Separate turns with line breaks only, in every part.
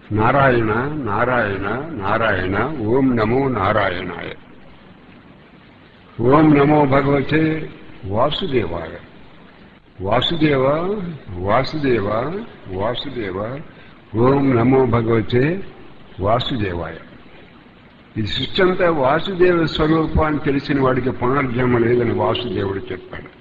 నారాయణ నారాయణ నారాయణ ఓం నమో నారాయణాయ ఓం నమో భగవతే వాసుదేవాయ వాసుదేవ వాసుదేవ వాసుదేవ ఓం నమో భగవతే వాసుదేవాయ ఈ సృష్టి అంతా వాసుదేవ స్వరూపాన్ని తెలిసిన వాడికి పునర్జన్మ లేదని వాసుదేవుడు చెప్పాడు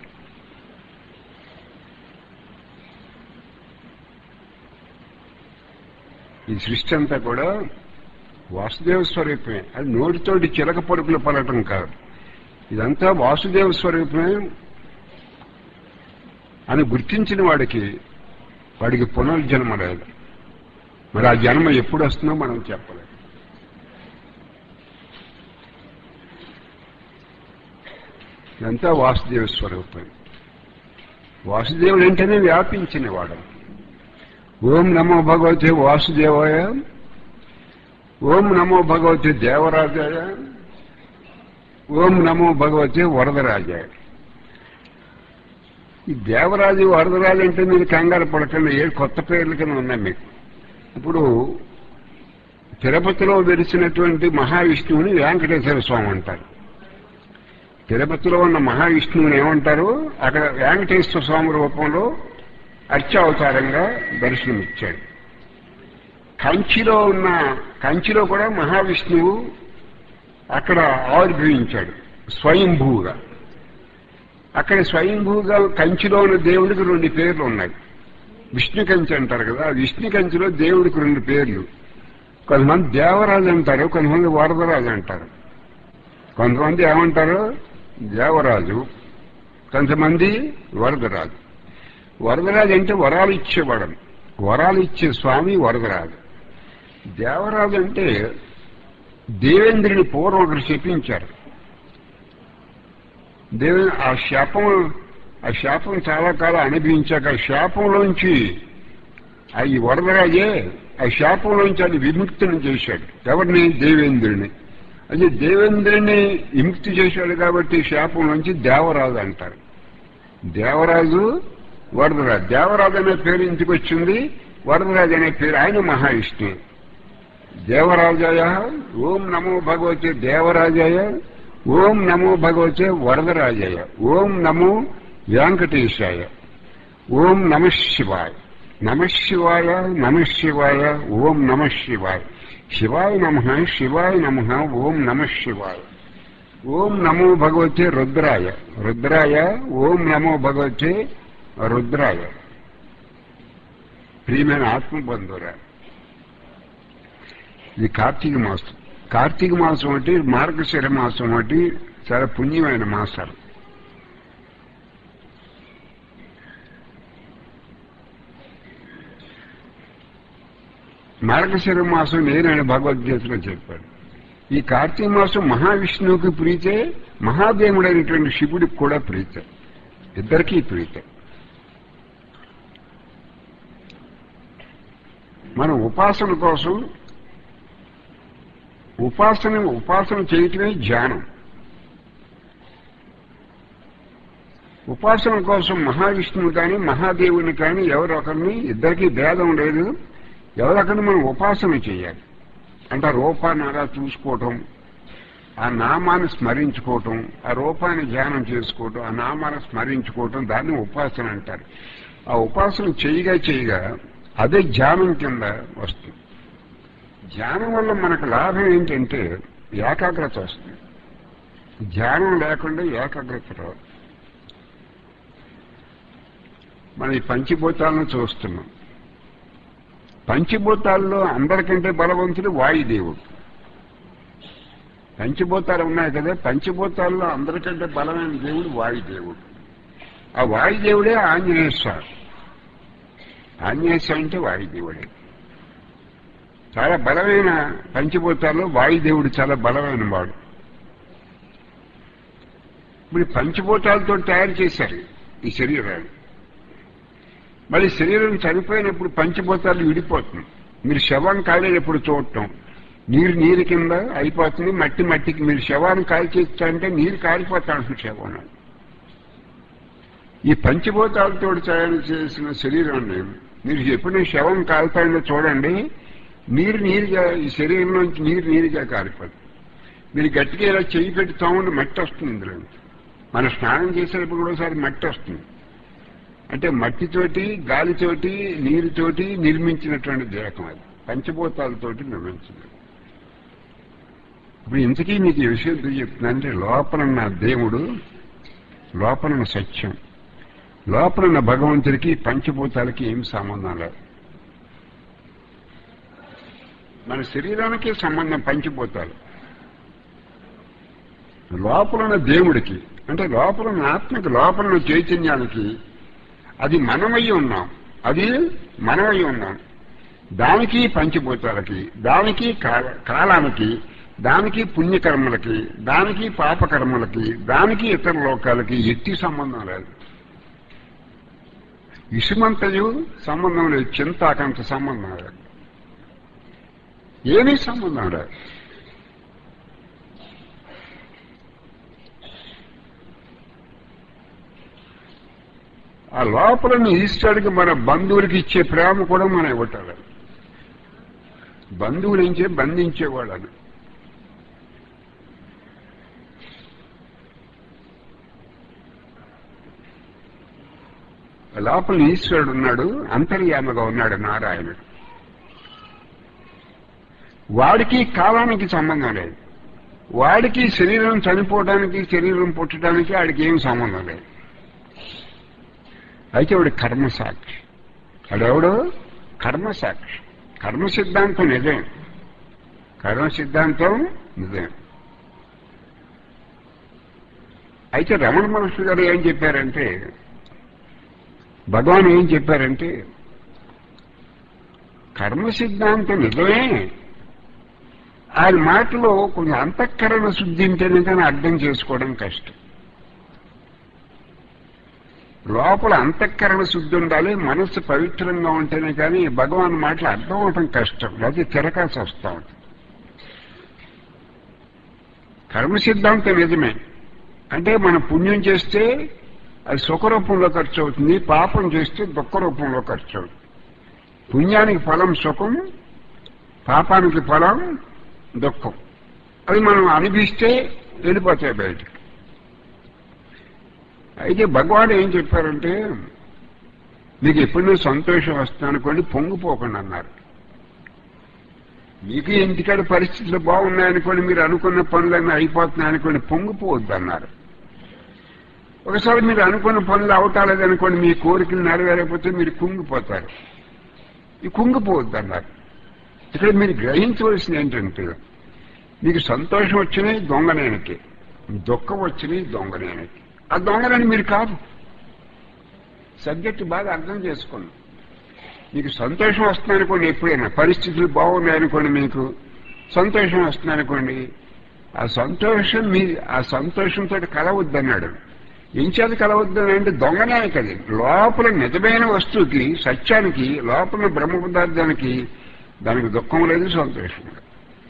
ఈ సృష్టి అంతా కూడా వాసుదేవ స్వరూపమే అది నోటితోటి చిలక పలుకులు పలటం కాదు ఇదంతా వాసుదేవ స్వరూపమే అని గుర్తించిన వాడికి వాడికి పునర్జన్మ లేదు మరి ఆ జన్మ ఎప్పుడు వస్తుందో మనం చెప్పలేం ఇదంతా వాసుదేవ స్వరూపం వాసుదేవుడు అంటేనే వ్యాపించిన వాడు ఓం నమో భగవతే వాసుదేవాయ ఓం నమో భగవతే దేవరాజాయ ఓం నమో భగవతే వరదరాజాయ ఈ దేవరాజు వరదరాజు అంటే మీరు కంగారు పడకండి ఏ కొత్త పేర్లు కింద ఉన్నాయి మీకు ఇప్పుడు తిరుపతిలో వెలిసినటువంటి మహావిష్ణువుని వెంకటేశ్వర స్వామి అంటారు తిరుపతిలో ఉన్న మహావిష్ణువుని ఏమంటారు అక్కడ వెంకటేశ్వర స్వామి రూపంలో అర్చావతారంగా దర్శనమిచ్చాడు కంచిలో ఉన్న కంచిలో కూడా మహావిష్ణువు అక్కడ ఆవిర్భవించాడు స్వయంభూగా అక్కడ స్వయంభూగా కంచిలో ఉన్న దేవుడికి రెండు పేర్లు ఉన్నాయి విష్ణు కంచి అంటారు కదా ఆ విష్ణు కంచిలో దేవుడికి రెండు పేర్లు కొంతమంది దేవరాజు అంటారు కొంతమంది వరదరాజు అంటారు కొంతమంది ఏమంటారు దేవరాజు కొంతమంది వరదరాజు వరదరాజు అంటే వరాలు ఇచ్చేవాడు వరాలు ఇచ్చే స్వామి వరదరాజు దేవరాజు అంటే దేవేంద్రుని పూర్వం ఒకరు చెప్పించారు దేవే ఆ శాపం ఆ శాపం చాలా కాలం అనుభవించాక ఆ శాపంలోంచి ఆ ఈ వరదరాజే ఆ శాపంలోంచి అది విముక్తిని చేశాడు ఎవరిని దేవేంద్రుని అదే దేవేంద్రుని విముక్తి చేశాడు కాబట్టి శాపం నుంచి దేవరాజు అంటారు దేవరాజు వరదరాజు దేవరాజు అనే పేరు ఇంటికి వచ్చింది వరదరాజు అనే పేరు ఆయన మహావిష్ణువు దేవరాజాయ ఓం నమో భగవతే దేవరాజాయ ఓం నమో భగవతే వరదరాజాయ ఓం నమో వెంకటేశాయ ఓం నమ శివాయ నమ శివాయ నమ శివాయ ఓం నమ శివాయ శివాయ నమ శివాయ నమ ఓం నమ శివాయ ఓం నమో భగవతే రుద్రాయ రుద్రాయ ఓం నమో భగవతే రుద్రాయ ప్రియమైన ఆత్మబంధురా ఇది కార్తీక మాసం కార్తీక మాసం అంటే మార్గశిర మాసం అంటే చాలా పుణ్యమైన మాసాలు మార్గశిర మాసం నేనైనా భగవద్గీతలో చెప్పాడు ఈ కార్తీక మాసం మహావిష్ణువుకి ప్రీతే మహాదేవుడైనటువంటి శివుడికి కూడా ప్రీతే ఇద్దరికీ ప్రీతే మనం ఉపాసన కోసం ఉపాసన ఉపాసన చేయటమే ధ్యానం ఉపాసన కోసం మహావిష్ణువు కానీ మహాదేవుని కానీ ఎవరొకరిని ఇద్దరికీ భేదం లేదు ఎవరొకరిని మనం ఉపాసన చేయాలి అంటే ఆ రూపాన్ని అలా చూసుకోవటం ఆ నామాన్ని స్మరించుకోవటం ఆ రూపాన్ని ధ్యానం చేసుకోవటం ఆ నామాన్ని స్మరించుకోవటం దాన్ని ఉపాసన అంటారు ఆ ఉపాసన చేయగా చేయగా అదే ధ్యానం కింద వస్తుంది ధ్యానం వల్ల మనకు లాభం ఏంటంటే ఏకాగ్రత వస్తుంది ధ్యానం లేకుండా ఏకాగ్రత రాదు మన ఈ పంచభూతాలను చూస్తున్నాం పంచభూతాల్లో అందరికంటే బలవంతుడు వాయుదేవుడు పంచభూతాలు ఉన్నాయి కదా పంచభూతాల్లో అందరికంటే బలమైన దేవుడు వాయుదేవుడు ఆ వాయుదేవుడే ఆంజనేయ స్వామి ఆంజనేయ స్వామి అంటే వాయుదేవుడే చాలా బలమైన పంచభూతాల్లో వాయుదేవుడు చాలా బలమైన వాడు ఇప్పుడు పంచభూతాలతో తయారు చేశారు ఈ శరీరాన్ని మళ్ళీ శరీరం చనిపోయినప్పుడు పంచభూతాలు విడిపోతుంది మీరు శవం కాలేటప్పుడు చూడటం నీరు నీరు కింద అయిపోతుంది మట్టి మట్టికి మీరు శవాన్ని కాల్చేస్తా నీరు కాలిపోతా ఉంటుంది శవం ఈ పంచభూతాలతో తయారు చేసిన శరీరాన్ని మీరు ఎప్పుడైనా శవం కాలుతాయో చూడండి నీరు నీరుగా ఈ శరీరంలోంచి నీరు నీరుగా కారిపోదు మీరు గట్టిగా ఇలా చెయ్యి పెట్టి తోమండి మట్టి వస్తుంది ఇందులో మనం స్నానం చేసేటప్పుడు కూడా ఒకసారి మట్టి వస్తుంది అంటే మట్టితోటి గాలితోటి నీరుతోటి నిర్మించినటువంటి దేహం అది పంచభూతాలతోటి నిర్మించింది ఇప్పుడు ఇంతకీ మీకు ఈ విషయం ఎందుకు చెప్తుందంటే లోపలున్న దేవుడు లోపలున్న సత్యం లోపలున్న భగవంతుడికి పంచభూతాలకి ఏం సంబంధం లేదు మన శరీరానికి సంబంధం పంచిపోతారు లోపలున్న దేవుడికి అంటే లోపలున్న ఆత్మకి లోపలున్న చైతన్యానికి అది మనమై ఉన్నాం అది మనమై ఉన్నాం దానికి పంచిభూతాలకి దానికి కాల- కాలానికి దానికి పుణ్యకర్మలకి దానికి పాపకర్మలకి దానికి ఇతర లోకాలకి ఎట్టి సంబంధం లేదు ఇసుమంతయు సంబంధం లేదు చింతాకంత సంబంధం లేదు ఏమీ సంబంధం లేదు ఆ లోపల ఈశ్వరుడికి మన బంధువులకి ఇచ్చే ప్రేమ కూడా మనం ఇవ్వటాలి బంధువులు నుంచే బంధించేవాళ్ళని లోపల ఈశ్వరుడు ఉన్నాడు అంతర్యామగా ఉన్నాడు నారాయణుడు వాడికి కాలానికి సంబంధం లేదు వాడికి శరీరం చనిపోవడానికి శరీరం పుట్టడానికి వాడికి ఏం సంబంధం లేదు అయితే వాడు కర్మసాక్షి వాడెవడు కర్మసాక్షి కర్మ సిద్ధాంతం నిజం కర్మ సిద్ధాంతం నిజం అయితే రమణ మహర్షి గారు ఏం చెప్పారంటే భగవాన్ ఏం చెప్పారంటే కర్మ సిద్ధాంతం నిజమే ఆయన మాటలో కొంచెం అంతఃకరణ శుద్ధి ఉంటేనే కానీ అర్థం చేసుకోవడం కష్టం లోపల అంతఃకరణ శుద్ధి ఉండాలి మనస్సు పవిత్రంగా ఉంటేనే కానీ భగవాన్ మాటలు అర్థం అవటం కష్టం లేకపోతే తిరకాల్సి వస్తా ఉంటుంది కర్మ సిద్ధాంతం నిజమే అంటే మనం పుణ్యం చేస్తే అది సుఖ రూపంలో ఖర్చు అవుతుంది పాపం చేస్తే దుఃఖ రూపంలో ఖర్చు అవుతుంది పుణ్యానికి ఫలం సుఖం పాపానికి ఫలం దుఃఖం అది మనం అనిపిస్తే వెళ్ళిపోతాయి బయటికి అయితే భగవాన్ ఏం చెప్పారంటే మీకు ఎప్పుడైనా సంతోషం వస్తుంది అనుకోండి పొంగిపోకండి అన్నారు మీకు ఇంటికాడ పరిస్థితులు బాగున్నాయనుకోండి మీరు అనుకున్న పనులన్నీ అయిపోతున్నాయి అనుకోండి పొంగిపోవద్దు అన్నారు ఒకసారి మీరు అనుకున్న పనులు అవటాలేదనుకోండి మీ కోరికలు నెరవేరకపోతే మీరు కుంగిపోతారు ఈ కుంగిపోవద్దు అన్నారు ఇక్కడ మీరు గ్రహించవలసింది ఏంటంటే మీకు సంతోషం వచ్చినాయి దొంగనేనకి దుఃఖం వచ్చినాయి దొంగనేనకి ఆ దొంగనని మీరు కాదు సబ్జెక్ట్ బాగా అర్థం చేసుకోండి మీకు సంతోషం వస్తుందనుకోండి ఎప్పుడైనా పరిస్థితులు బాగున్నాయనుకోండి మీకు సంతోషం వస్తుందనుకోండి ఆ సంతోషం మీ ఆ సంతోషంతో కలవద్దన్నాడు ఎంచేది కలవద్దని అంటే దొంగనే కది లోపల నిజమైన వస్తువుకి సత్యానికి లోపల బ్రహ్మ పదార్థానికి దానికి దుఃఖం లేదు సంతోషం లేదు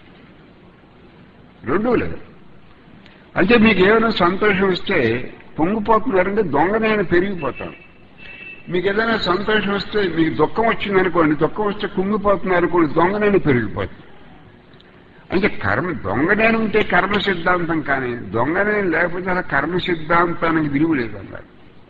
రెండూ లేదు అంటే మీకు ఏమైనా సంతోషం వస్తే పొంగిపోతున్నారంటే దొంగనైనా పెరిగిపోతాను మీకు ఏదైనా సంతోషం వస్తే మీకు దుఃఖం వచ్చిందనుకోండి దుఃఖం వస్తే కుంగిపోతున్నారు అనుకోండి దొంగనైనా పెరిగిపోతుంది అంటే కర్మ దొంగనేను ఉంటే కర్మ సిద్ధాంతం కానీ దొంగనేను లేకపోతే అలా కర్మ సిద్ధాంతానికి విలువ లేదన్నారు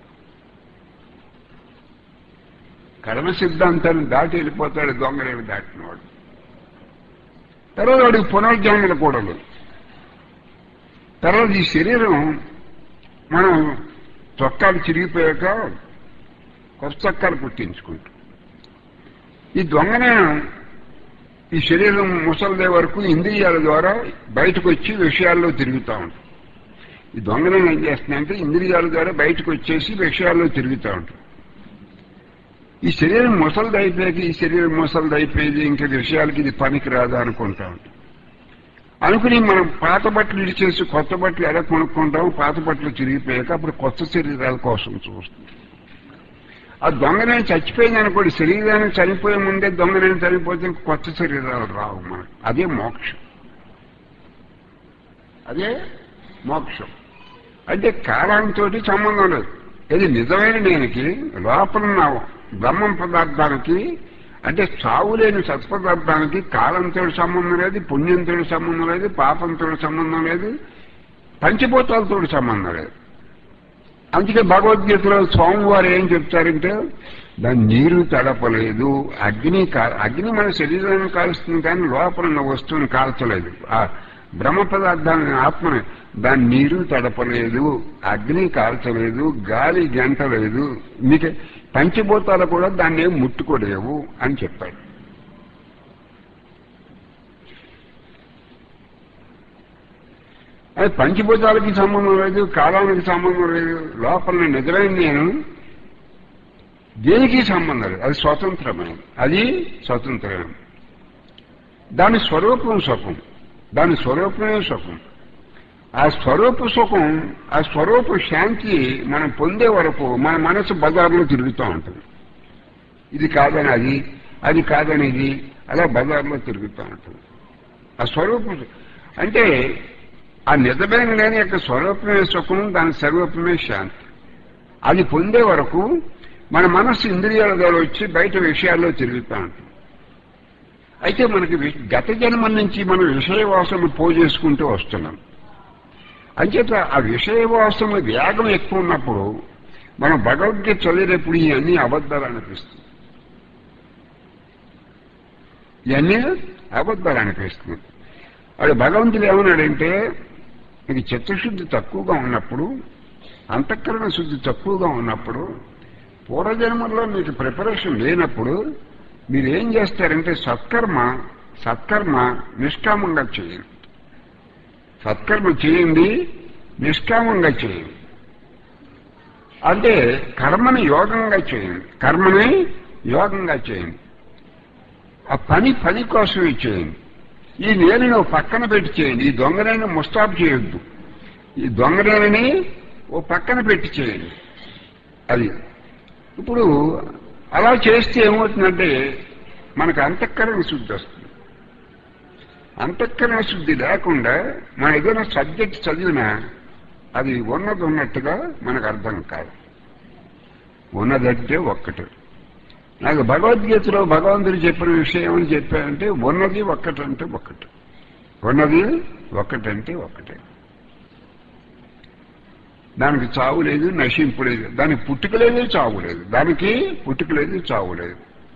కర్మ సిద్ధాంతాన్ని దాటి వెళ్ళిపోతాడు దొంగనేను దాటినవాడు తర్వాత వాడికి పునర్జన్మలు కూడా లేదు తర్వాత ఈ శరీరం మనం చొక్కాలు చిరిగిపోయాక కొత్త చొక్కాలు కుట్టించుకుంటాం ఈ దొంగనే ఈ శరీరం ముసలిదే వరకు ఇంద్రియాల ద్వారా బయటకు వచ్చి విషయాల్లో తిరుగుతూ ఉంటాం ఈ దొంగనే ఏం చేస్తున్నాయంటే ఇంద్రియాల ద్వారా బయటకు వచ్చేసి విషయాల్లో తిరుగుతూ ఉంటాం ఈ శరీరం ముసలిది అయిపోయాక ఈ శరీరం ముసలిది అయిపోయేది ఇంకా విషయాలకి ఇది పనికి రాదా అనుకుంటా ఉంటాం అనుకుని మనం పాత బట్టలు ఇడిచేసి కొత్త బట్టలు ఎలా కొనుక్కుంటాం పాత బట్టలు చిరిగిపోయాక అప్పుడు కొత్త శరీరాల కోసం చూస్తాం ఆ దొంగనే చచ్చిపోయింది అనుకోండి శరీరాన్ని చనిపోయే ముందే దొంగనే చనిపోతే ఇంక కొత్త శరీరాలు రావు మనకు అదే మోక్షం అదే మోక్షం అంటే కాలంతో సంబంధం లేదు ఇది నిజమైన నేనికి లోపల ఉన్న బ్రహ్మం పదార్థానికి అంటే చావు లేని సత్పదార్థానికి కాలంతో సంబంధం లేదు పుణ్యంతో సంబంధం లేదు పాపంతో సంబంధం లేదు పంచభూతాలతో సంబంధం లేదు అందుకే భగవద్గీతలో స్వామివారు ఏం చెప్తారంటే దాని నీరు తడపలేదు అగ్ని కా- అగ్ని మన శరీరాన్ని కాలుస్తుంది కానీ లోపల ఉన్న వస్తువుని కాల్చలేదు ఆ బ్రహ్మ పదార్థాన్ని ఆత్మని దాని నీరు తడపలేదు అగ్ని కాల్చలేదు గాలి గంటలేదు మీకు పంచభూతాలు కూడా దాన్ని ఏం ముట్టుకోలేవు అని చెప్పాడు అది పంచభూతాలకి సంబంధం లేదు కాలానికి సంబంధం లేదు లోపల నిజమైన నేను దేనికి సంబంధం లేదు అది స్వతంత్రమైనది అది స్వతంత్రమైనది దాని స్వరూపం సుఖం దాని స్వరూపమే సుఖం ఆ స్వరూప సుఖం ఆ స్వరూప శాంతి మనం పొందే వరకు మన మనసు బజార్లో తిరుగుతూ ఉంటుంది ఇది కాదని అది అది కాదని ఇది అలా బజార్లో తిరుగుతూ ఉంటుంది ఆ స్వరూపం అంటే ఆ నిజమైన లేని యొక్క స్వరూపమే సుఖం దాని స్వరూపమే శాంతి అది పొందే వరకు మన మనస్సు ఇంద్రియాల ద్వారా వచ్చి బయట విషయాల్లో తిరుగుతూ ఉంటుంది అయితే మనకి వి- గత జన్మ నుంచి మనం విషయ వాసనలు పోజేసుకుంటూ వస్తున్నాం అంచేత ఆ విషయ వాసన వేగం ఎక్కువ ఉన్నప్పుడు మనం భగవద్గీత చదివేటప్పుడు ఇవన్నీ అబద్ధాలు అనిపిస్తుంది ఇవన్నీ అబద్ధాలు అనిపిస్తుంది వాడు భగవంతుడు ఏమన్నాడంటే ఇది చిత్తశుద్ధి తక్కువగా ఉన్నప్పుడు అంతఃకరణ శుద్ధి తక్కువగా ఉన్నప్పుడు పూర్వజన్మల్లో మీకు ప్రిపరేషన్ లేనప్పుడు మీరు ఏం చేస్తారంటే సత్కర్మ సత్కర్మ నిష్కామంగా చేయండి సత్కర్మ చేయండి నిష్కామంగా చేయండి అంటే కర్మని యోగంగా చేయండి కర్మని యోగంగా చేయండి ఆ పని పని కోసమే చేయండి ఈ నేలని ఓ పక్కన పెట్టి చేయండి ఈ దొంగనేని ముస్తాబు చేయొద్దు ఈ దొంగనేని ఓ పక్కన పెట్టి చేయండి అది ఇప్పుడు అలా చేస్తే ఏమవుతుందంటే మనకు అంతఃకరణ శుద్ధి వస్తుంది అంతఃకరణ శుద్ధి లేకుండా మనం ఏదైనా సబ్జెక్ట్ చదివినా అది ఉన్నది ఉన్నట్టుగా మనకు అర్థం కాదు ఉన్నదంటే ఒక్కటి నాకు భగవద్గీతలో భగవంతుడు చెప్పిన విషయం అని చెప్పారంటే ఉన్నది ఒక్కటంటే ఒక్కటి ఉన్నది ఒక్కటంటే ఒక్కటే దానికి చావు లేదు నశింపు లేదు దానికి పుట్టుక లేదు చావు లేదు దానికి పుట్టుక లేదు చావు లేదు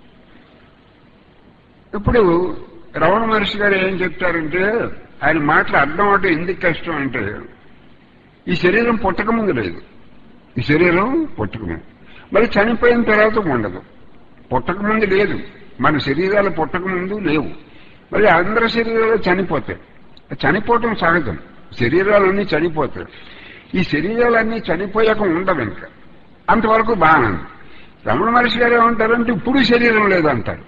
ఇప్పుడు రమణ మహర్షి గారు ఏం చెప్తారంటే ఆయన మాటలు అర్థం అవటం ఎందుకు కష్టం అంటే ఈ శరీరం పుట్టక ముందు లేదు ఈ శరీరం పుట్టక ముందు మరి చనిపోయిన తర్వాత ఉండదు పుట్టక ముందు లేదు మన శరీరాలు పుట్టక ముందు లేవు మరి అందరి శరీరాలు చనిపోతాయి చనిపోవటం సహజం శరీరాలన్నీ చనిపోతాయి ఈ శరీరాలన్నీ చనిపోయాక ఉండవు ఇంకా అంతవరకు బాగానే ఉంది. రమణ మహర్షి గారు ఏమంటారంటే ఇప్పుడు శరీరం లేదంటారు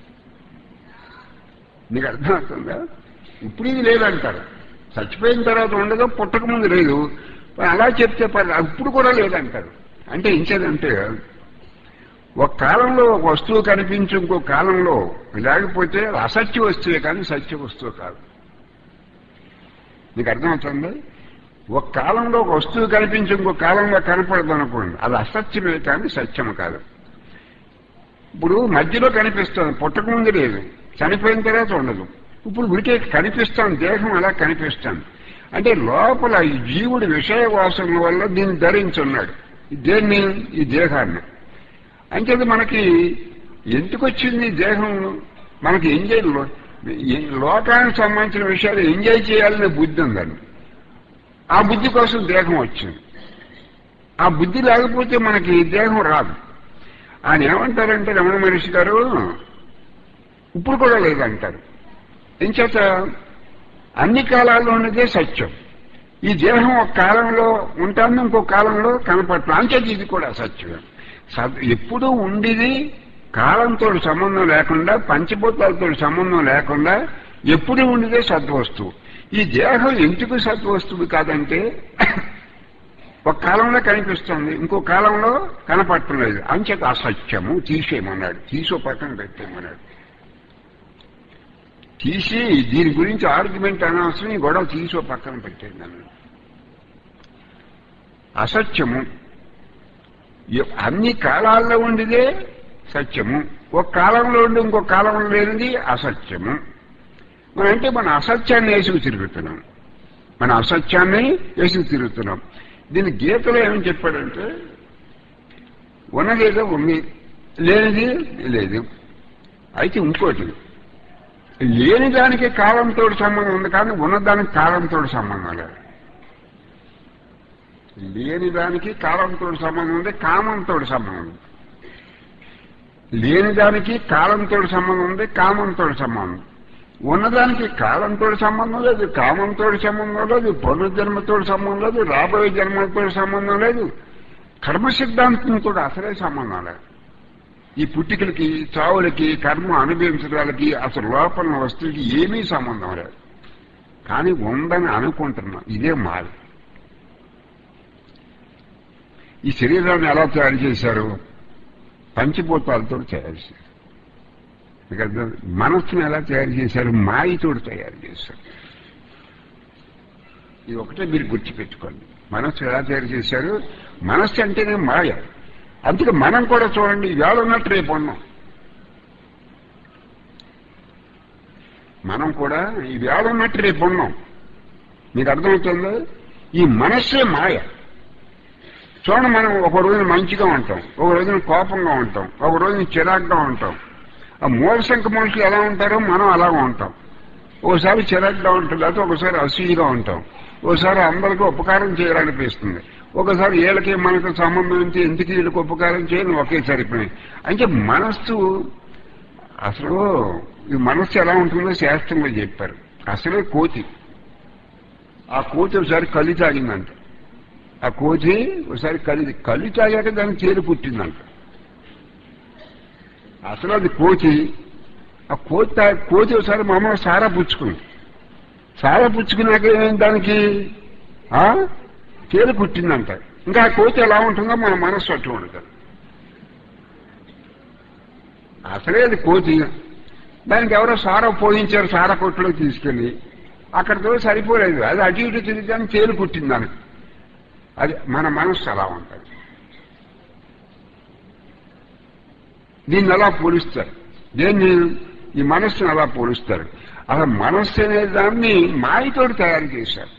నీకు అర్థమవుతుందా ఇప్పుడు ఇది లేదంటారు చచ్చిపోయిన తర్వాత ఉండదు పుట్టక ముందు లేదు మరి అలా చెప్తే పర్లే ఇప్పుడు కూడా లేదంటారు అంటే ఇంకేదంటే ఒక కాలంలో ఒక వస్తువు కనిపించి ఇంకో కాలంలో లేకపోతే అది అసత్య వస్తువే కానీ సత్య వస్తువు కాదు నీకు అర్థమవుతుంది ఒక కాలంలో ఒక వస్తువు కనిపించి ఇంకో కాలంలో కనపడదు అనుకోండి అది అసత్యమే కానీ సత్యం కాదు ఇప్పుడు మధ్యలో కనిపిస్తుంది పుట్టక ముందు లేదు చనిపోయిన తర్వాత ఉండదు ఇప్పుడు వీటికి కనిపిస్తాం దేహం అలా కనిపిస్తాం అంటే లోపల ఈ జీవుడి విషయ వాసన వల్ల దీన్ని ధరించున్నాడు దేన్ని ఈ దేహాన్ని అంచేది మనకి ఎందుకు వచ్చింది ఈ దేహం మనకి ఎంజాయ్ లో- ఈ లోకానికి సంబంధించిన విషయాలు ఎంజాయ్ చేయాలనే బుద్ధి ఉందండి ఆ బుద్ధి కోసం దేహం వచ్చింది ఆ బుద్ధి లేకపోతే మనకి ఈ దేహం రాదు ఆయన ఏమంటారంటే రమణ మహర్షి గారు ఇప్పుడు కూడా లేదంటారు ఎంచేత అన్ని కాలాల్లో ఉన్నదే సత్యం ఈ దేహం ఒక కాలంలో ఉంటాను ఇంకో కాలంలో కనపడటం అంచేది ఇది కూడా సత్యం సత్- ఎప్పుడూ ఉండేది కాలంతో సంబంధం లేకుండా పంచభూతాలతో సంబంధం లేకుండా ఎప్పుడు ఉండేదే సద్వస్తువు ఈ దేహం ఎందుకు సద్వస్తువు కాదంటే ఒక కాలంలో కనిపిస్తుంది ఇంకో కాలంలో కనపడటం లేదు అంచేత అసత్యము తీసేయమన్నాడు తీసో పక్కన పెట్టేయమన్నాడు తీసి దీని గురించి ఆర్గ్యుమెంట్ అనవసరం ఈ గొడవ తీసో పక్కన పెట్టేయండి అన్నాడు అసత్యము ఎ- అన్ని కాలాల్లో ఉండేదే సత్యము ఒక కాలంలో ఉండి ఇంకో కాలంలో లేనిది అసత్యము మన అంటే మన అసత్యాన్ని వేసుకు తిరుగుతున్నాం మన అసత్యాన్ని వేసుకు తిరుగుతున్నాం దీని గీతలో ఏమని చెప్పాడంటే ఉన్నదేదో ఉంది లేనిది లేదు అయితే ఇంకోటి లేని దానికి కాలంతో సంబంధం ఉంది కానీ ఉన్నదానికి కాలంతో సంబంధం లేదు లేని దానికి కాలంతో సంబంధం ఉంది కామంతో సంబంధం ఉంది లేని దానికి కాలంతో సంబంధం ఉంది కామంతో సంబంధం ఉన్నదానికి కాలంతో సంబంధం లేదు కామంతో సంబంధం లేదు పునర్జన్మతో సంబంధం లేదు రాబోయే జన్మతో సంబంధం లేదు కర్మ సిద్ధాంతంతో అసలే సంబంధం లేదు ఈ పుట్టికలకి చావులకి కర్మ అనుభవించడానికి అసలు లోపల వస్తువుకి ఏమీ సంబంధం లేదు కానీ ఉందని అనుకుంటున్నాం ఇదే మాది ఈ శరీరాన్ని ఎలా తయారు చేశారు పంచభూతాలతో తయారు చేశారు మీకు అర్థం మనస్సును ఎలా తయారు చేశారు మాయతో తయారు చేశారు ఇది ఒకటే మీరు గుర్తుపెట్టుకోండి మనస్సు ఎలా తయారు చేశారు మనస్సు అంటేనే మాయ అందుకే మనం కూడా చూడండి వేళ ఉన్నట్టు రేపు ఉన్నాం మనం కూడా ఈ వేళ ఉన్నట్టు రేపు ఉన్నాం మీకు అర్థమవుతుందా ఈ మనస్సే మాయ చూడండి మనం ఒక రోజున మంచిగా ఉంటాం ఒక రోజున కోపంగా ఉంటాం ఒక రోజున చిరాగ్గా ఉంటాం ఆ మూల సంఖ్య మనుషులు ఎలా ఉంటారో మనం అలాగే ఉంటాం ఓసారి చిరాగ్గా ఉంటుంది అయితే ఒకసారి అసూయగా ఉంటాం ఓసారి అందరికీ ఉపకారం చేయాలనిపిస్తుంది ఒకసారి వీళ్ళకి మనకు సంబంధం ఉంటే ఎందుకు వీళ్ళకి ఉపకారం చేయని ఒకేసారి పని అంటే మనస్సు అసలు ఈ మనస్సు ఎలా ఉంటుందో శాస్త్రంలో చెప్పారు అసలే కోతి ఆ కోతి ఒకసారి కలి తాగిందంట ఆ కోతి ఒకసారి కలి కలి తాగాక దానికి చేరు పుట్టిందంట అసలు అది కోతి ఆ కోతి తా- కోతి ఒకసారి మామూలు సారా పుచ్చుకుంది సారా పుచ్చుకున్నాక ఏమైంది దానికి ఆ చేరు పుట్టిందంట ఇంకా ఆ కోతి ఎలా ఉంటుందో మన మనస్సు అట్లా ఉంటుంది అసలే అది కోతి దానికి ఎవరో సారా పోయించారు సారా కొట్టులో తీసుకెళ్ళి అక్కడితో సరిపోలేదు అది అటు ఇటు తిరిగి చేరు పుట్టింది దానికి అది మన మనస్సు అలా ఉంటుంది దీన్ని అలా పోలుస్తారు దేన్ని ఈ మనస్సును అలా పోలుస్తారు అసలు మనస్సు అనే దాన్ని మాయతోటి తయారు చేశారు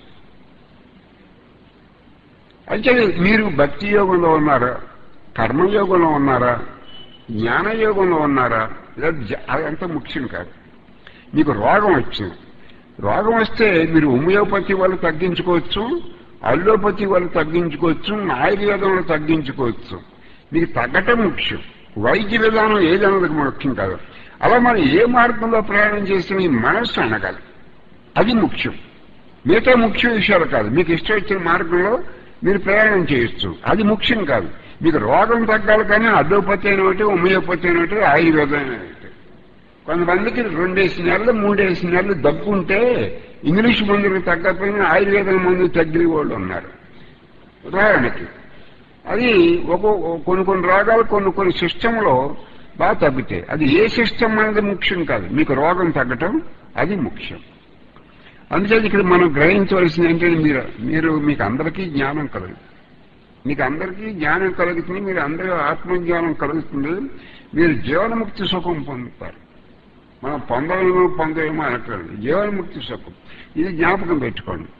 అంటే మీరు భక్తి యోగంలో ఉన్నారా కర్మయోగంలో ఉన్నారా జ్ఞానయోగంలో ఉన్నారా లేదా జ- అదంతా ముఖ్యం కాదు మీకు రోగం వచ్చింది రోగం వస్తే మీరు హోమియోపతి వాళ్ళు తగ్గించుకోవచ్చు అల్లోపతి వాళ్ళు తగ్గించుకోవచ్చు ఆయుర్వేదంలో తగ్గించుకోవచ్చు మీకు తగ్గటం ముఖ్యం వైద్య విధానం ఏదన్నది ముఖ్యం కాదు అలా మనం ఏ మార్గంలో ప్రయాణం చేస్తున్న ఈ మనస్సు అనగాలి అది ముఖ్యం మిగతా ముఖ్య విషయాలు కాదు మీకు ఇష్టం వచ్చిన మార్గంలో మీరు ప్రయాణం చేయొచ్చు అది ముఖ్యం కాదు మీకు రోగం తగ్గాలి కానీ అడ్డోపతి అయిన ఒకటి హోమియోపతి అయిన ఒకటి ఆయుర్వేదం అయిన ఒకటి కొంతమందికి రెండేసి నెలలు మూడేసి నెలలు దగ్గుంటే ఇంగ్లీష్ మందులు తగ్గకపోయినా ఆయుర్వేదం మందు తగ్గిన వాళ్ళు ఉన్నారు ఉదాహరణకి అది ఒక కొన్ని కొన్ని రోగాలు కొన్ని కొన్ని సిస్టంలో బాగా తగ్గుతాయి అది ఏ సిస్టమ్ అనేది ముఖ్యం కాదు మీకు రోగం తగ్గటం అది ముఖ్యం అందుచేత ఇక్కడ మనం గ్రహించవలసింది ఏంటంటే మీరు మీరు మీకు అందరికీ జ్ఞానం కలుగుతుంది మీకు అందరికీ జ్ఞానం కలుగుతుంది మీరు అందరూ ఆత్మజ్ఞానం కలుగుతుంది మీరు జీవనముక్తి సుఖం పొందుతారు మనం పొందలేమో పొందలేమో అనట్లేదు జీవనముక్తి సుఖం ఇది జ్ఞాపకం పెట్టుకోండి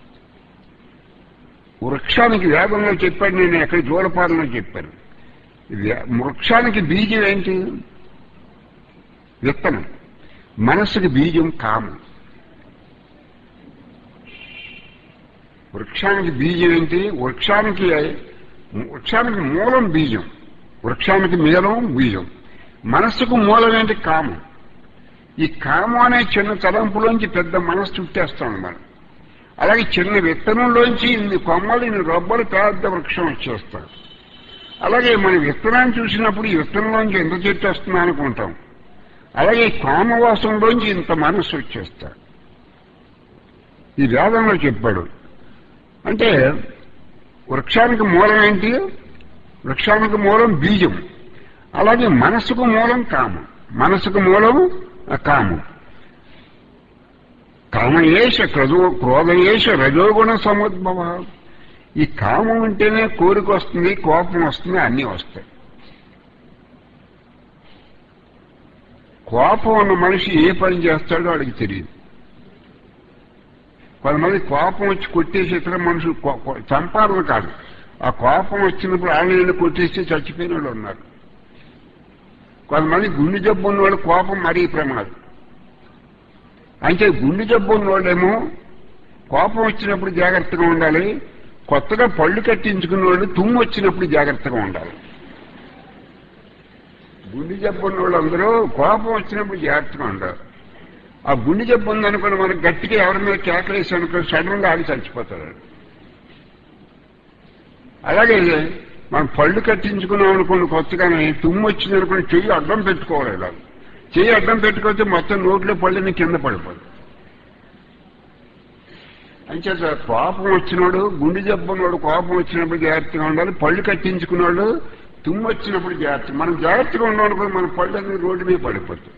వృక్షానికి వేగంలో చెప్పాడు నేను ఎక్కడ జోలపాలలో చెప్పాను వే- వృక్షానికి బీజం ఏంటి విత్తనం మనస్సుకి బీజం కామం వృక్షానికి బీజం ఏంటి వృక్షానికి వృక్షానికి మూలం బీజం వృక్షానికి మూలం బీజం మనస్సుకు మూలం ఏంటి కామం ఈ కామం అనే చిన్న తలంపులోంచి పెద్ద మనస్సు చుట్టేస్తాం మనం అలాగే చిన్న విత్తనంలోంచి ఇన్ని కొమ్మలు ఇన్ని రొబ్బలు పెద్ద వృక్షం వచ్చేస్తారు అలాగే మన విత్తనాన్ని చూసినప్పుడు ఈ విత్తనంలోంచి ఎంత చెట్టు వస్తుందా అనుకుంటాం అలాగే కామవాసంలోంచి ఇంత మనస్సు వచ్చేస్తారు ఈ వేదంలో చెప్పాడు అంటే వృక్షానికి మూలం ఏంటి వృక్షానికి మూలం బీజం అలాగే మనసుకు మూలం కామం మనసుకు మూలం ఆ కామం కామయేష క్రజో క్రోధయేష రజోగుణ సముద్భవ ఈ కామం ఉంటేనే కోరిక వస్తుంది కోపం వస్తుంది అన్నీ వస్తాయి కోపం ఉన్న మనిషి ఏ పని చేస్తాడో వాడికి తెలియదు కొంతమంది కోపం వచ్చి కొట్టేసి ఇతర మనుషులు కో- కో- చంపాలని కాదు ఆ కోపం వచ్చినప్పుడు ఆన్లైన్ కొట్టేసి చచ్చిపోయిన వాళ్ళు ఉన్నారు కొంతమంది గుండె జబ్బు ఉన్నవాళ్ళు కోపం మరీ ప్రమాదం అంటే గుండె జబ్బు ఉన్నవాళ్ళేమో కోపం వచ్చినప్పుడు జాగ్రత్తగా ఉండాలి కొత్తగా పళ్ళు కట్టించుకున్న వాళ్ళు తుమ్ము వచ్చినప్పుడు జాగ్రత్తగా ఉండాలి గుండె జబ్బు ఉన్న వాళ్ళందరూ కోపం వచ్చినప్పుడు జాగ్రత్తగా ఉండాలి ఆ గుండె జబ్బు ఉందనుకుని మనకు గట్టిగా ఎవరి మీద కేకలేసి అనుకో సడన్ గా ఆగి చచ్చిపోతాడు అలాగే మనం పళ్ళు కట్టించుకున్నాం అనుకోండి కొత్తగానే తుమ్ము వచ్చింది అనుకుని చెయ్యి అడ్డం పెట్టుకోవాలి ఇలా చెయ్యి అడ్డం పెట్టుకోతే మొత్తం నోట్లో పళ్ళని కింద పడిపోదు అంచేత కోపం వచ్చినాడు గుండె జబ్బు ఉన్నాడు కోపం వచ్చినప్పుడు జాగ్రత్తగా ఉండాలి పళ్ళు కట్టించుకున్నాడు తుమ్ము వచ్చినప్పుడు జాగ్రత్త మనం జాగ్రత్తగా ఉన్నాం అనుకుని మన పళ్ళు అనేది రోడ్డు మీద పడిపోతుంది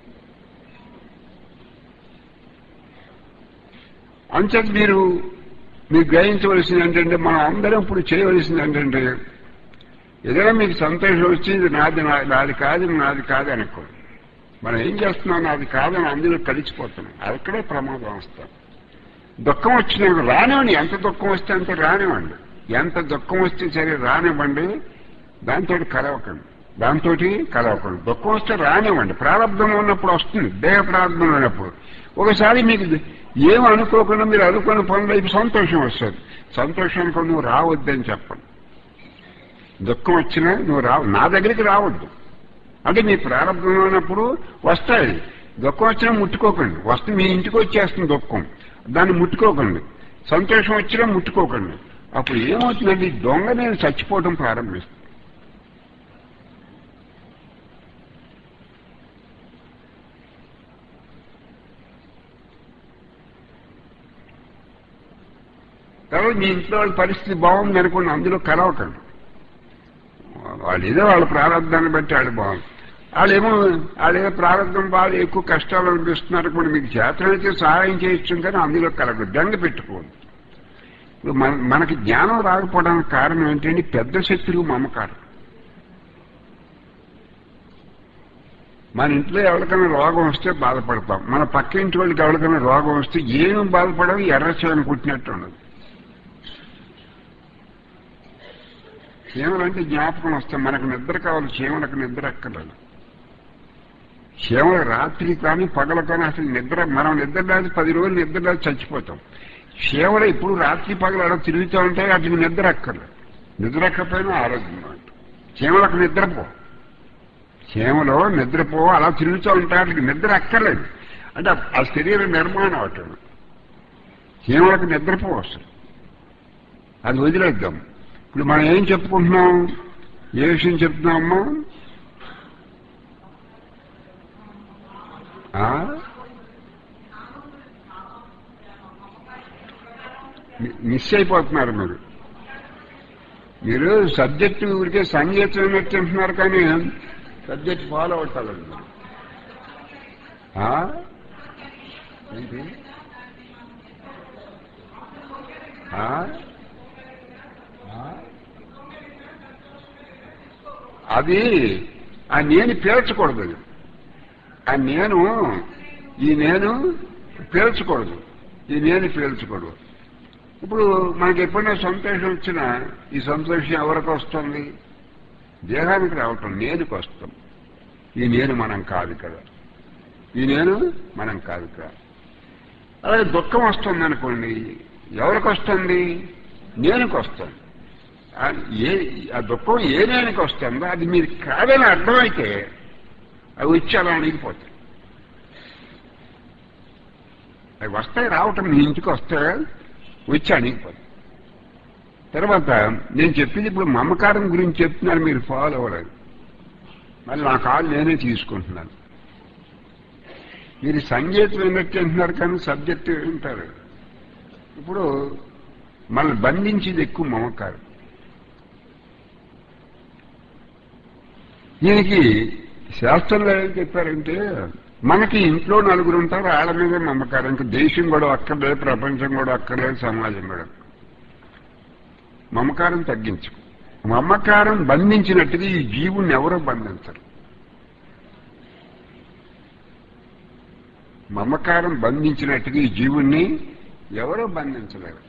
అంచేత మీరు మీరు గ్రహించవలసింది ఏంటంటే మనం అందరం ఇప్పుడు చేయవలసింది ఏంటంటే ఏదైనా మీకు సంతోషం వచ్చి ఇది నాది నా- నాది కాదు ఇది నాది కాదు అనుకో మనం ఏం చేస్తున్నాం నాది కాదని అందులో కలిసిపోతున్నాం అక్కడే ప్రమాదం వస్తాం దుఃఖం వచ్చినప్పుడు రానివ్వండి ఎంత దుఃఖం వస్తే అంత రానివ్వండి ఎంత దుఃఖం వస్తే సరే రానివ్వండి దాంతో కలవకండి దాంతో కలవకండి దుఃఖం వస్తే రానివ్వండి ప్రారంభంలో ఉన్నప్పుడు వస్తుంది దేహ ప్రారంభంలో ఉన్నప్పుడు ఒకసారి మీకు ఏం అనుకోకుండా మీరు అనుకున్న పనులు అయిపోయి సంతోషం వస్తుంది సంతోషానికి నువ్వు రావద్దని చెప్పండి దుఃఖం వచ్చినా నువ్వు రావు నా దగ్గరికి రావద్దు అంటే మీ ప్రారంభంలో ఉన్నప్పుడు వస్తాయి దుఃఖం వచ్చినా ముట్టుకోకండి వస్తే మీ ఇంటికి వచ్చేస్తుంది దుఃఖం దాన్ని ముట్టుకోకండి సంతోషం వచ్చినా ముట్టుకోకండి అప్పుడు ఏమవుతుందండి ఈ దొంగ నేను చచ్చిపోవడం ప్రారంభిస్తుంది కాబట్టి మీ ఇంట్లో వాళ్ళ పరిస్థితి బాగుంది అనుకోండి అందులో కలవకండి వాళ్ళు ఏదో వాళ్ళ ప్రారంభాన్ని బట్టి వాళ్ళు బాగుంది వాళ్ళేమో వాళ్ళు ఏదో ప్రారంభం బాగా ఎక్కువ కష్టాలు అనిపిస్తున్నారు కూడా మీకు చేతనైతే సహాయం చేయొచ్చు కానీ అందులో కలగదు దండ పెట్టుకోవద్దు ఇప్పుడు మన మనకి జ్ఞానం రాకపోవడానికి కారణం ఏంటంటే పెద్ద శక్తులు మమకారం మన ఇంట్లో ఎవరికైనా రోగం వస్తే బాధపడతాం మన పక్క ఇంటి వాళ్ళకి ఎవరికైనా రోగం వస్తే ఏం బాధపడవు ఎర్రచేవని కుట్టినట్టు ఉండదు చీమలు అంటే జ్ఞాపకం వస్తాయి మనకు నిద్ర కావాలి చీమలకు నిద్ర ఎక్కలేదు చీమలు రాత్రి కానీ పగలు కానీ అసలు నిద్ర మనం నిద్ర లేదు పది రోజులు నిద్ర లేదు చచ్చిపోతాం చీమలు ఇప్పుడు రాత్రి పగలు అలా తిరుగుతూ ఉంటాయి వాటికి నిద్ర ఎక్కర్లేదు నిద్ర ఎక్కకపోయినా ఆరోగ్యంగా ఉంటుంది చీమలకు నిద్రపో చీమలో నిద్రపో అలా తిరుగుతూ ఉంటాయి వాటికి నిద్ర ఎక్కర్లేదు అంటే ఆ శరీర నిర్మాణం అటు చీమలకు నిద్రపో వస్తుంది అది వదిలేద్దాం ఇప్పుడు మనం ఏం చెప్పుకుంటున్నాం ఏ విషయం చెప్తున్నామమ్మా ఆ? మి- మిస్ అయిపోతున్నారు మీరు మీరు సబ్జెక్టు ఊరికే సంగీతం విన్నట్టు అంటున్నారు కానీ సబ్జెక్ట్ ఫాలో అవుతారండి మీరు. ఆ? ఏంటి ఆ? ఆ? అది ఆ నేను పేర్చకూడదు అది ఆ నేను ఈ నేను పేల్చకూడదు ఈ నేను పేల్చకూడదు ఇప్పుడు మనకి ఎప్పుడైనా సంతోషం వచ్చినా ఈ సంతోషం ఎవరికి వస్తుంది దేహానికి రావటం నేనుకి వస్తాం ఈ నేను మనం కాదు కదా ఈ నేను మనం కాదు కదా అలాగే దుఃఖం వస్తుంది అనుకోండి ఎవరికి వస్తుంది నేనుకి వస్తుంది ఆ ఏ ఆ దుఃఖం ఏ నేనికి వస్తుందో అది మీరు కాదని అర్థమైతే అవి వచ్చి అలా అణిగిపోతాయి అవి వస్తాయి రావటం మీ ఇంటికి వస్తాయి వచ్చి అణిగిపోతాయి తర్వాత నేను చెప్పింది ఇప్పుడు మమకారం గురించి చెప్తున్నాను మీరు ఫాలో అవ్వలేదు మళ్ళీ నా కాలు నేనే తీసుకుంటున్నాను మీరు సంగీతం విన్నట్టు అంటున్నారు కానీ సబ్జెక్ట్ వింటారు ఇప్పుడు మనల్ని బంధించేది ఎక్కువ మమకారం దీనికి శాస్త్రంలో ఏం చెప్పారంటే మనకి ఇంట్లో నలుగురు ఉంటారు వాళ్ళ మీద నమ్మకారం ఇంకా దేశం కూడా అక్కర్లేదు ప్రపంచం కూడా అక్కర్లేదు సమాజం కూడా మమకారం తగ్గించు మమకారం బంధించినట్టుగా ఈ జీవుని ఎవరో బంధించరు మమకారం బంధించినట్టుగా ఈ జీవుణ్ణి ఎవరో బంధించలేరు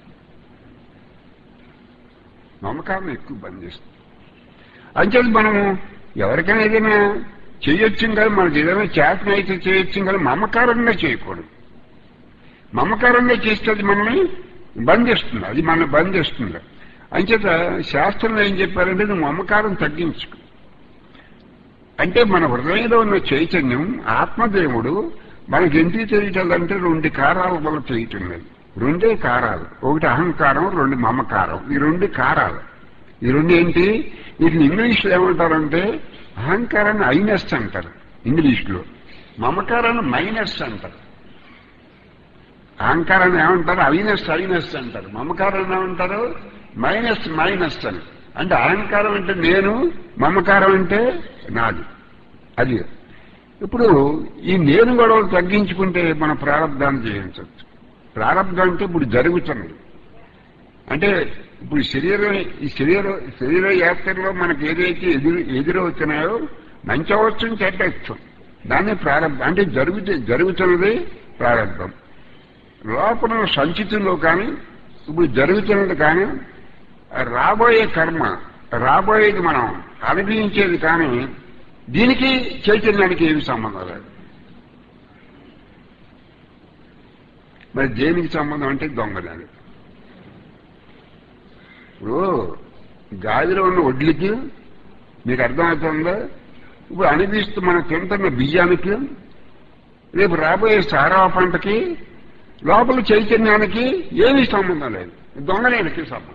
మమకారం ఎక్కువ బంధిస్తుంది అంచేది మనము ఎవరికైనా ఏదైనా చేయొచ్చు కానీ మనకి ఏదైనా చేతన అయితే చేయొచ్చు కానీ మమకారంగా చేయకూడదు మమకారంగా చేస్తే అది మనల్ని బంధిస్తుంది అది మనల్ని బంధిస్తుంది అంచేత శాస్త్రంలో ఏం చెప్పారంటే నువ్వు మమకారం తగ్గించుకో అంటే మన హృదయంలో ఉన్న చైతన్యం ఆత్మదేవుడు మనకి ఎందుకు తెలియటంటే రెండు కారాల వల్ల చేయటం లేదు రెండే కారాలు ఒకటి అహంకారం రెండు మమకారం ఈ రెండు కారాలు ఈ రెండు ఏంటి వీటిని ఇంగ్లీష్లో ఏమంటారంటే అహంకారాన్ని ఐనస్ అంటారు ఇంగ్లీష్లో మమకారాన్ని మైనస్ అంటారు అహంకారాన్ని ఏమంటారు ఐనస్ ఐనస్ అంటారు మమకారాన్ని ఏమంటారు మైనస్ మైనస్ అని అంటే అహంకారం అంటే నేను మమకారం అంటే నాది అది ఇప్పుడు ఈ నేను గొడవలు తగ్గించుకుంటే మన ప్రారంధాన్ని చేయించవచ్చు ప్రారంధం అంటే ఇప్పుడు జరుగుతున్నది అంటే ఇప్పుడు శరీరం ఈ శరీర శరీర యాత్రలో మనకి ఏదైతే ఎదురు ఎదురవుతున్నాయో మంచి అవచ్చు చెడ్డవచ్చు దాన్ని ప్రారంభం అంటే జరుగుతు జరుగుతున్నది ప్రారంభం లోపల సంచితుల్లో కానీ ఇప్పుడు జరుగుతున్నది కానీ రాబోయే కర్మ రాబోయేది మనం అనుభవించేది కానీ దీనికి చైతన్యానికి ఏమి సంబంధం లేదు మరి దేనికి సంబంధం అంటే దొంగదాని ఇప్పుడు గాలిలో ఉన్న వడ్లకి మీకు అర్థమవుతుందా ఇప్పుడు అనిపిస్తూ మనం తింటున్న బియ్యానికి రేపు రాబోయే సారా పంటకి లోపల చైతన్యానికి ఏమీ సంబంధం లేదు దొంగలేనికి సంబంధం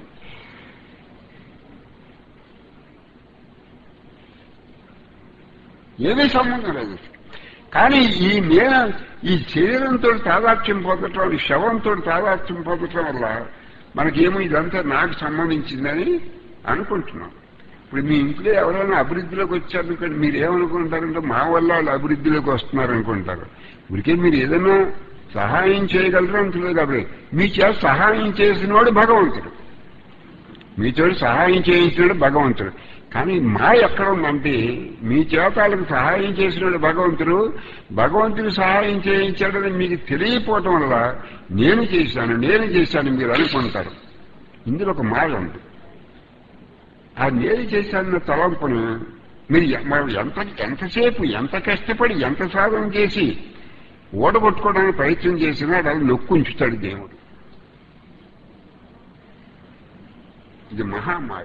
ఏమీ సంబంధం లేదు కానీ ఈ నేను ఈ శరీరంతో తాదాత్యం పొందటం ఈ శవంతో తాదాత్యం పొందటం వల్ల మనకేమో ఇదంతా నాకు సంబంధించిందని అనుకుంటున్నాం ఇప్పుడు మీ ఇంట్లో ఎవరైనా అభివృద్ధిలోకి వచ్చారనుకోండి మీరు ఏమనుకుంటారంటే మా వల్ల వాళ్ళు అభివృద్ధిలోకి వస్తున్నారు అనుకుంటారు ఇప్పటికే మీరు ఏదైనా సహాయం చేయగలరు అంటున్నారు కాబట్టి మీ చేత సహాయం చేసినవాడు భగవంతుడు మీతో సహాయం చేయించినాడు భగవంతుడు కానీ మా ఎక్కడ ఉందంటే మీ చేతాలకు సహాయం చేసినాడు భగవంతుడు భగవంతుడు సహాయం చేయించాడని మీకు తెలియపోవటం వల్ల నేను చేశాను నేను చేశాను మీరు అనుకుంటారు ఇందులో ఒక మాయ ఉంది ఆ నేను చేశానన్న తలంపును మీరు ఎ- మనం ఎంత ఎంతసేపు ఎంత కష్టపడి ఎంత సాధన చేసి ఓడగొట్టుకోవడానికి ప్రయత్నం చేసినా అది నొక్కు ఉంచుతాడు దేవుడు ఇది మహామాయ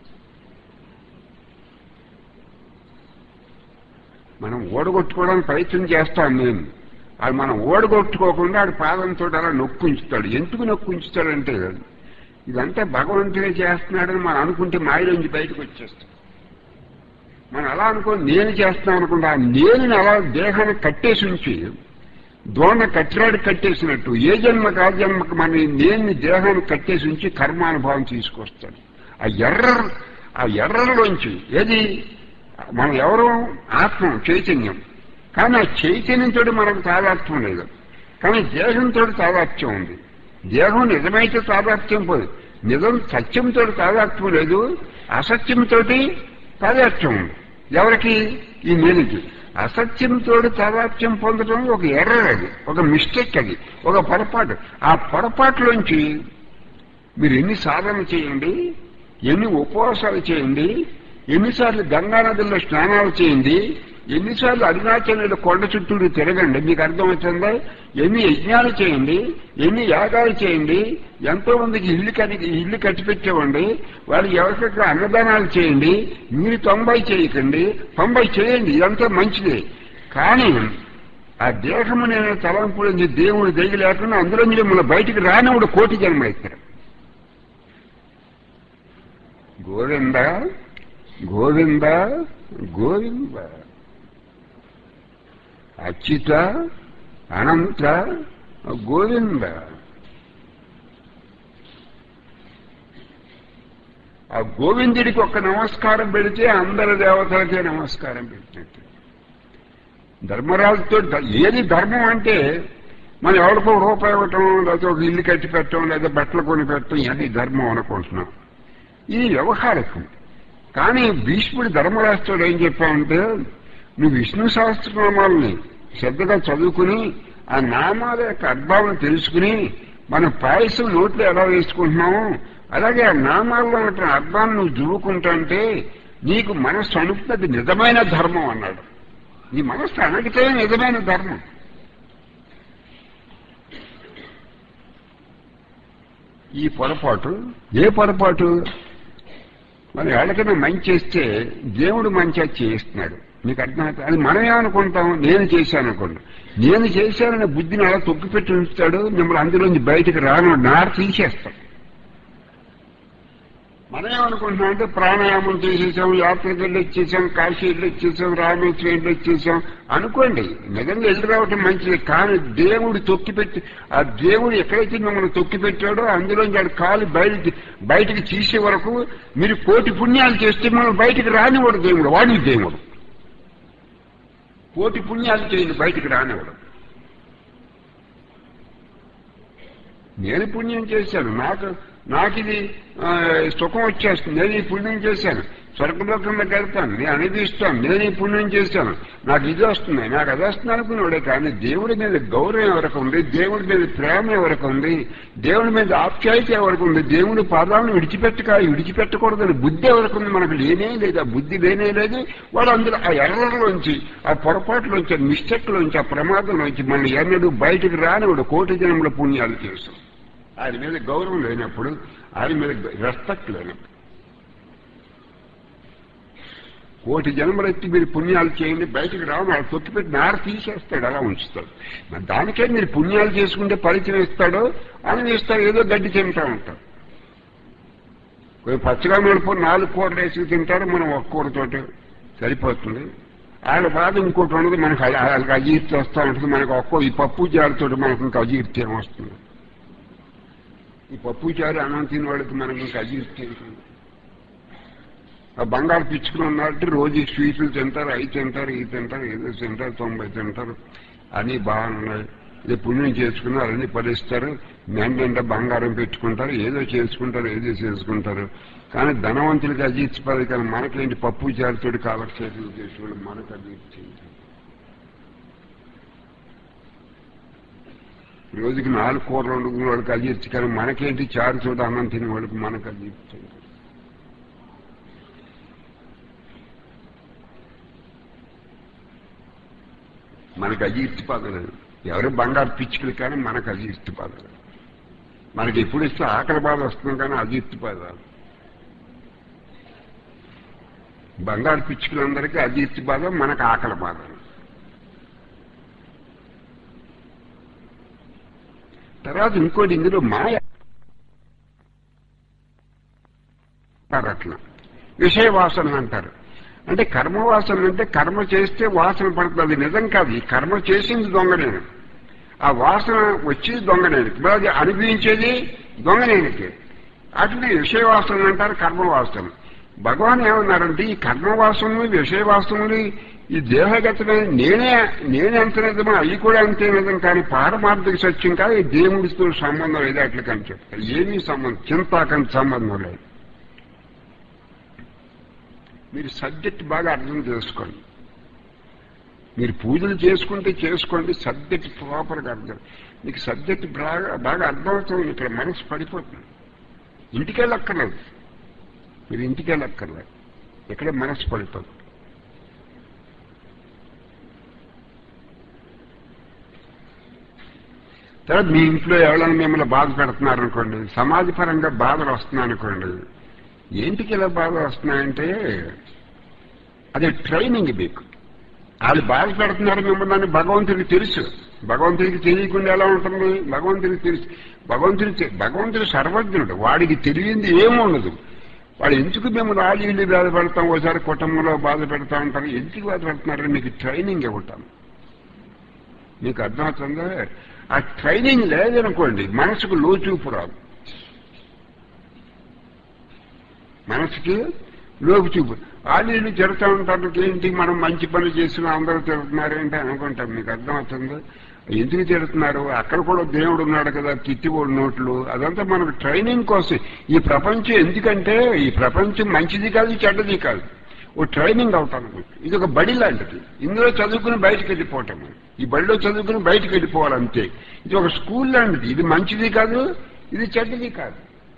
మనం ఓడగొట్టుకోవడానికి ప్రయత్నం చేస్తాం నేను అది మనం ఓడగొట్టుకోకుండా ఆడు పాదంతో అలా నొక్కుంచుతాడు ఎందుకు నొక్కుంచుతాడంటే ఇదంతా భగవంతుడే చేస్తున్నాడని మనం అనుకుంటే మాయలోంచి బయటకు వచ్చేస్తాం మనం అలా అనుకో నేను చేస్తున్నాను అనుకుంటా ఆ నేను అలా దేహాన్ని కట్టేసి ఉంచి దోణ కట్టిరాడు కట్టేసినట్టు ఏ జన్మ కా జన్మకు మన నేను దేహాన్ని కట్టేసి ఉంచి కర్మానుభవం తీసుకొస్తాడు ఆ ఎర్ర ఆ ఎర్రలోంచి ఏది మనం ఎవరు ఆత్మ చైతన్యం కానీ ఆ చైతన్యంతో మనకు తాదాత్మ్యం లేదు కానీ దేహంతో తాదాత్మ్యం ఉంది దేహం నిజమైతే తాదాత్మ్యం పోదు నిజం సత్యంతో తాదాత్మ్యం లేదు అసత్యంతో తాదాత్మ్యం ఉంది ఎవరికి ఈ నేనికి అసత్యంతో తాదాత్మ్యం పొందడం ఒక ఎర్రర్ అది ఒక మిస్టేక్ అది ఒక పొరపాటు ఆ పొరపాటులోంచి మీరు ఎన్ని సాధన చేయండి ఎన్ని ఉపవాసాలు చేయండి ఎన్నిసార్లు గంగా నదుల్లో స్నానాలు చేయండి ఎన్నిసార్లు అరుణాచలంలో కొండ చుట్టూరు తిరగండి మీకు అర్థమవుతుందా ఎన్ని యజ్ఞాలు చేయండి ఎన్ని యాగాలు చేయండి ఎంతో మందికి ఇల్లు కట్టి ఇల్లు కట్టిపెట్టేవండి వాళ్ళకి ఎవరికైనా అన్నదానాలు చేయండి మీరు తొంభై చేయకండి తొంభై చేయండి ఇదంతా మంచిదే కానీ ఆ దేహము నేను తలంపుడు దేవుడు దగి లేకుండా అందులో మిమ్మల్ని బయటికి రానివాడు కోటి జన్మలు ఎత్తారు గోవింద గోవింద గోవింద అచ్యుత అనంత గోవింద ఆ గోవిందుడికి ఒక్క నమస్కారం పెడితే అందరి దేవతలకే నమస్కారం పెట్టినట్టు ధర్మరాజుతో ద- ఏది ధర్మం అంటే మనం ఎవరికో రూపాయి ఇవ్వటం లేకపోతే ఒక ఇల్లు కట్టి పెట్టడం లేదా బట్టలు కొని పెట్టడం ఇవన్నీ ధర్మం అనుకుంటున్నాం ఇది వ్యవహారికం కానీ భీష్ముడి ధర్మరాష్ట్రుడు ఏం చెప్పామంటే నువ్వు విష్ణు సహస్రనామాలని శ్రద్ధగా చదువుకుని ఆ నామాల యొక్క అర్థాలను తెలుసుకుని మనం పాయసం నోట్లో ఎలా వేసుకుంటున్నాము అలాగే ఆ నామాల్లో ఉన్న అర్థాన్ని నువ్వు దువ్వుకుంటుంటే నీకు మనస్సు అణుకున్నది నిజమైన ధర్మం అన్నాడు నీ మనస్సు అణగితే నిజమైన ధర్మం ఈ పొరపాటు ఏ పొరపాటు మరి వాళ్ళకైనా మంచి చేస్తే దేవుడు మంచిగా చేయిస్తున్నాడు నీకు అర్థమవుతుంది అది మనం ఏమనుకుంటాం నేను చేశాను అనుకోండి నేను చేశాననే బుద్ధిని అలా తొక్కిపెట్టి ఉంచుతాడు మిమ్మల్ని అందులోంచి బయటకు రాను నార తీసేస్తాడు మనం ఏమనుకుంటున్నాం అంటే ప్రాణాయామం చేసేసాం యాత్రకు వెళ్ళి వచ్చేసాం కాశీ వెళ్ళి వచ్చేసాం రామేశ్వరం వెళ్ళి వచ్చేసాం అనుకోండి నిజంగా వెళ్ళి రావటం మంచిది కానీ దేవుడు తొక్కిపెట్టి ఆ దేవుడు ఎక్కడైతే మిమ్మల్ని తొక్కిపెట్టాడో అందులోంచి ఆడు కాలు బయటికి బయటికి తీసే వరకు మీరు కోటి పుణ్యాలు చేస్తే మిమ్మల్ని బయటికి రానివాడు దేవుడు వాడి దేవుడు కోటి పుణ్యాలు చేయండి బయటికి రానివాడు నేను పుణ్యం చేశాను నాకు నాకు ఇది ఆ, సుఖం వచ్చేస్తుంది నేను ఈ పుణ్యం చేశాను స్వర్గలోకంలోకి వెళ్తాను నేను అనుభవిస్తాను నేను ఈ పుణ్యం చేశాను నాకు ఇది వస్తుంది నాకు అది వస్తుంది అనుకున్నాడే కానీ దేవుడి మీద గౌరవం ఎవరికి ఉంది దేవుడి మీద ప్రేమ ఎవరికి ఉంది దేవుడి మీద ఆప్యాయత ఎవరికి ఉంది దేవుడి పాదాలను విడిచిపెట్టక విడిచిపెట్టకూడదని బుద్ధి ఎవరికి ఉంది మనకు లేనే లేదు ఆ బుద్ధి లేనే లేదు వాడు అందులో ఆ ఎర్రలోంచి ఆ పొరపాటులోంచి ఆ మిస్టేక్లోంచి ఆ ప్రమాదంలోంచి మన ఎన్నడూ బయటకు రానివాడు కోటి జన్మల పుణ్యాలు చేస్తాం ఆయన మీద గౌరవం లేనప్పుడు ఆయన మీద రెస్పెక్ట్ లేనప్పుడు కోటి జన్మలెత్తి మీరు పుణ్యాలు చేయండి బయటకు రావు వాళ్ళు తొక్కిపెట్టి నార తీసేస్తాడు అలా ఉంచుతాడు మరి దానికే మీరు పుణ్యాలు చేసుకుంటే ఫలితం ఇస్తాడో అని ఇస్తాడు ఏదో గడ్డి తింటా ఉంటాం కొంచెం పచ్చగా నడుపు నాలుగు కూరలు వేసి తింటారు మనం ఒక్క కూరతోటి సరిపోతుంది ఆయన బాధ ఇంకోటి ఉండదు మనకు వాళ్ళకి అజీర్తి వస్తూ ఉంటుంది మనకు ఒక్కో ఈ పప్పు జారుతో మనకు ఇంకా అజీర్తి ఏమొస్తుంది ఈ పప్పు చారు అన్నం తిని వాళ్ళకి మనకి ఇంకా అజీర్తి ఉంటుంది ఆ బంగారు పిచ్చుకుని ఉన్నట్టు రోజు ఈ స్వీట్లు తింటారు అవి తింటారు ఇవి తింటారు ఏదో తింటారు తొంభై తింటారు అన్నీ బాగున్నాయి ఇది పుణ్యం చేసుకున్నారు అన్ని ఫలిస్తారు మెండంటే బంగారం పెట్టుకుంటారు ఏదో చేసుకుంటారు ఏదో చేసుకుంటారు కానీ ధనవంతులకి అజీర్చిపోదు కానీ మనకేంటి పప్పు చారుతోటి కాలక్షేపం చేసేవాళ్ళు మనకు అజీర్చి రోజుకి నాలుగు కూరలు వండుకునే వాళ్ళకి అజీర్చి కానీ మనకేంటి చారు చోట అన్నం తినే వాళ్ళకి మనకు అజీర్చి మనకు అజీర్తి పదలేదు ఎవరు బంగారు పిచ్చుకలు కానీ మనకు అజీర్తి పదలేదు మనకి ఎప్పుడు ఇస్తే ఆకలి బాధ వస్తుంది కానీ అజీర్తి పదాలు బంగారు పిచ్చుకలందరికీ అజీర్తి బాధ మనకు ఆకలి బాధ తర్వాత ఇంకోటి ఇందులో మాయ అంటారు అట్లా విషయ వాసన అంటారు అంటే కర్మ వాసన అంటే కర్మ చేస్తే వాసన పడుతుంది అది నిజం కాదు ఈ కర్మ చేసింది దొంగనేను ఆ వాసన వచ్చేది దొంగనేనికి ఇప్పుడు అది అనుభవించేది దొంగనేనికి అట్లనే విషయ వాసన అంటారు కర్మ వాసన భగవాన్ ఏమన్నారంటే ఈ కర్మ వాసనలు విషయ వాసనలు ఈ దేహగతమైన నేనే నేనే అంత నిజమా అవి కూడా అంతే నిజం కానీ పారమార్థిక సత్యం కాదు ఈ దేవుడితో సంబంధం లేదు అట్లా కానీ చెప్తారు ఏమీ సంబంధం చింతాకంత సంబంధం లేదు మీరు సబ్జెక్ట్ బాగా అర్థం చేసుకోండి మీరు పూజలు చేసుకుంటే చేసుకోండి సబ్జెక్ట్ ప్రాపర్గా అర్థం మీకు సబ్జెక్ట్ బాగా బాగా అర్థమవుతుంది ఇక్కడ మనసు పడిపోతుంది ఇంటికి వెళ్ళక్కర్లేదు మీరు ఇంటికి వెళ్ళక్కర్లేదు ఇక్కడ మనసు పడిపోతుంది తర్వాత మీ ఇంట్లో ఎవరైనా మిమ్మల్ని బాధ పెడుతున్నారు అనుకోండి సమాజపరంగా బాధలు వస్తున్నాయి అనుకోండి ఏంటికి ఇలా బాధలు వస్తున్నాయంటే అది ట్రైనింగ్ మీకు వాళ్ళు బాధ పెడుతున్నారు మిమ్మల్ని భగవంతుడికి తెలుసు భగవంతుడికి తెలియకుండా ఎలా ఉంటుంది భగవంతుడికి తెలుసు భగవంతుడి భగవంతుడు సర్వజ్ఞుడు వాడికి తెలియంది ఏముండదు వాడు ఎందుకు మేము రాజీలు బాధ పెడతాం ఓసారి కుటుంబంలో బాధ పెడతా ఉంటారు ఎందుకు బాధ పెడుతున్నారు మీకు ట్రైనింగ్ ఇవ్వటం మీకు అర్థమవుతుందా ఆ ట్రైనింగ్ లేదనుకోండి మనసుకు లోచూపు రాదు మనసుకి లోపు చూపు వాళ్ళు తిడుతూ ఉంటారు ఏంటి మనం మంచి పనులు చేసిన అందరూ తిడుతున్నారు ఏంటి అనుకుంటాం మీకు అర్థమవుతుంది ఎందుకు తిడుతున్నారు అక్కడ కూడా దేవుడు ఉన్నాడు కదా తిట్టిపోడు నోట్లు అదంతా మనకు ట్రైనింగ్ కోసం ఈ ప్రపంచం ఎందుకంటే ఈ ప్రపంచం మంచిది కాదు చెడ్డది కాదు ఓ ట్రైనింగ్ అవటానికి ఇది ఒక బడి లాంటిది ఇందులో చదువుకుని బయటకు వెళ్ళిపోవటం ఈ బడిలో చదువుకుని బయటకు వెళ్ళిపోవాలంతే ఇది ఒక స్కూల్ లాంటిది ఇది మంచిది కాదు ఇది చెడ్డది కాదు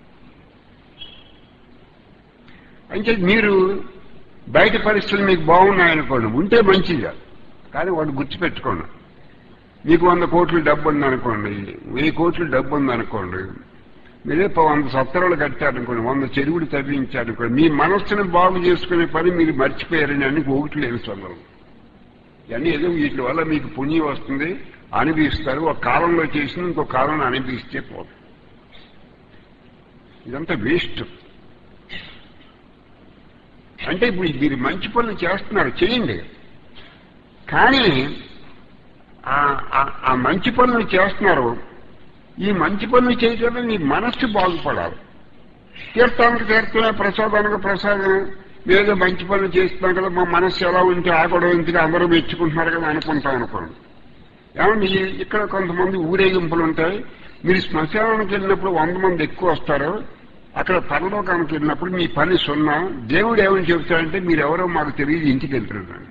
అంటే మీరు బయట పరిస్థితులు మీకు బాగున్నాయనుకోండి ఉంటే మంచిగా కానీ వాడు గుర్తుపెట్టుకోండి మీకు వంద కోట్లు డబ్బు ఉందనుకోండి వెయ్యి కోట్లు డబ్బు ఉందనుకోండి మీరే ప- వంద సత్తరాలు కట్టారనుకోండి వంద చెరువులు తవ్వించారనుకోండి మీ మనస్సును బాగు చేసుకునే పని మీరు మర్చిపోయారని అన్ని ఒకటి లేదు సొందరం ఇవన్నీ ఏదో వీటి వల్ల మీకు పుణ్యం వస్తుంది అనుభవిస్తారు ఒక కాలంలో చేసిన ఇంకో కాలంలో అనుభవిస్తే పోదు ఇదంతా వేస్ట్ అంటే ఇప్పుడు మీరు మంచి పనులు చేస్తున్నారు చేయండి కానీ ఆ- ఆ- ఆ మంచి పనులు చేస్తున్నారు ఈ మంచి పనులు చేయటం మీ మనస్సు బాగుపడాలి తీర్థానికి తీర్థమే ప్రసాదానికి ప్రసాదం ఏదో మంచి పనులు చేస్తున్నాం కదా మా మనస్సు ఎలా ఉంటే ఆ గొడవ ఇంటికి అందరూ మెచ్చుకుంటున్నారు కదా అనుకుంటాం అనుకోండి ఏమండి ఈ- ఇక్కడ కొంతమంది ఊరేగింపులు ఉంటాయి మీరు శ్మశానానికి వెళ్ళినప్పుడు వంద మంది ఎక్కువ వస్తారు అక్కడ పరలోకానికి వెళ్ళినప్పుడు మీ పని సున్నా దేవుడు ఏమని చెబుతాడంటే మీరు ఎవరో మాకు తెలియదు ఇంటికి వెళ్తున్నారంట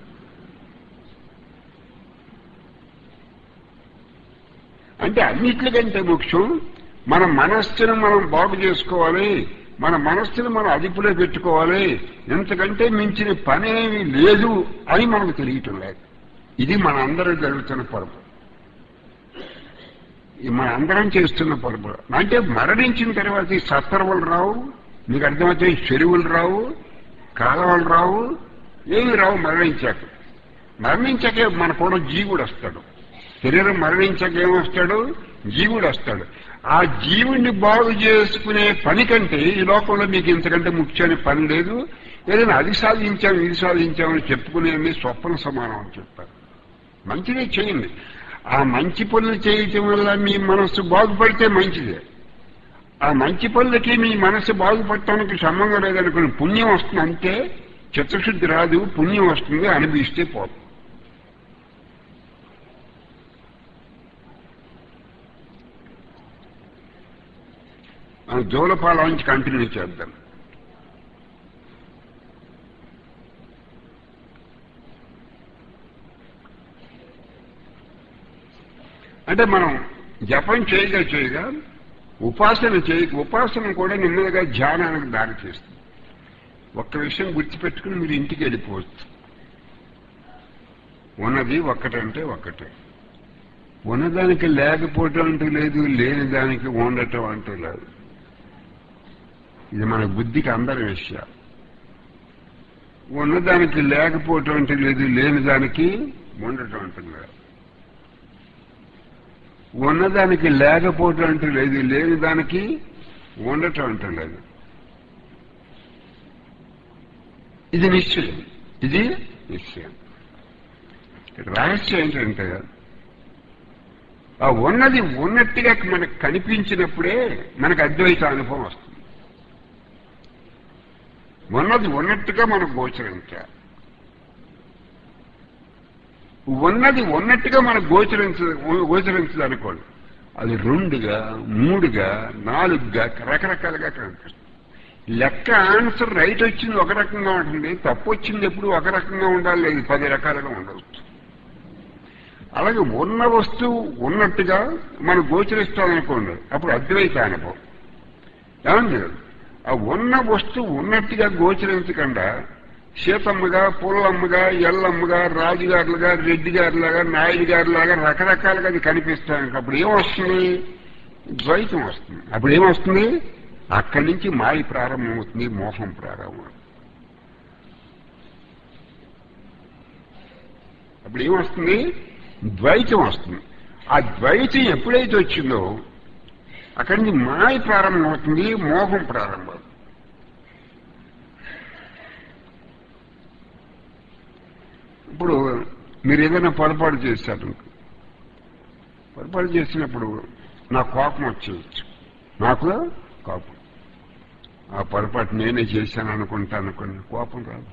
అంటే అన్నిటికంటే ముఖ్యం మన మనస్సును మనం బాగు చేసుకోవాలి మన మనస్సును మనం అదుపులో పెట్టుకోవాలి ఎంతకంటే మించిన పని ఏమీ లేదు అని మనకు తెలియటం లేదు ఇది మన అందరూ జరుగుతున్న పొరపు ఇది మన అందరం చేస్తున్న పొరపు అంటే మరణించిన తర్వాత ఈ సత్తరువులు రావు మీకు అర్థమైతే చెరువులు రావు కాలువలు రావు ఏమి రావు మరణించాక మరణించాకే మన కూడా జీవుడు వస్తాడు శరీరం మరణించాక ఏమొస్తాడు జీవుడు వస్తాడు ఆ జీవుణ్ణి బాగు చేసుకునే పని కంటే ఈ లోకంలో మీకు ఇంతకంటే ముఖ్యమైన పని లేదు ఏదైనా అది సాధించాం ఇది సాధించామని చెప్పుకునే స్వప్న సమానం అని చెప్పారు మంచిదే చేయండి ఆ మంచి పనులు చేయటం వల్ల మీ మనస్సు బాగుపడితే మంచిదే ఆ మంచి పనులకి మీ మనస్సు బాగుపడటానికి సంబంధం లేదనుకుని పుణ్యం వస్తుంది అంతే చిత్తశుద్ధి రాదు పుణ్యం వస్తుంది అనిపిస్తే పోతుంది మనం జోలపాల నుంచి కంటిన్యూ చేద్దాం అంటే మనం జపం చేయగా చేయగా ఉపాసన చేయ ఉపాసన కూడా నెమ్మదిగా ధ్యానానికి దారి చేస్తుంది ఒక్క విషయం గుర్తుపెట్టుకుని మీరు ఇంటికి వెళ్ళిపోవచ్చు ఉన్నది ఒక్కటంటే ఒక్కటే ఉన్నదానికి లేకపోవటం అంటూ లేదు లేని దానికి ఉండటం అంటూ లేదు ఇది మన బుద్ధికి అందరి విషయం ఉన్నదానికి లేకపోవటం అంటూ లేదు లేని దానికి ఉండటం అంటూ లేదు ఉన్నదానికి లేకపోవటం అంటూ లేదు లేని దానికి ఉండటం అంటూ లేదు ఇది నిశ్చయం ఇది నిశ్చయం రహస్యం ఏంటంటే ఆ ఉన్నది ఉన్నట్టుగా మనకు కనిపించినప్పుడే మనకు అద్వైత అనుభవం వస్తుంది ఉన్నది ఉన్నట్టుగా మనకు గోచరించాలి ఉన్నది ఉన్నట్టుగా మనకు గోచరించ గోచరించదు అనుకోండి అది రెండుగా మూడుగా నాలుగుగా రకరకాలుగా కనిపిస్తుంది లెక్క ఆన్సర్ రైట్ వచ్చింది ఒక రకంగా ఉంటుంది తప్పు వచ్చింది ఎప్పుడు ఒక రకంగా ఉండాలి లేదు పది రకాలుగా ఉండవచ్చు అలాగే ఉన్న వస్తువు ఉన్నట్టుగా మనం గోచరిస్తామనుకోండి అప్పుడు అద్వైత అనుభవం ఏమండి ఆ ఉన్న వస్తువు ఉన్నట్టుగా గోచరించకుండా సీతమ్మగా పుల్లమ్మగా ఎల్లమ్మగా రాజుగారులుగా రెడ్డి గారులాగా నాయుడు గారులాగా రకరకాలుగా అది కనిపిస్తాను అప్పుడు ఏమొస్తుంది ద్వైతం వస్తుంది అప్పుడు ఏమొస్తుంది అక్కడి నుంచి మాయ ప్రారంభమవుతుంది మోహం ప్రారంభం అప్పుడు ఏమొస్తుంది ద్వైతం వస్తుంది ఆ ద్వైతం ఎప్పుడైతే వచ్చిందో అక్కడి నుంచి మాయ ప్రారంభమవుతుంది మోహం ప్రారంభం ఇప్పుడు మీరు ఏదైనా పొరపాటు చేశారు పొరపాటు చేసినప్పుడు నా కోపం వచ్చేయచ్చు నాకు కోపం ఆ పొరపాటు నేనే చేశాను అనుకుంటాను అనుకోండి కోపం రాదు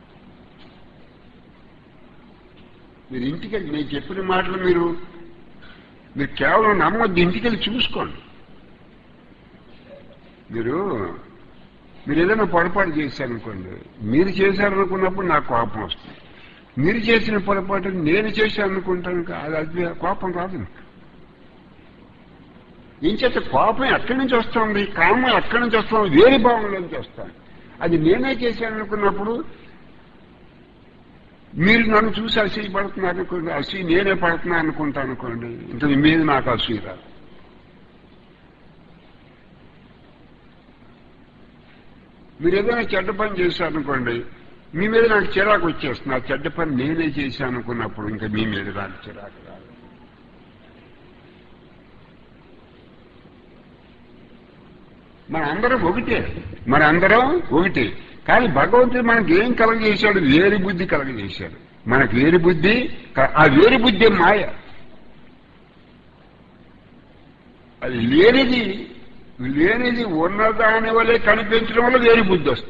మీరు ఇంటికెళ్ళి నేను చెప్పిన మాటలు మీరు మీరు కేవలం నమ్మొద్దు ఇంటికెళ్ళి చూసుకోండి మీరు మీరు ఏదైనా పొరపాటు చేశారనుకోండి మీరు చేశారనుకున్నప్పుడు నాకు కోపం వస్తుంది మీరు చేసిన పొరపాటు నేను చేశాను అనుకుంటాను కా- అది అది కోపం రాదు నాకు. ఏం చేత కోపం ఎక్కడి నుంచి వస్తుంది కామం ఎక్కడి నుంచి వస్తుంది వేరే భావంలోంచి వస్తాను అది నేనే చేశాను అనుకున్నప్పుడు మీరు నన్ను చూసి అసూయ పడుతున్నారు అనుకోండి అసూయ నేనే పడుతున్నా అనుకుంటాను అనుకోండి ఇంత మీ మీద నాకు అసూయ రాదు మీరు ఏదైనా చెడ్డ పని చేశారనుకోండి మీ మీద నాకు చిరాకు వచ్చేస్తుంది ఆ చెడ్డ పని నేనే చేశాను అనుకున్నప్పుడు ఇంకా మీ మీద నాకు చిరాకు రాదు మన అందరం ఒకటే మన అందరం ఒకటే కానీ భగవంతుడు మనకి ఏం కలగజేశాడు వేరు బుద్ధి కలగజేశాడు మనకు వేరు బుద్ధి క- ఆ వేరు బుద్ధి మాయ అది లేనిది లేనిది ఉన్నదాని వల్లే కనిపించడం వల్ల వేరు బుద్ధి వస్తుంది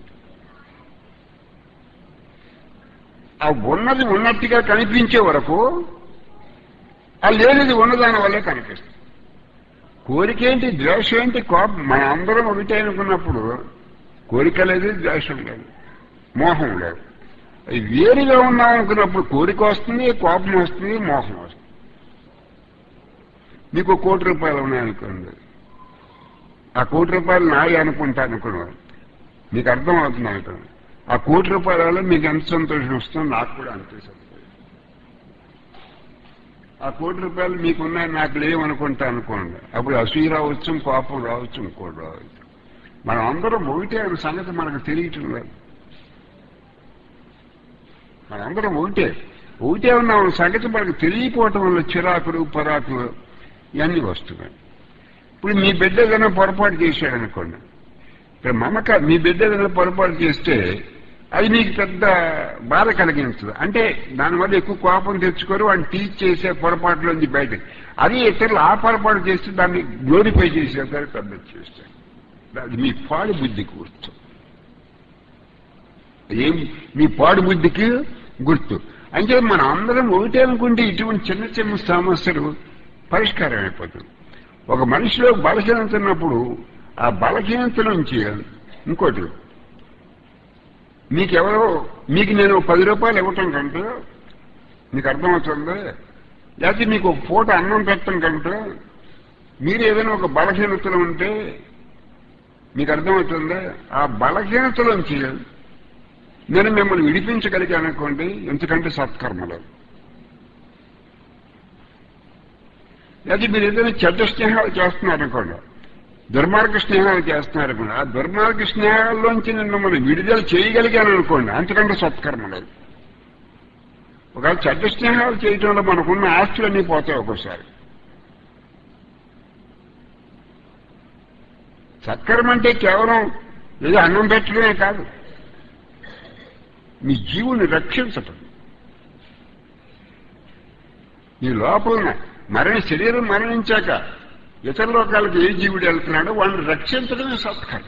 ఆ ఉన్నది ఉన్నట్టుగా కనిపించే వరకు ఆ లేనిది ఉన్నదాని వల్లే కనిపిస్తుంది కోరిక ఏంటి ద్వేషం ఏంటి కోపం మన అందరం ఒకటే అనుకున్నప్పుడు కోరిక లేదు ద్వేషం లేదు మోహం లేదు అవి వేరుగా ఉన్నాం అనుకున్నప్పుడు కోరిక వస్తుంది కోపం వస్తుంది మోహం వస్తుంది మీకు ఒక కోటి రూపాయలు ఉన్నాయనుకోండి ఆ కోటి రూపాయలు నాయి అనుకుంటా అనుకున్నాను మీకు అర్థం అవుతుంది అనుకోండి ఆ కోటి రూపాయల వల్ల మీకు ఎంత సంతోషం వస్తుందో నాకు కూడా అంతే సంతోషం ఆ కోటి రూపాయలు మీకున్నాయి నాకు లేవనుకుంటా అనుకోండి అప్పుడు అసూయ రావచ్చు కోపం రావచ్చు ఇంకోటి రావచ్చు మనం అందరం ఒకటే అనే సంగతి మనకు తెలియటం లేదు మనందరం ఒకటే ఒకటే ఉన్న సంగతి మనకు తెలియకపోవటం వల్ల చిరాకులు పరాకులు ఇవన్నీ వస్తున్నాయి ఇప్పుడు మీ బిడ్డ ఏదైనా పొరపాటు చేశాడు అనుకోండి ఇప్పుడు మమక మీ బిడ్డ ఏదైనా పొరపాటు చేస్తే అది మీకు పెద్ద బాధ కలిగించదు అంటే దానివల్ల ఎక్కువ కోపం తెచ్చుకోరు వాడిని టీచ్ చేసే పొరపాటులోంచి బయట అది ఇతరులు ఆ పొరపాటు చేస్తే దాన్ని గ్లోరిఫై చేసేసారు పెద్ద చేస్తారు అది మీ పాడు బుద్ధికి గుర్తు ఏం మీ పాడు బుద్ధికి గుర్తు అంటే మనం అందరం ఒకటే అనుకుంటే ఇటువంటి చిన్న చిన్న సమస్యలు పరిష్కారం అయిపోతుంది ఒక మనిషిలో బలహీనత ఉన్నప్పుడు ఆ బలహీనత నుంచి ఇంకోటి మీకెవరో మీకు నేను పది రూపాయలు ఇవ్వటం కంటే మీకు అర్థమవుతుంది లేకపోతే మీకు ఒక పూట అన్నం పెట్టడం కంటే మీరు ఏదైనా ఒక బలహీనతలో ఉంటే మీకు అర్థమవుతుంది ఆ బలహీనతలోంచి నేను మిమ్మల్ని విడిపించగలిగాను అనుకోండి ఎందుకంటే సత్కర్మలు లేదా మీరు ఏదైనా చెడ్డ స్నేహాలు చేస్తున్నారనుకోండి దుర్మార్గ స్నేహాలు చేస్తున్నారనుకోండి ఆ దుర్మార్గ స్నేహాల్లోంచి నేను మిమ్మల్ని విడుదల చేయగలిగాను అనుకోండి అంతకంటే సత్కర్మలు ఒకవేళ చెడ్డ స్నేహాలు చేయటంలో మనకున్న ఆస్తులన్నీ పోతాయి ఒక్కోసారి సత్కర్మ అంటే కేవలం ఏదో అన్నం పెట్టడమే కాదు మీ జీవుని రక్షించటం ఈ లోపల మరణ శరీరం మరణించాక ఇతర లోకాలకు ఏ జీవుడు వెళ్తున్నాడో వాళ్ళని రక్షించడమే సత్కర్మ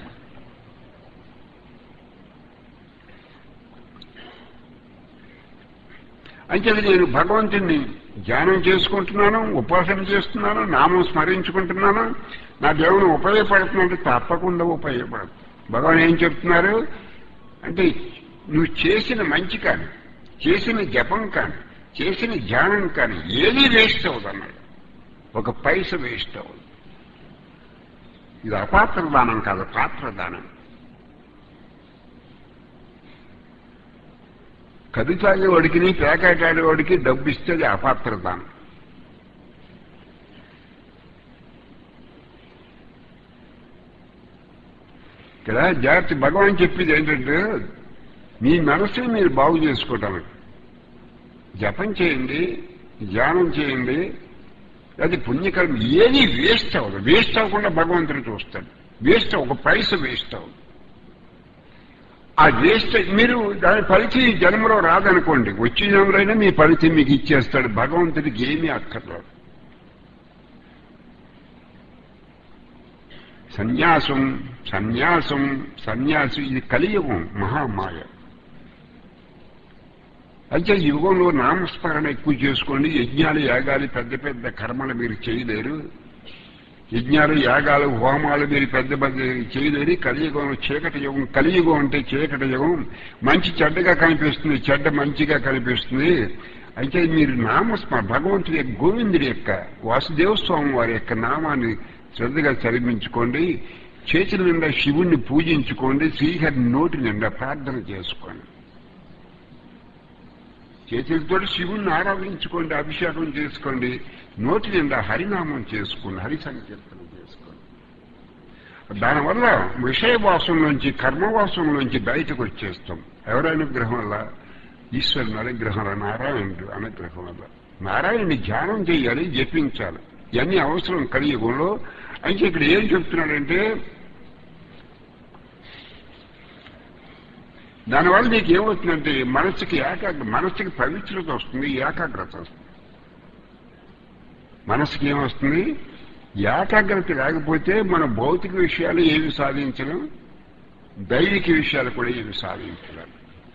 అంటే నేను భగవంతుణ్ణి ధ్యానం చేసుకుంటున్నాను ఉపాసన చేస్తున్నాను నామం స్మరించుకుంటున్నాను నా దేవుని ఉపయోగపడుతుందంటే తప్పకుండా ఉపయోగపడదు భగవాన్ ఏం చెప్తున్నారు అంటే నువ్వు చేసిన మంచి కానీ చేసిన జపం కానీ చేసిన ధ్యానం కానీ ఏది వేస్ట్ అవ్వదు అన్నాడు ఒక పైస వేస్ట్ అవ్వదు ఇది అపాత్ర దానం కాదు పాత్ర దానం కది తాగేవాడికి పేకాటాడేవాడికి డబ్బు ఇస్తే అది అపాత్ర దానం ఇక్కడ జాగ్రత్త భగవాన్ చెప్పేది ఏంటంటే మీ మనసుని మీరు బాగు చేసుకోవటానికి జపం చేయండి ధ్యానం చేయండి అది పుణ్యకర్మ ఏది వేస్ట్ అవ్వదు వేస్ట్ అవ్వకుండా భగవంతుడు చూస్తాడు వేస్ట్ ఒక పైస వేస్ట్ అవ్వదు ఆ వేస్ట్ మీరు దాని ఫలితం ఈ జన్మలో రాదనుకోండి వచ్చే జన్మలైనా మీ ఫలితం మీకు ఇచ్చేస్తాడు భగవంతుడికి ఏమీ అక్కర్లేదు సన్యాసం సన్యాసం సన్యాసం ఇది కలియుగం మహామాయ అయితే ఈ యుగంలో నామస్మరణ ఎక్కువ చేసుకోండి యజ్ఞాలు యాగాలు పెద్ద పెద్ద కర్మలు మీరు చేయలేరు యజ్ఞాలు యాగాలు హోమాలు మీరు పెద్ద పెద్ద చేయలేరు కలియుగం చీకటి యుగం కలియుగం అంటే చీకటి యుగం మంచి చెడ్డగా కనిపిస్తుంది చెడ్డ మంచిగా కనిపిస్తుంది అయితే మీరు నామస్మ భగవంతుడి యొక్క గోవిందుడి యొక్క వాసుదేవ స్వామి వారి యొక్క నామాన్ని శ్రద్ధగా చదివించుకోండి చేతుల నిండా శివుణ్ణి పూజించుకోండి శ్రీహరి నోటి నిండా ప్రార్థన చేసుకోండి చేతులతో శివుణ్ణి ఆరాధించుకోండి అభిషేకం చేసుకోండి నోటి నిండా హరినామం చేసుకోండి హరి సంకీర్తనం చేసుకోండి దానివల్ల విషయవాసం నుంచి కర్మవాసం నుంచి బయటకు వచ్చేస్తాం ఎవరి అనుగ్రహం వల్ల ఈశ్వరుని అనుగ్రహం వల్ల నారాయణుడు అనుగ్రహం వల్ల నారాయణుని ధ్యానం చేయాలి జపించాలి ఇవన్నీ అవసరం కలియుగంలో అయితే ఇక్కడ ఏం చెప్తున్నాడంటే దానివల్ల నీకు ఏమవుతుందంటే మనసుకి ఏకాగ్ర మనసుకి పవిత్రత వస్తుంది ఏకాగ్రత వస్తుంది మనసుకి ఏమొస్తుంది ఏకాగ్రత లేకపోతే మన భౌతిక విషయాలు ఏమి సాధించలేం దైవిక విషయాలు కూడా ఏమి సాధించలేం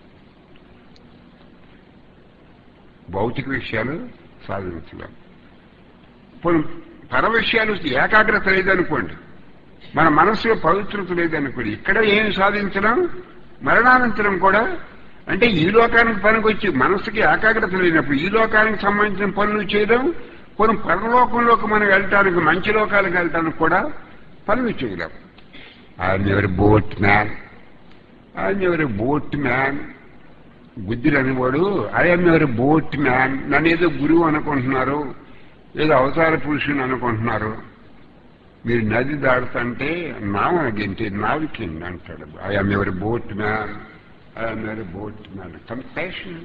భౌతిక విషయాలు సాధించలేం ఇప్పుడు పర విషయాలు ఏకాగ్రత లేదనుకోండి మన మనసులో పవిత్రత లేదనుకోండి ఇక్కడ ఏమి సాధించడం మరణానంతరం కూడా అంటే ఈ లోకానికి పనికొచ్చి మనసుకి ఏకాగ్రత లేనప్పుడు ఈ లోకానికి సంబంధించిన పనులు చేయడం కొన్ని పరలోకంలోకి మనం వెళ్ళటానికి మంచి లోకాలకు వెళ్ళటానికి కూడా పనులు చేయలేం ఆయన ఎవరి బోట్ మ్యాన్ ఆయన ఎవరి బోట్ మ్యాన్ బుద్ధుడు అనేవాడు ఆయన ఎవరి బోట్ మ్యాన్ నన్ను ఏదో గురువు అనుకుంటున్నారు ఏదో అవతార పురుషుని అనుకుంటున్నారు మీరు నది దాడుతుంటే నావ గింటి నావికిండి అంటాడు ఐఎమ్ ఎవరి బోట్ మ్యాన్ ఐఎమ్ ఎవరి బోట్ మ్యాన్ కంపాషన్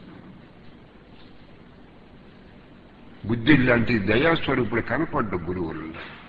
బుద్ధి లాంటి దయాస్వరూపుడు కనపడ్డు గురువులు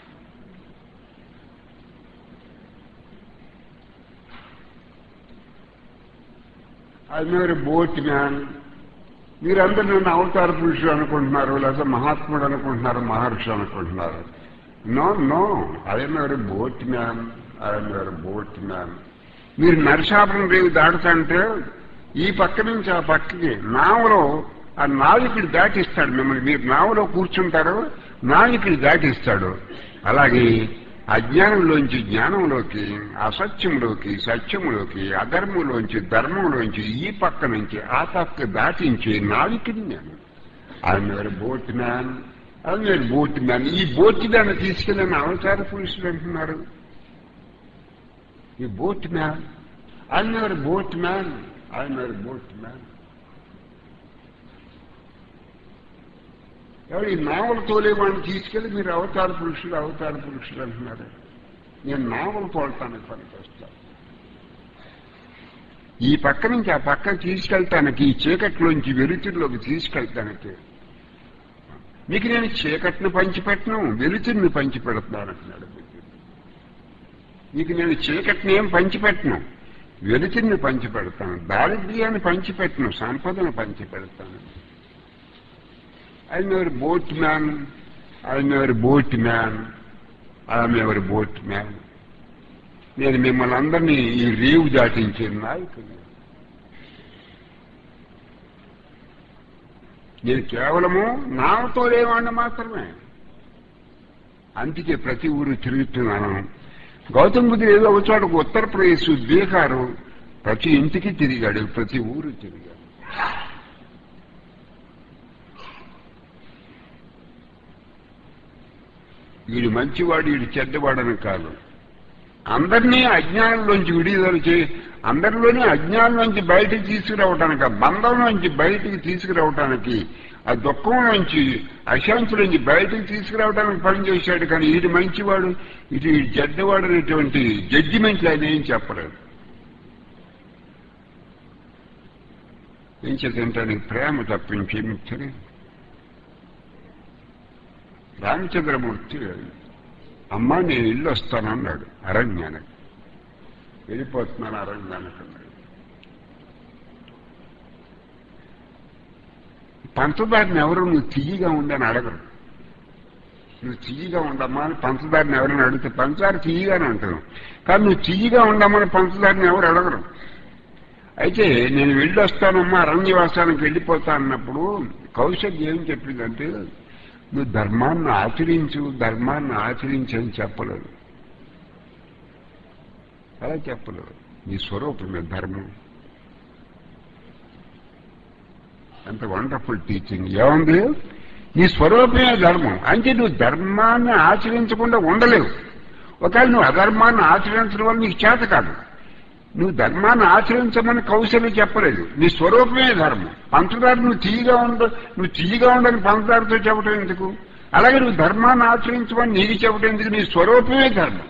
ఐఎమ్ ఎవరి బోట్ మ్యాన్ మీరందరూ నన్ను అవతార పురుషుడు అనుకుంటున్నారు లేదా మహాత్ముడు అనుకుంటున్నారు మహర్షి అనుకుంటున్నారు నో నో ఐఎమ్ ఎవరి బోట్ మ్యాన్ ఐఎమ్ ఎవరి బోట్ మ్యాన్ మీరు నరసాపురం రేవు దాటుతుంటే ఈ పక్క నుంచి ఆ పక్కకి నావలో ఆ నావికుడు దాటిస్తాడు మిమ్మల్ని మీరు నావలో కూర్చుంటారు నావికుడు దాటిస్తాడు అలాగే అజ్ఞానంలోంచి జ్ఞానంలోకి అసత్యంలోకి సత్యంలోకి అధర్మంలోంచి ధర్మంలోంచి ఈ పక్క నుంచి ఆ పక్క దాటించే నావికుడి నేను ఆయన ఎవరి బోట్ మ్యాన్ అది మీరు బోట్ మ్యాన్ ఈ బోట్ మ్యాన్ తీసుకెళ్ళిన అవతార పురుషులు అంటున్నారు ఈ బోట్ మ్యాన్ ఆయన ఎవరి బోట్ మ్యాన్ ఆయన ఎవరి బోట్ మ్యాన్ ఎవరు ఈ నావలు తోలేవాడిని తీసుకెళ్ళి మీరు అవతార పురుషులు అవతార పురుషులు అంటున్నారు నేను నావలు తోలటానికి పనికొస్తాను ఈ పక్క నుంచి ఆ పక్క తీసుకెళ్తానికి ఈ చీకట్లోంచి వెలుతురులోకి తీసుకెళ్తానికి మీకు నేను చీకటిని పంచిపెట్టను వెలుతురిని పంచిపెడుతున్నాను అంటున్నాడు నీకు నేను చీకటిని ఏం పంచిపెట్టను వెలుతురిని పంచిపెడతాను దారిద్ర్యాన్ని పంచిపెట్టను సంపదను పంచిపెడతాను I'm your boatman. I'm your boatman. I'm your boatman. నేను మిమ్మల్ని అందరినీ ఈ రేవు దాటించే నాయకుడు నేను కేవలము నాతో లేవాడిని మాత్రమే అందుకే ప్రతి ఊరు తిరుగుతున్నాను గౌతమ్ బుద్ధుడు ఏదో ఒక చోట ఉత్తరప్రదేశ్ బీహారు ప్రతి ఇంటికి తిరిగాడు ప్రతి ఊరు తిరిగాడు వీడు మంచివాడు వీడు చెడ్డవాడని కాదు అందరినీ అజ్ఞానంలోంచి విడుదల చే అందరిలోనే అజ్ఞానంలోంచి బయటికి తీసుకురావటానికి ఆ బంధం నుంచి బయటికి తీసుకురావటానికి ఆ దుఃఖం నుంచి అశాంతి నుంచి బయటికి తీసుకురావడానికి పనిచేశాడు కానీ ఇది మంచివాడు ఇది చెడ్డవాడు అనేటువంటి జడ్జిమెంట్లు ఆయన ఏం చెప్పలేదు ఏం చేతంటే ప్రేమ తప్పించి ముక్తిని రామచంద్రమూర్తి అమ్మ నేను ఇల్లు వస్తానన్నాడు అరణ్యానికి వెళ్ళిపోతున్నాను అరణ్యానికి అన్నాడు పంచదారిని ఎవరు నువ్వు తీయగా ఉండని అడగరు నువ్వు తీయగా ఉండమ్మా అని పంచదారిని ఎవరైనా అడిగితే పంచదార తీయగానే అంటాను కానీ నువ్వు తీయగా ఉండమ్మని పంచదారిని ఎవరు అడగరు అయితే నేను వెళ్ళొస్తానమ్మా అరణ్యవాసానికి వెళ్ళిపోతా అన్నప్పుడు కౌశల్య ఏం చెప్పిందంటే నువ్వు ధర్మాన్ని ఆచరించు ధర్మాన్ని ఆచరించు అని చెప్పలేదు అలా చెప్పలేదు నీ స్వరూపమే ధర్మం అంత వండర్ఫుల్ టీచింగ్ ఏముంది నీ స్వరూపమే ధర్మం అంటే నువ్వు ధర్మాన్ని ఆచరించకుండా ఉండలేవు ఒకవేళ నువ్వు అధర్మాన్ని ఆచరించడం వల్ల నీకు చేత కాదు నువ్వు ధర్మాన్ని ఆచరించమని కౌశల్యం చెప్పలేదు నీ స్వరూపమే ధర్మం పంచదార నువ్వు తీయగా ఉండ నువ్వు తీయగా ఉండని పంచదారతో చెప్పడం ఎందుకు అలాగే నువ్వు ధర్మాన్ని ఆచరించమని నీకు చెప్పడం ఎందుకు నీ స్వరూపమే ధర్మం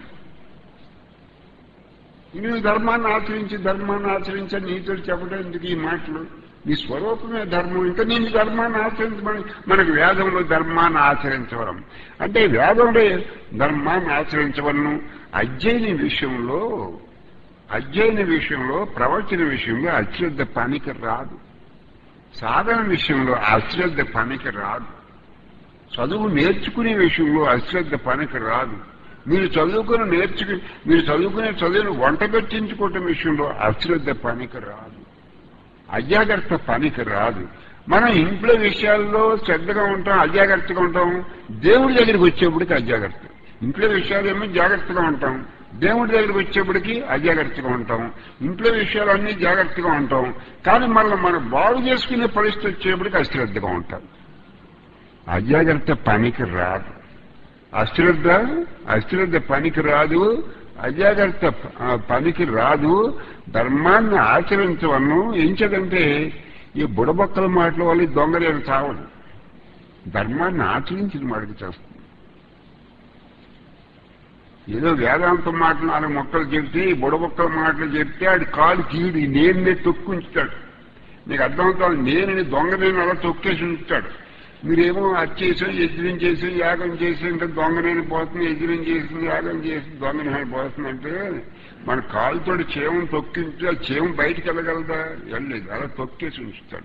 నువ్వు ధర్మాన్ని ఆచరించి ధర్మాన్ని ఆచరించని నీతో చెప్పడం ఎందుకు ఈ మాటలు నీ స్వరూపమే ధర్మం ఇంకా నేను ధర్మాన్ని ఆచరించమని మనకు వేదంలో ధర్మాన్ని ఆచరించవరం అంటే వేదంలో ధర్మాన్ని ఆచరించవలను అధ్యయన విషయంలో అధ్యయన విషయంలో ప్రవచన విషయంలో అశ్రద్ధ పనికి రాదు సాధన విషయంలో అశ్రద్ధ పనికి రాదు చదువు నేర్చుకునే విషయంలో అశ్రద్ధ పనికి రాదు మీరు చదువుకుని నేర్చుకు మీరు చదువుకునే చదువును వంట పెట్టించుకోవటం విషయంలో అశ్రద్ధ పనికి రాదు అజాగ్రత్త పనికి రాదు మనం ఇంట్లో విషయాల్లో శ్రద్ధగా ఉంటాం అజాగ్రత్తగా ఉంటాం దేవుడి దగ్గరికి వచ్చేప్పటికి అజాగ్రత్త ఇంట్లో విషయాలు ఏమో జాగ్రత్తగా ఉంటాం దేవుడి దగ్గరికి వచ్చేప్పటికి అజాగ్రత్తగా ఉంటాం ఇంట్లో విషయాలన్నీ జాగ్రత్తగా ఉంటాం కానీ మళ్ళీ మనం బాగు చేసుకునే పరిస్థితి వచ్చేప్పటికి అశ్రద్ధగా ఉంటాం అజాగ్రత్త పనికి రాదు అశ్రద్ధ అశ్రద్ధ పనికి రాదు అజాగ్రత్త పనికి రాదు ధర్మాన్ని ఆచరించవను ఎంచదంటే ఈ బుడబొక్కల మాటల వల్ల దొంగలేని చావదు ధర్మాన్ని ఆచరించిన వాడికి చేస్తుంది ఏదో వేదాంతం మాటలు నాలుగు మొక్కలు చెప్తే బుడబొక్కల మాటలు చెప్తే ఆడి కాలు కీడి నేనే తొక్కుంచుతాడు నీకు అర్థమవుతాడు నేను దొంగ నేను అలా తొక్కేసి ఉంచుతాడు మీరేమో అది చేసాం యజ్ఞం చేసి యాగం చేసి ఇంకా దొంగనేని పోతుంది యజ్ఞం చేసి యాగం చేసి దొంగనేని పోతుందంటే మన కాలుతో చేవం తొక్కించి ఆ చేవం బయటికి వెళ్ళగలదా వెళ్ళలేదు అలా తొక్కేసి ఉంచుతాడు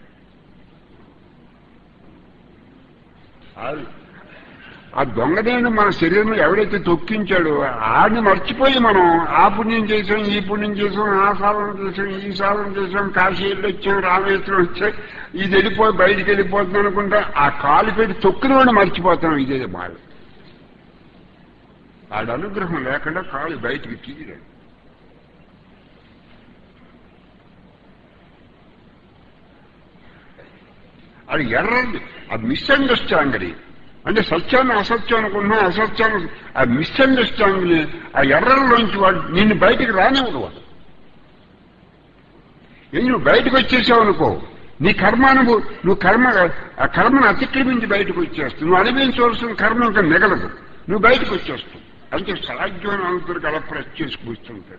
ఆ దొంగనేని మన శరీరంలో ఎవడైతే తొక్కించాడో ఆడిని మర్చిపోయి మనం ఆ పుణ్యం చేసాం ఈ పుణ్యం చేసాం ఆ సాధన చేసాం ఈ సాధన చేసాం కాశీ వెళ్ళి వచ్చాం రామేశ్వరం వచ్చాం ఇది వెళ్ళిపోయి బయటికి వెళ్ళిపోతున్నాం అనుకుంటా ఆ కాలు పెట్టి తొక్కిన వాడిని మర్చిపోతాం ఇదే బాధ ఆడ అనుగ్రహం లేకుండా కాలు బయటికి తీయలేదు అది ఎర్రది అది మిస్అండర్స్టాండింగ్ అంటే సత్యాన్ని అసత్యం అనుకున్నా అసత్యాన్ని ఆ మిస్అండర్స్టాండింగ్ ఆ ఎర్రల్లోంచి వాడు నిన్ను బయటికి రానివ్వడు వాడు ఏం నువ్వు బయటకు వచ్చేసావు అనుకో నీ కర్మానుభూ నువ్వు కర్మ ఆ కర్మను అతిక్రమించి బయటకు వచ్చేస్తావు నువ్వు అనుభవించవలసిన కర్మ ఇంకా మిగలదు నువ్వు బయటకు వచ్చేస్తావు అంటే సాధ్యమైన అంతరికి అలా ప్రెస్ చేసి కూర్చుంటాడు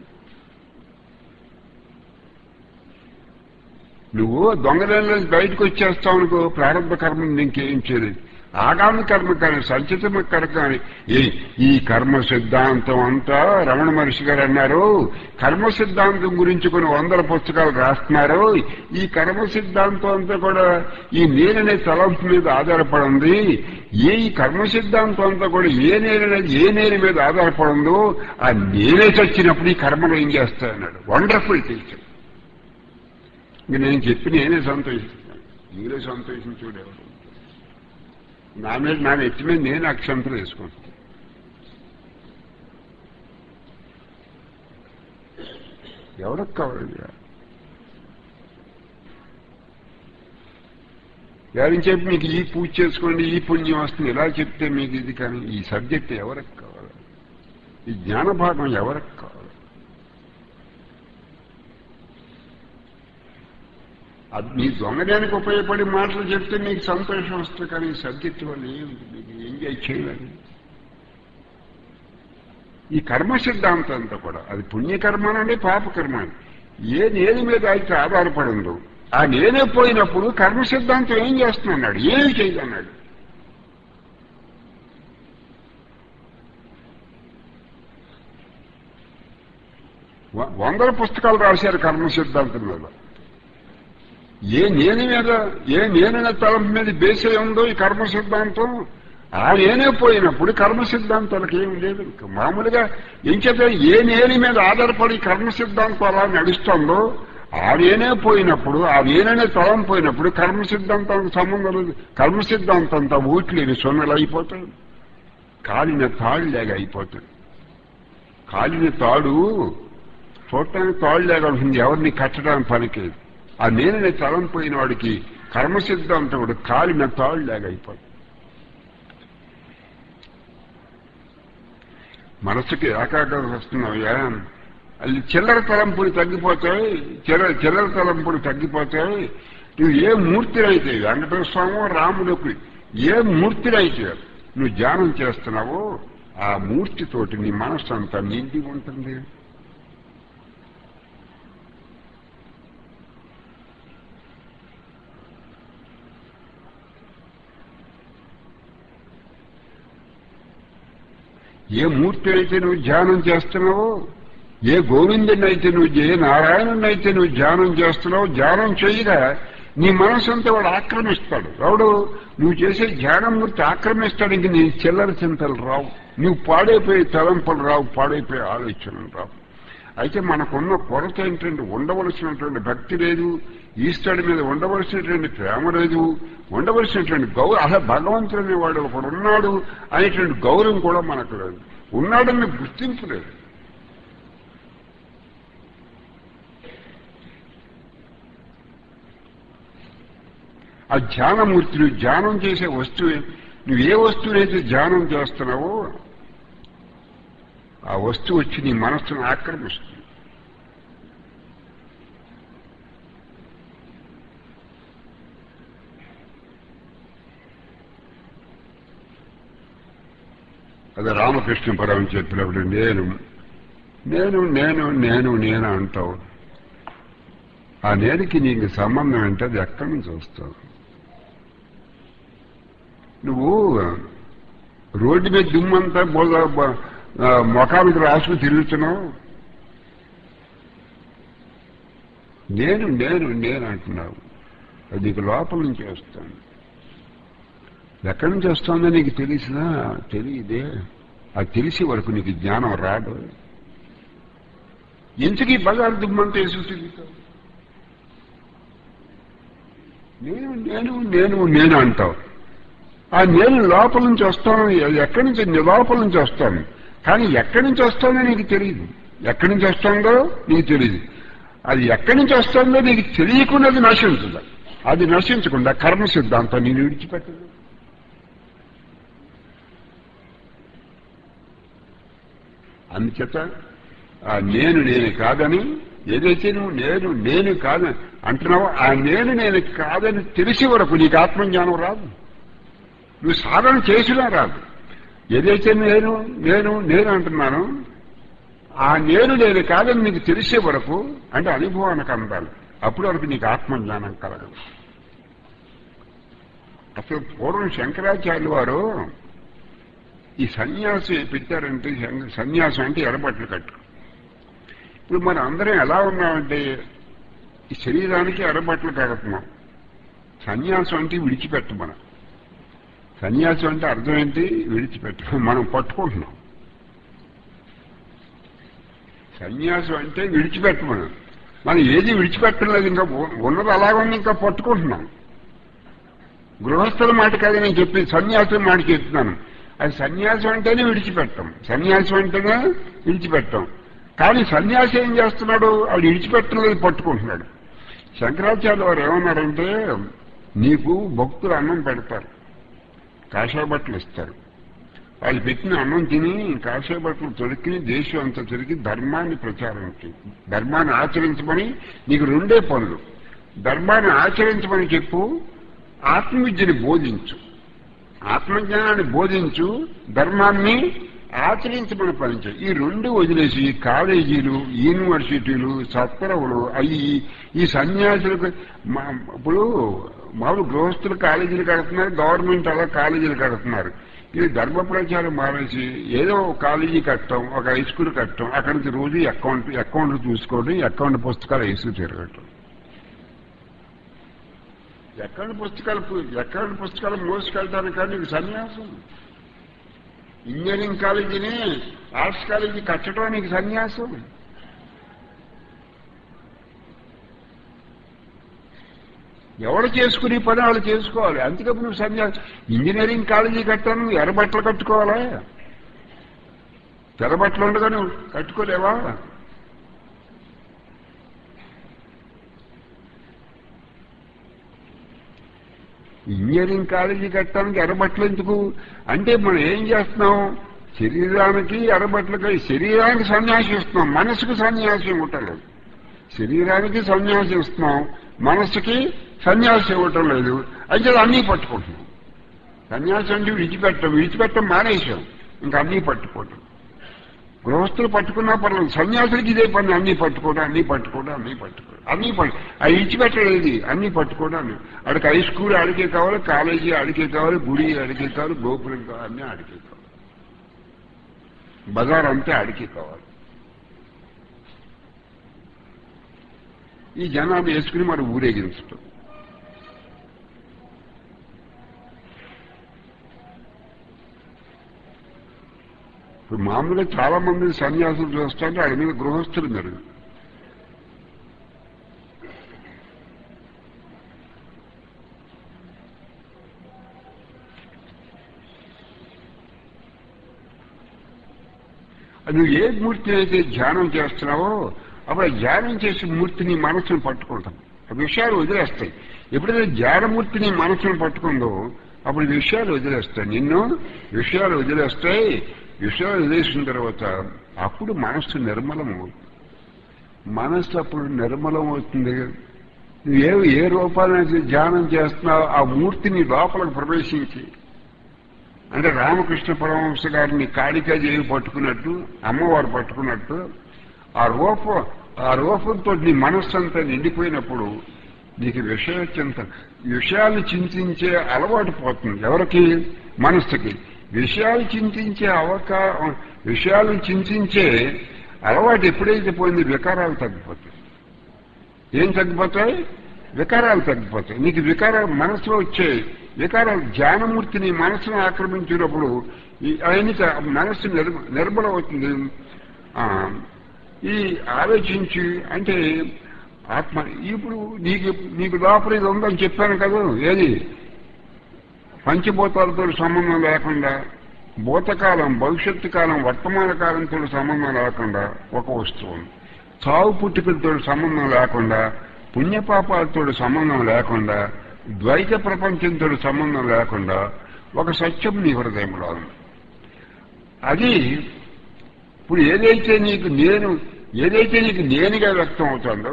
నువ్వు దొంగలలో బయటకు వచ్చేస్తావు అనుకో ప్రారంభ కర్మ ఇంకేం చేయలేదు ఆగామి కర్మ కానీ సంచితమ కర్మ కానీ ఈ కర్మ సిద్ధాంతం అంతా రమణ మహర్షి గారు అన్నారు కర్మ సిద్ధాంతం గురించి కొన్ని వందల పుస్తకాలు రాస్తున్నారు ఈ కర్మ సిద్ధాంతం అంతా కూడా ఈ నేననే తలంపు మీద ఆధారపడింది ఏ ఈ కర్మ సిద్ధాంతం అంతా కూడా ఏ నేననేది ఏ నేల మీద ఆధారపడిందో ఆ నేనే చచ్చినప్పుడు ఈ కర్మలు ఏం చేస్తాయన్నాడు వండర్ఫుల్ టీచర్ ఇంక నేను చెప్పి నేనే సంతోషిస్తాను మీరే సంతోషించుడేవాడు నా మీద నా నెత్తి మీద నేను అక్షంతలు వేసుకుంటాను ఎవరికి కావాలండి ఎవరిని చెప్పి మీకు ఈ పూజ చేసుకోండి ఈ పుణ్యం వస్తుంది ఇలా చెప్తే మీకు ఇది కానీ ఈ సబ్జెక్ట్ ఎవరికి కావాలి ఈ జ్ఞానభాగం ఎవరికి కావాలి అది మీ దొంగడానికి ఉపయోగపడే మాటలు చెప్తే మీకు సంతోషం వస్తుంది కానీ ఈ సబ్జెక్ట్ వల్ల ఏమి మీకు ఎంజాయ్ చేయలేదు ఈ కర్మ సిద్ధాంతం అంతా కూడా అది పుణ్యకర్మనండి పాపకర్మ ఏ నేది మీద అయితే ఆధారపడిందో ఆ నేనే పోయినప్పుడు కర్మ సిద్ధాంతం ఏం చేస్తున్నాడు ఏమి చేయదన్నాడు వందల పుస్తకాలు రాశారు కర్మ సిద్ధాంతం మీద ఏ నేను మీద ఏ నేననే తలంపు మీద బేసే ఉందో ఈ కర్మ సిద్ధాంతం ఆ నేనే పోయినప్పుడు కర్మ సిద్ధాంతాలకు ఏమి లేదు ఇంకా మామూలుగా ఏం చేత ఏ నేని మీద ఆధారపడి కర్మ సిద్ధాంతం అలా నడుస్తుందో ఆ నేనే పోయినప్పుడు ఆ నేననే తలం పోయినప్పుడు కర్మ సిద్ధాంతానికి సంబంధం లేదు కర్మ సిద్ధాంతంతా ఊట్లేని సొన్నలు అయిపోతాయి కాలిన తాళ్ళు లేక అయిపోతుంది కాలిన తాడు చూడటానికి తాళ్ళు లేక ఉంటుంది ఎవరిని కట్టడానికి పనికి ఆ నేననే తలం పోయిన వాడికి కర్మ సిద్ధాంతం కూడా కాలిన తాళ్ళు లేక అయిపోతుంది మనసుకి ఏకాగ్రత వస్తున్నాయా అది చిల్లర తలంపులు తగ్గిపోతాయి చిల్లర చిల్లర తలంపులు తగ్గిపోతాయి నువ్వు ఏ మూర్తినైతే వెంకటేశ్వర స్వామి రాముడికి ఏ మూర్తినైతే నువ్వు ధ్యానం చేస్తున్నావో ఆ మూర్తితోటి నీ మనస్సు అంతా నిండి ఉంటుంది ఏ మూర్తి అయితే నువ్వు ధ్యానం చేస్తున్నావో ఏ గోవిందుని అయితే నువ్వు ఏ నారాయణుని అయితే నువ్వు ధ్యానం చేస్తున్నావు ధ్యానం చేయగా నీ మనసు అంతా వాడు ఆక్రమిస్తాడు ఎవడు నువ్వు చేసే ధ్యానమూర్తి ఆక్రమిస్తాడు ఇంక నీ చిల్లర చింతలు రావు నువ్వు పాడైపోయే తలంపులు రావు పాడైపోయే ఆలోచనలు రావు అయితే మనకున్న కొరత ఏంటంటే ఉండవలసినటువంటి భక్తి లేదు ఈశ్వరుడి మీద ఉండవలసినటువంటి ప్రేమ లేదు ఉండవలసినటువంటి గౌరవం అసలు భగవంతుడు అనేవాడు ఒకడు ఉన్నాడు అనేటువంటి గౌరవం కూడా మనకు లేదు ఉన్నాడని గుర్తింపు లేదు ఆ ధ్యానమూర్తి నువ్వు ధ్యానం చేసే వస్తువు నువ్వు ఏ వస్తువునైతే ధ్యానం చేస్తున్నావో ఆ వస్తువు వచ్చి నీ మనస్సును ఆక్రమిస్తుంది అది రామకృష్ణ పరం చెప్పినప్పుడు నేను నేను నేను నేను నేను అంటావు ఆ నేనికి నీకు సంబంధం అంటే అది ఎక్కడి నుంచి వస్తావు నువ్వు రోడ్డు మీద దుమ్మంతా బోద మొఖానికి రాసుకు తిరుగుతున్నావు నేను నేను నేను అంటున్నావు అది నీకు లోపల నుంచి వస్తాను ఎక్కడి నుంచి వస్తుందో నీకు తెలిసినా తెలియదే అది తెలిసే వరకు నీకు జ్ఞానం రాదు ఎందుకు ఈ బజారు దుమ్మంతా వేసి తిరుగుతావు నేను నేను నేను నేను అంటావు ఆ నేను లోపల నుంచి వస్తాను అది ఎక్కడి నుంచి నీ లోపల నుంచి వస్తాను కానీ ఎక్కడి నుంచి వస్తుందో నీకు తెలియదు ఎక్కడి నుంచి వస్తుందో నీకు తెలియదు అది ఎక్కడి నుంచి వస్తుందో నీకు తెలియకుండా అది నశించదు అది నశించకుండా కర్మ సిద్ధాంతం నేను విడిచిపెట్టదు అందుచేత ఆ నేను నేను కాదని ఏదైతే నువ్వు నేను నేను కాదని అంటున్నావో ఆ నేను నేను కాదని తెలిసి వరకు నీకు ఆత్మజ్ఞానం రాదు నువ్వు సాధన చేసినా రాదు ఏదైతే నేను నేను నేను అంటున్నాను ఆ నేను నేను కాదని నీకు తెలిసే వరకు అంటే అనుభవానికి అందాలి అప్పుడు వరకు నీకు ఆత్మజ్ఞానం కలగదు అసలు పూర్వం శంకరాచార్యులు వారు ఈ సన్యాసం పెట్టారంటే సన్యాసం అంటే ఎర్రబట్టలు కట్టు ఇప్పుడు మనం అందరం ఎలా ఉన్నామంటే ఈ శరీరానికి ఎర్రబట్టలు కడుతున్నాం సన్యాసం అంటే విడిచిపెట్ట మనం సన్యాసం అంటే అర్థం ఏంటి విడిచిపెట్టడం మనం పట్టుకుంటున్నాం సన్యాసం అంటే విడిచిపెట్టమనం మనం ఏది విడిచిపెట్టలేదు ఇంకా ఉన్నది అలాగని ఇంకా పట్టుకుంటున్నాం గృహస్థుల మాట కాదు నేను చెప్పి సన్యాసం మాట చెప్తున్నాను అది సన్యాసం అంటేనే విడిచిపెట్టం సన్యాసం అంటేనే విడిచిపెట్టం కానీ సన్యాసి ఏం చేస్తున్నాడు ఆడు విడిచిపెట్టలేదు పట్టుకుంటున్నాడు శంకరాచార్య వారు ఏమన్నారంటే నీకు భక్తులు అన్నం పెడతారు కాషాయ బట్టలు ఇస్తారు వాళ్ళు పెట్టిన అన్నం తిని కాషాయ బట్టలు తొడికి దేశం అంతా తిరిగి ధర్మాన్ని ప్రచారం చేయి ధర్మాన్ని ఆచరించమని నీకు రెండే పనులు ధర్మాన్ని ఆచరించమని చెప్పు ఆత్మవిద్యని బోధించు ఆత్మజ్ఞానాన్ని బోధించు ధర్మాన్ని ఆచరించమని పనిచే ఈ రెండు వదిలేసి కాలేజీలు యూనివర్సిటీలు సత్వరవులు అవి ఈ సన్యాసులకు ఇప్పుడు మామూలు గృహస్థులు కాలేజీలు కడుతున్నారు గవర్నమెంట్ అలా కాలేజీలు కడుతున్నారు ఇది ధర్మ ప్రచారం మానేసి ఏదో ఒక కాలేజీ కట్టడం ఒక హై స్కూల్ కట్టడం అక్కడి నుంచి రోజు అకౌంట్ అకౌంట్ చూసుకోవడం అకౌంట్ పుస్తకాలు వేసుకు తిరగటం ఎక్కడ పుస్తకాలు ఎక్కడ పుస్తకాలు మోసుకెళ్తాను కానీ నీకు సన్యాసం ఇంజనీరింగ్ కాలేజీని ఆర్ట్స్ కాలేజీ కట్టడం నీకు సన్యాసం ఎవరు చేసుకునే పని వాళ్ళు చేసుకోవాలి అందుకప్పుడు నువ్వు సన్యాసి ఇంజనీరింగ్ కాలేజీ కట్టాను నువ్వు ఎర్రబట్టలు కట్టుకోవాలా తెల్లబట్టలు ఉండగా నువ్వు కట్టుకోలేవా ఇంజనీరింగ్ కాలేజీ కట్టడానికి ఎర్రబట్టలు ఎందుకు అంటే మనం ఏం చేస్తున్నాం శరీరానికి ఎర్రబట్టలకి శరీరానికి సన్యాసం ఇస్తున్నాం మనసుకు సన్యాసం ఇవ్వటం లేదు శరీరానికి సన్యాసం ఇస్తున్నాం మనస్సుకి సన్యాసం ఇవ్వటం లేదు అయితే అన్నీ పట్టుకుంటున్నాం సన్యాసం అంటే విడిచిపెట్టం విడిచిపెట్టం మానేశాం ఇంకా అన్నీ పట్టుకోవటం గృహస్థులు పట్టుకున్నా పర్లేదు సన్యాసులకి ఇదే పని అన్నీ పట్టుకోవడం అన్నీ పట్టుకోవడం అన్నీ పట్టుకోవడం అన్నీ పట్టు అవి ఇచ్చిపెట్టలేదు అన్నీ పట్టుకోవడం అన్నీ అడికి హై స్కూల్ అడిగే కావాలి కాలేజీ అడిగే కావాలి గుడి అడిగే కావాలి గోపురం కావాలి అన్నీ అడిగే కావాలి బజార్ అంతే అడిగే కావాలి ఈ జనాన్ని వేసుకుని మరి ఊరేగించటం ఇప్పుడు మామూలుగా చాలా మంది సన్యాసులు చూస్తుంటే వాడి మీద గృహస్థులు మీరు నువ్వు ఏ మూర్తిని అయితే ధ్యానం చేస్తున్నావో అప్పుడు ఆ ధ్యానం చేసే మూర్తిని మనసును పట్టుకుంటాం ఆ విషయాలు వదిలేస్తాయి ఎప్పుడైతే ధ్యానమూర్తిని మనసును పట్టుకుందో అప్పుడు ఈ విషయాలు వదిలేస్తాయి నిన్ను విషయాలు వదిలేస్తాయి విషయాలు వదిలేసిన తర్వాత అప్పుడు మనస్సు నిర్మలం అవుతుంది మనస్సు అప్పుడు నిర్మలం అవుతుంది నువ్వు ఏ ఏ రూపాన్ని ధ్యానం చేస్తున్నావు ఆ మూర్తిని లోపలికి ప్రవేశించి అంటే రామకృష్ణ పరమహంస గారిని కాళికాదేవి పట్టుకున్నట్టు అమ్మవారు పట్టుకున్నట్టు ఆ రూపం ఆ రూపంతో నీ మనస్సు అంతా నిండిపోయినప్పుడు నీకు విషయ చింత విషయాలు చింతించే అలవాటు పోతుంది ఎవరికి మనస్సుకి విషయాలు చింతించే అవకాశం విషయాలను చింతించే అలవాటు ఎప్పుడైతే పోయింది వికారాలు తగ్గిపోతాయి ఏం తగ్గిపోతాయి వికారాలు తగ్గిపోతాయి నీకు వికారాలు మనసులో వచ్చే వికారాలు ధ్యానమూర్తిని మనసును ఆక్రమించినప్పుడు ఈ ఆయనకి మనస్సు నిర్మ నిర్మలం అవుతుంది ఆ, ఈ ఆలోచించి అంటే ఆత్మ ఇప్పుడు నీకు నీకు లోపల ఇది ఉందని చెప్పాను కదా ఏది పంచభూతాలతో సంబంధం లేకుండా భూతకాలం భవిష్యత్తు కాలం వర్తమాన కాలంతో సంబంధం లేకుండా ఒక వస్తువు ఉంది. చావు పుట్టుకలతో సంబంధం లేకుండా పుణ్యపాపాలతో సంబంధం లేకుండా ద్వైత ప్రపంచంతో సంబంధం లేకుండా ఒక సత్యం నీ హృదయంలో ఉంది అది ఇప్పుడు ఏదైతే నీకు నేను ఏదైతే నీకు నేనుగా వ్యక్తం అవుతుందో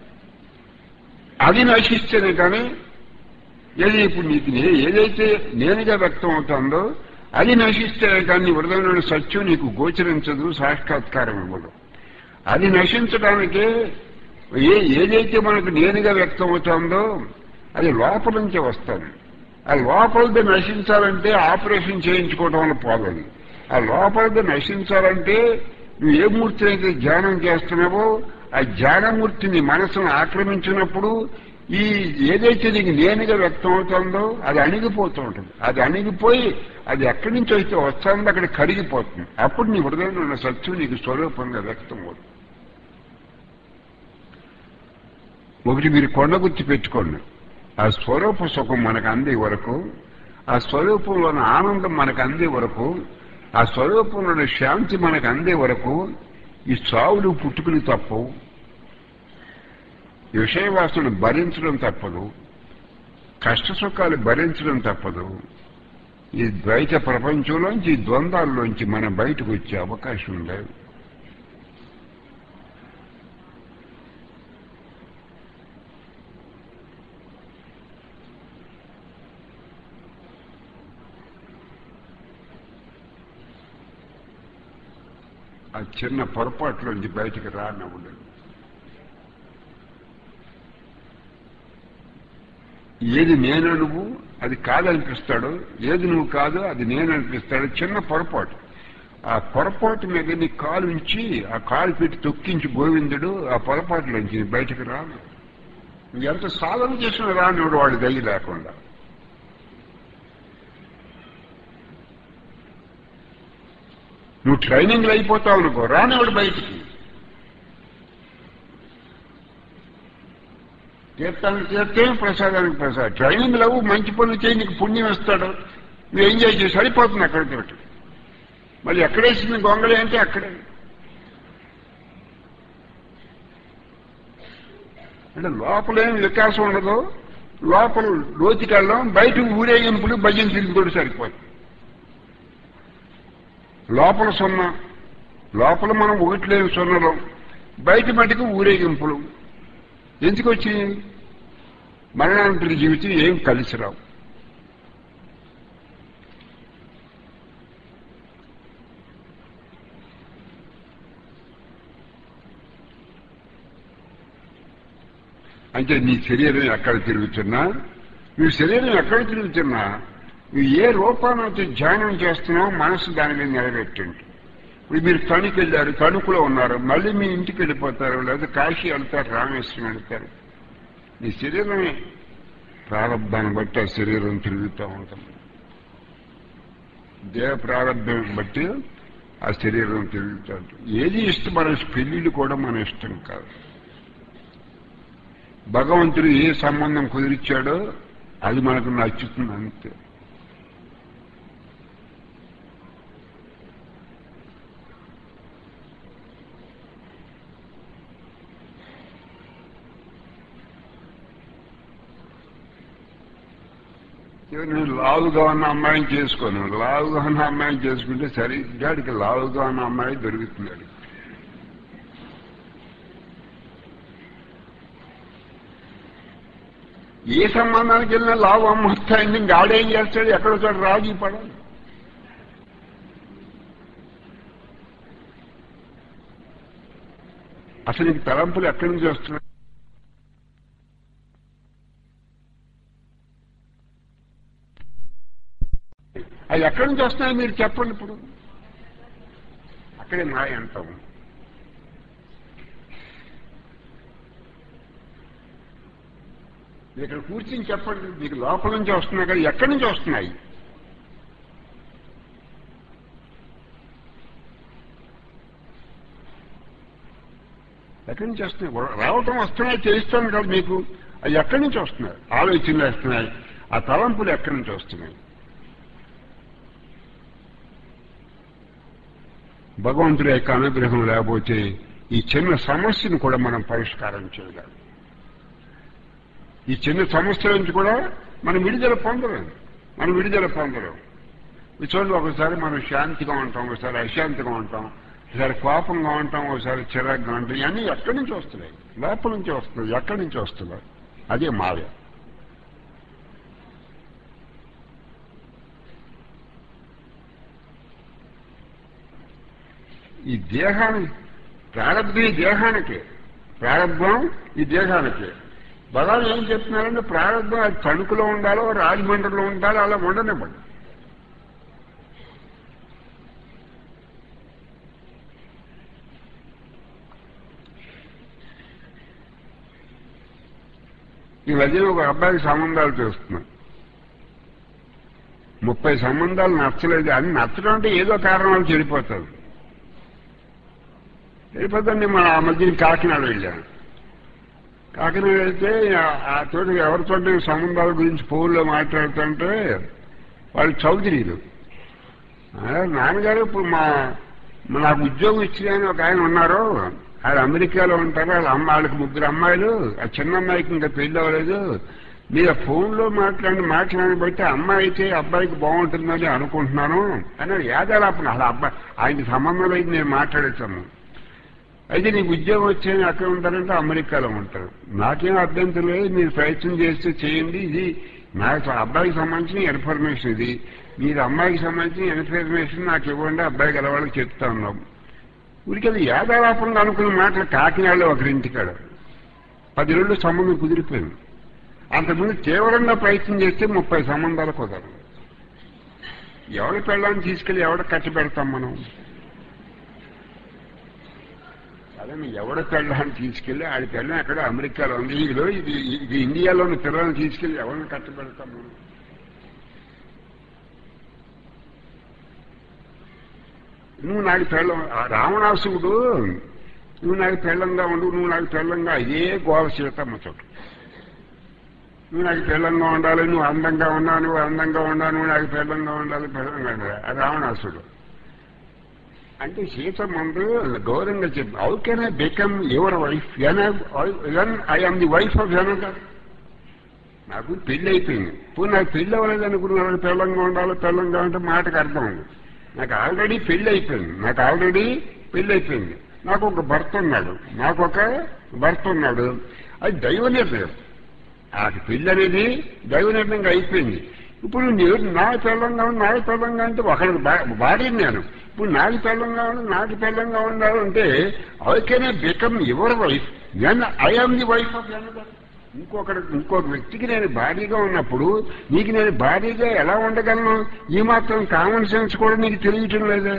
అది నశిస్తేనే కానీ ఏది ఇప్పుడు నీకు నే- ఏదైతే నేనుగా వ్యక్తం అవుతుందో అది నశిస్తేనే కానీ నీ హృదయంలోని సత్యం నీకు గోచరించదు సాక్షాత్కారం ఇవ్వదు అది నశించడానికే ఏ ఏదైతే మనకు నేనుగా వ్యక్తం అవుతుందో అది లోపల నుంచే వస్తుంది ఆ లోపలది నశించాలంటే ఆపరేషన్ చేయించుకోవడం వల్ల పోదని ఆ లోపలది నశించాలంటే నువ్వు ఏ మూర్తిని అయితే ధ్యానం చేస్తున్నావో ఆ ధ్యానమూర్తిని మనసును ఆక్రమించినప్పుడు ఈ ఏదైతే నీకు నేనుగా వ్యక్తం అవుతుందో అది అణిగిపోతూ ఉంటుంది అది అణిగిపోయి అది ఎక్కడి నుంచి అయితే వస్తుందో అక్కడ కరిగిపోతుంది అప్పుడు నీ హృదయంలో ఉన్న సత్యం నీకు స్వరూపంగా వ్యక్తం అవుతుంది ఒకటి మీరు కొండ గుర్తి పెట్టుకోండి ఆ స్వరూప సుఖం మనకు అందే వరకు ఆ స్వరూపంలోని ఆనందం మనకు అందే వరకు ఆ స్వరూపంలోని శాంతి మనకు అందే వరకు ఈ చావులు పుట్టుకుని తప్పవు ఈ విషయవాసులను భరించడం తప్పదు కష్ట సుఖాలు భరించడం తప్పదు ఈ ద్వైత ప్రపంచంలోంచి ఈ ద్వంద్వాల్లోంచి మనం బయటకు వచ్చే అవకాశం లేదు ఆ చిన్న పొరపాట్లోంచి బయటికి రానవ్వడు ఏది నేను నువ్వు అది కాదనిపిస్తాడు ఏది నువ్వు కాదు అది నేను అనిపిస్తాడు చిన్న పొరపాటు ఆ పొరపాటు మీద నీ కాలు ఉంచి ఆ కాలు పెట్టి తొక్కించి గోవిందుడు ఆ పొరపాటులోంచి నీ బయటకు రాను నువ్వు ఎంత సాధన చేసిన రానివాడు వాడి దయ లేకుండా నువ్వు ట్రైనింగ్లు అయిపోతావు అనుకో రానివాడు బయటికి తీర్థానికి తీర్థం ప్రసాదానికి ప్రసాదం ట్రైనింగ్ లేవు మంచి పనులు చేయి నీకు పుణ్యం ఇస్తాడు నువ్వు ఎంజాయ్ చేసి సరిపోతుంది అక్కడికి మళ్ళీ ఎక్కడేసింది గొంగళి అంటే అక్కడే అంటే లోపలేం వికాసం ఉండదు లోపల లోతుకెళ్ళడం బయట ఊరేగింపులు భజన తిరుగుడు సరిపోతుంది లోపల సున్నా లోపల మనం ఒకటి లేని సున్నలం బయట మటుకు ఊరేగింపులు ఎందుకు వచ్చి మరణాంతరి జీవితం ఏం కలిసి రావు అంటే నీ శరీరం ఎక్కడ తిరుగుతున్నా నీ శరీరం ఎక్కడ తిరుగుతున్నా నువ్వు ఏ రూపాన్ని ధ్యానం చేస్తున్నావు మనసు దాని మీద నిలబెట్టండి ఇప్పుడు మీరు తణుకు వెళ్ళారు తణుకులో ఉన్నారు మళ్ళీ మీ ఇంటికి వెళ్ళిపోతారు లేదా కాశీ వెళ్తారు రామేశ్వరం వెళ్తారు నీ శరీరమే ప్రారంభాన్ని బట్టి ఆ శరీరం తిరుగుతూ ఉంటుంది దేహ ప్రారంభం బట్టి ఆ శరీరం తిరుగుతూ ఉంటుంది ఏది ఇష్టం మన పెళ్లిళ్ళు కూడా మన ఇష్టం కాదు భగవంతుడు ఏ సంబంధం కుదిరిచ్చాడో అది మనకు నచ్చుతుంది అంతే నేను లావుగా ఉన్న అమ్మాయిని చేసుకోను లావుగా ఉన్న అమ్మాయిని చేసుకుంటే సరిగ్గా అడిగి లావుగా ఉన్న అమ్మాయి దొరుకుతున్నాడు ఏ సంబంధానికి వెళ్ళినా లావు అమ్మ వస్తాయండి ఇంకా ఆడేం చేస్తాడు ఎక్కడో చోట రాజీ పడాలి అసలు నీకు తలంపులు ఎక్కడి నుంచి వస్తున్నాయి అవి ఎక్కడి నుంచి వస్తున్నాయి మీరు చెప్పండి ఇప్పుడు అక్కడే మాయ అంటాం మీరు ఇక్కడ కూర్చుని చెప్పండి మీకు లోపల నుంచి వస్తున్నాయి కదా ఎక్కడి నుంచి వస్తున్నాయి ఎక్కడి నుంచి వస్తున్నాయి రావటం వస్తున్నాయి చేయిస్తాను కదా మీకు అవి ఎక్కడి నుంచి వస్తున్నాయి ఆలోచనలు వస్తున్నాయి ఆ తలంపులు ఎక్కడి నుంచి వస్తున్నాయి భగవంతుడి యొక్క అనుగ్రహం లేకపోతే ఈ చిన్న సమస్యను కూడా మనం పరిష్కారం చేయలేం ఈ చిన్న సమస్య నుంచి కూడా మనం విడుదల పొందలేం మనం విడుదల పొందలేం ఈ చూడండి ఒకసారి మనం శాంతిగా ఉంటాం ఒకసారి అశాంతిగా ఉంటాం ఒకసారి కోపంగా ఉంటాం ఒకసారి చిరాగ్గా ఉంటాం ఇవన్నీ ఎక్కడి నుంచి వస్తున్నాయి లోపల నుంచి వస్తున్నాయి ఎక్కడి నుంచి వస్తున్నాయి అదే మాయ ఈ దేహాన్ని ప్రారంభం ఈ దేహానికి ప్రారంభం ఈ దేహానికి భగవాన్ ఏం చెప్తున్నారంటే ప్రారంభం అది తణుకులో ఉండాలో రాజమండ్రిలో ఉండాలో అలా ఉండనివ్వండి ఈ మధ్య ఒక అబ్బాయికి సంబంధాలు చూస్తున్నాం ముప్పై సంబంధాలు నచ్చలేదు అని నచ్చడం అంటే ఏదో కారణాలు చెడిపోతుంది చెడిపోతుంది మన ఆ మధ్య కాకినాడ వెళ్ళాను కాకినాడ వెళ్తే ఆ తోటి ఎవరితో సంబంధాల గురించి ఫోన్లో మాట్లాడుతుంటే వాళ్ళు చౌదరీలు నాన్నగారు ఇప్పుడు మా నాకు ఉద్యోగం ఇచ్చిన ఒక ఆయన ఉన్నారు ఆయన అమెరికాలో ఉంటారు వాళ్ళ అమ్మ వాళ్ళకి ముగ్గురు అమ్మాయిలు ఆ చిన్న అమ్మాయికి ఇంకా పెళ్లి అవ్వలేదు మీరు ఫోన్లో మాట్లాడి మాట్లాడిన బట్టి అమ్మాయి అయితే అబ్బాయికి బాగుంటుందని అనుకుంటున్నాను అని యాదాలాపన అసలు అబ్బాయి ఆయనకి సంబంధం లేదు నేను మాట్లాడేస్తాను అయితే నీకు ఉద్యోగం వచ్చేది అక్కడ ఉంటారంటే అమెరికాలో ఉంటారు నాకేం అభ్యంతరం లేదు మీరు ప్రయత్నం చేస్తే చేయండి ఇది నాకు అబ్బాయికి సంబంధించిన ఇన్ఫర్మేషన్ ఇది మీరు అమ్మాయికి సంబంధించిన ఇన్ఫర్మేషన్ నాకు ఇవ్వండి అబ్బాయికి వాళ్ళకి చెప్తా ఉన్నాం ఊరికది యాదాలాపంగా అనుకున్న మాటలు కాకినాడలో ఒకరింటికాడ పది రోజులు సంబంధం కుదిరిపోయింది అంతకుముందు తీవ్రంగా ప్రయత్నం చేస్తే ముప్పై సంబంధాలు కుదరదు ఎవరి పెళ్ళాన్ని తీసుకెళ్లి ఎవడ కట్టి పెడతాం మనం అదే ఎవడ పెళ్ళాన్ని తీసుకెళ్లి ఆడి పెళ్ళం ఎక్కడ అమెరికాలో ఉంది ఇదిలో ఇది ఇది ఇండియాలోని పిల్లల్ని తీసుకెళ్లి ఎవరిని కట్టి పెడతాం మనం నువ్వు నాకు పెళ్ళం రావణాసుడు నువ్వు నాకు పెళ్ళంగా ఉండు నువ్వు నాకు పెళ్ళంగా అదే గోల సీతమ్మ చోటు నువ్వు నాకు పిల్లంగా ఉండాలి నువ్వు అందంగా ఉన్నావు నువ్వు అందంగా ఉన్నావు నువ్వు నాకు పిల్లంగా ఉండాలి పిల్లంగా ఉండాలి అది రావణాసుడు అంటే సీత ముందు గౌరవంగా చెప్పి how can I become your wife and I am the wife of another నాకు పెళ్లి అయిపోయింది ఇప్పుడు నాకు పెళ్లి అవ్వలేదు అనుకున్నాను పిల్లంగా ఉండాలి పిల్లంగా ఉంటే మాటకు అర్థం ఉంది నాకు ఆల్రెడీ పెళ్లి అయిపోయింది నాకు ఆల్రెడీ పెళ్లి అయిపోయింది నాకు ఒక భర్త ఉన్నాడు నాకు ఒక భర్త ఉన్నాడు అది దైవ నిర్ణయం ఆ పెళ్లి అనేది దైవ నిర్ణయంగా అయిపోయింది ఇప్పుడు నేను నా పిల్లంగా ఉంది నాకు పిల్లంగా అంటే ఒకరికి భార్య నేను ఇప్పుడు నాకు పిల్లంగా ఉంది నాకు పిల్లంగా ఉండాలంటే I can become your wife నేను I am the wife of another ఇంకొకటి ఇంకొక వ్యక్తికి నేను భారీగా ఉన్నప్పుడు నీకు నేను భారీగా ఎలా ఉండగలను ఈ మాత్రం కామన్ సెన్స్ కూడా నీకు తెలియటం లేదే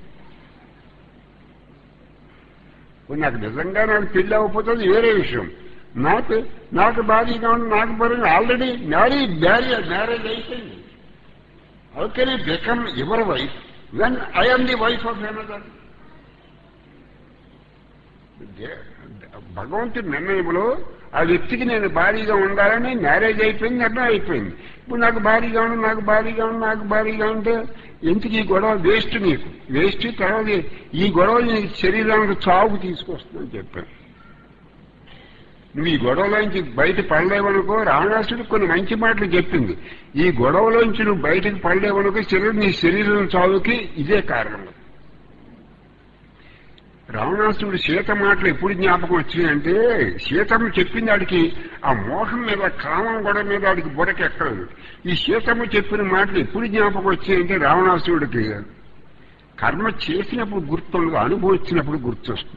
ఇప్పుడు నాకు నిజంగా నాకు పెళ్లి అవ్వకపోతే వేరే విషయం నాకు నాకు భారీగా ఉంది నాకు భారీ ఆల్రెడీ మ్యారేజ్ మ్యారేజ్ మ్యారేజ్ అయిపోయింది okay become your wife when I'm the wife of another భగవంతుడి నిర్ణయంలో ఆ వ్యక్తికి నేను భారీగా ఉండాలని మ్యారేజ్ అయిపోయింది నిర్ణయం అయిపోయింది ఇప్పుడు నాకు భారీగా ఉండి నాకు భారీగా ఉండి నాకు భారీగా ఉంటే ఎందుకు ఈ గొడవ వేస్ట్ నీకు వేస్ట్ తర్వాత ఈ గొడవ నీకు శరీరానికి చావుకు తీసుకొస్తుందని చెప్పాను నువ్వు ఈ గొడవలోంచి బయట పడలేవనుకో రావణాసుడు కొన్ని మంచి మాటలు చెప్పింది ఈ గొడవలోంచి నువ్వు బయటకు పడలేవనుకో శరీరం నీ శరీరం చావుకి ఇదే కారణం రావణాసుడు సీత మాటలు ఎప్పుడు జ్ఞాపకం వచ్చినాయంటే సీతమ్మ చెప్పింది ఆడికి ఆ మోహం మీద కామం గొడవ మీద ఆడికి బుడకెక్కలేదు ఈ సీతమ్మ చెప్పిన మాటలు ఎప్పుడు జ్ఞాపకం వచ్చాయంటే రావణాసుడికి కర్మ చేసినప్పుడు గుర్తుండదు అనుభవించినప్పుడు గుర్తొస్తుంది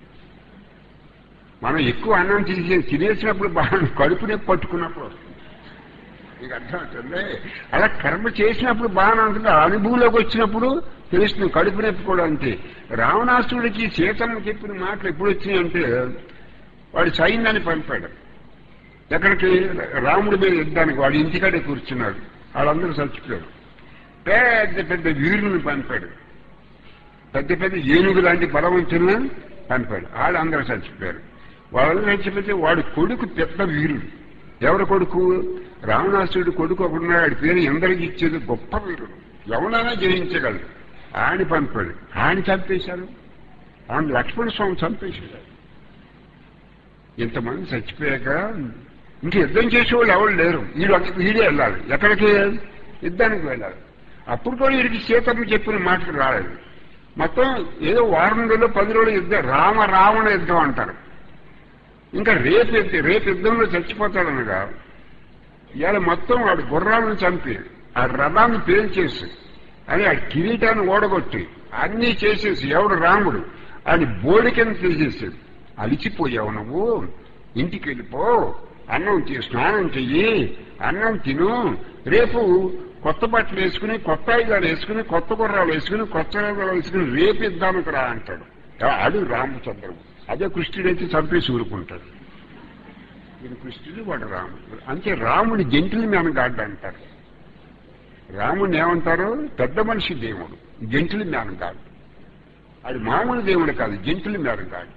మనం ఎక్కువ అన్నం తీసి తినేసినప్పుడు బాగా కడుపు నొప్పి పట్టుకున్నప్పుడు వస్తుంది నీకు అర్థమవుతుంది అలా కర్మ చేసినప్పుడు బాగానే ఉంటుంది అనుభవంలోకి వచ్చినప్పుడు తెలుస్తుంది కడుపు నొప్పి కూడా అంతే రావణాసుడికి సీతమ్మ చెప్పిన మాటలు ఎప్పుడు వచ్చినాయంటే వాడు సైన్యాన్ని పంపాడు ఎక్కడికి రాముడి మీద యుద్ధానికి వాడు ఇంటికాడే కూర్చున్నాడు వాళ్ళందరూ చచ్చిపోయారు పెద్ద పెద్ద వీరులను పంపాడు పెద్ద పెద్ద ఏనుగు లాంటి బలవంతులను పంపాడు వాళ్ళందరూ చచ్చిపోయారు వాళ్ళందరూ చచ్చిపోతే వాడు కొడుకు పెద్ద వీరుడు ఎవరి కొడుకు రావణాసుడు కొడుకు ఒకడున్నాడు వాడి పేరు ఎందరికి ఇచ్చేది గొప్ప వీరుడు ఎవరైనా జయించగలడు ఆయన పంపాడు ఆయన చంపేశారు ఆయన లక్ష్మణ స్వామి చంపేశాడు ఇంతమంది చచ్చిపోయాక ఇంక యుద్ధం చేసేవాళ్ళు ఎవరు లేరు వీడు వీడే వెళ్ళాలి ఎక్కడికి యుద్ధానికి వెళ్ళాలి అప్పుడు కూడా వీడికి సీతమ్మ చెప్పిన మాటలు రాలేదు మొత్తం ఏదో వారం రోజులు పది రోజులు యుద్ధం రామ రావణ యుద్ధం అంటారు ఇంకా రేపు యుద్ధం రేపు యుద్ధంలో చచ్చిపోతాడనగా ఇవాళ మొత్తం వాడు గుర్రాలను చంపి ఆ రథాన్ని పేల్చేసి అని ఆ కిరీటాన్ని ఓడగొట్టి అన్నీ చేసేసి ఎవడు రాముడు అని బోడి కింద తీసేసాడు అలిచిపోయావు నువ్వు ఇంటికి వెళ్ళిపో అన్నం తీ- స్నానం చెయ్యి అన్నం తిను రేపు కొత్త బట్టలు వేసుకుని కొత్త ఆయుధాలు వేసుకుని కొత్త గుర్రాలు వేసుకుని కొత్త ఆయుధాలు వేసుకుని రేపు ఇద్దానికి రా అంటాడు అడు రామచంద్రుడు అదే కృష్ణుడైతే చంపేసి ఊరుకుంటాడు ఇది కృష్ణుడు వాడు రాముడు అంటే రాముడి జంటిల్ మ్యాన్ గాడ్ అంటారు రాముడిని ఏమంటారు పెద్ద మనిషి దేవుడు జంటిల్ మ్యాన్ గాడ్ అది మామూలు దేవుడు కాదు జంటిల్ మ్యాన్ గాడ్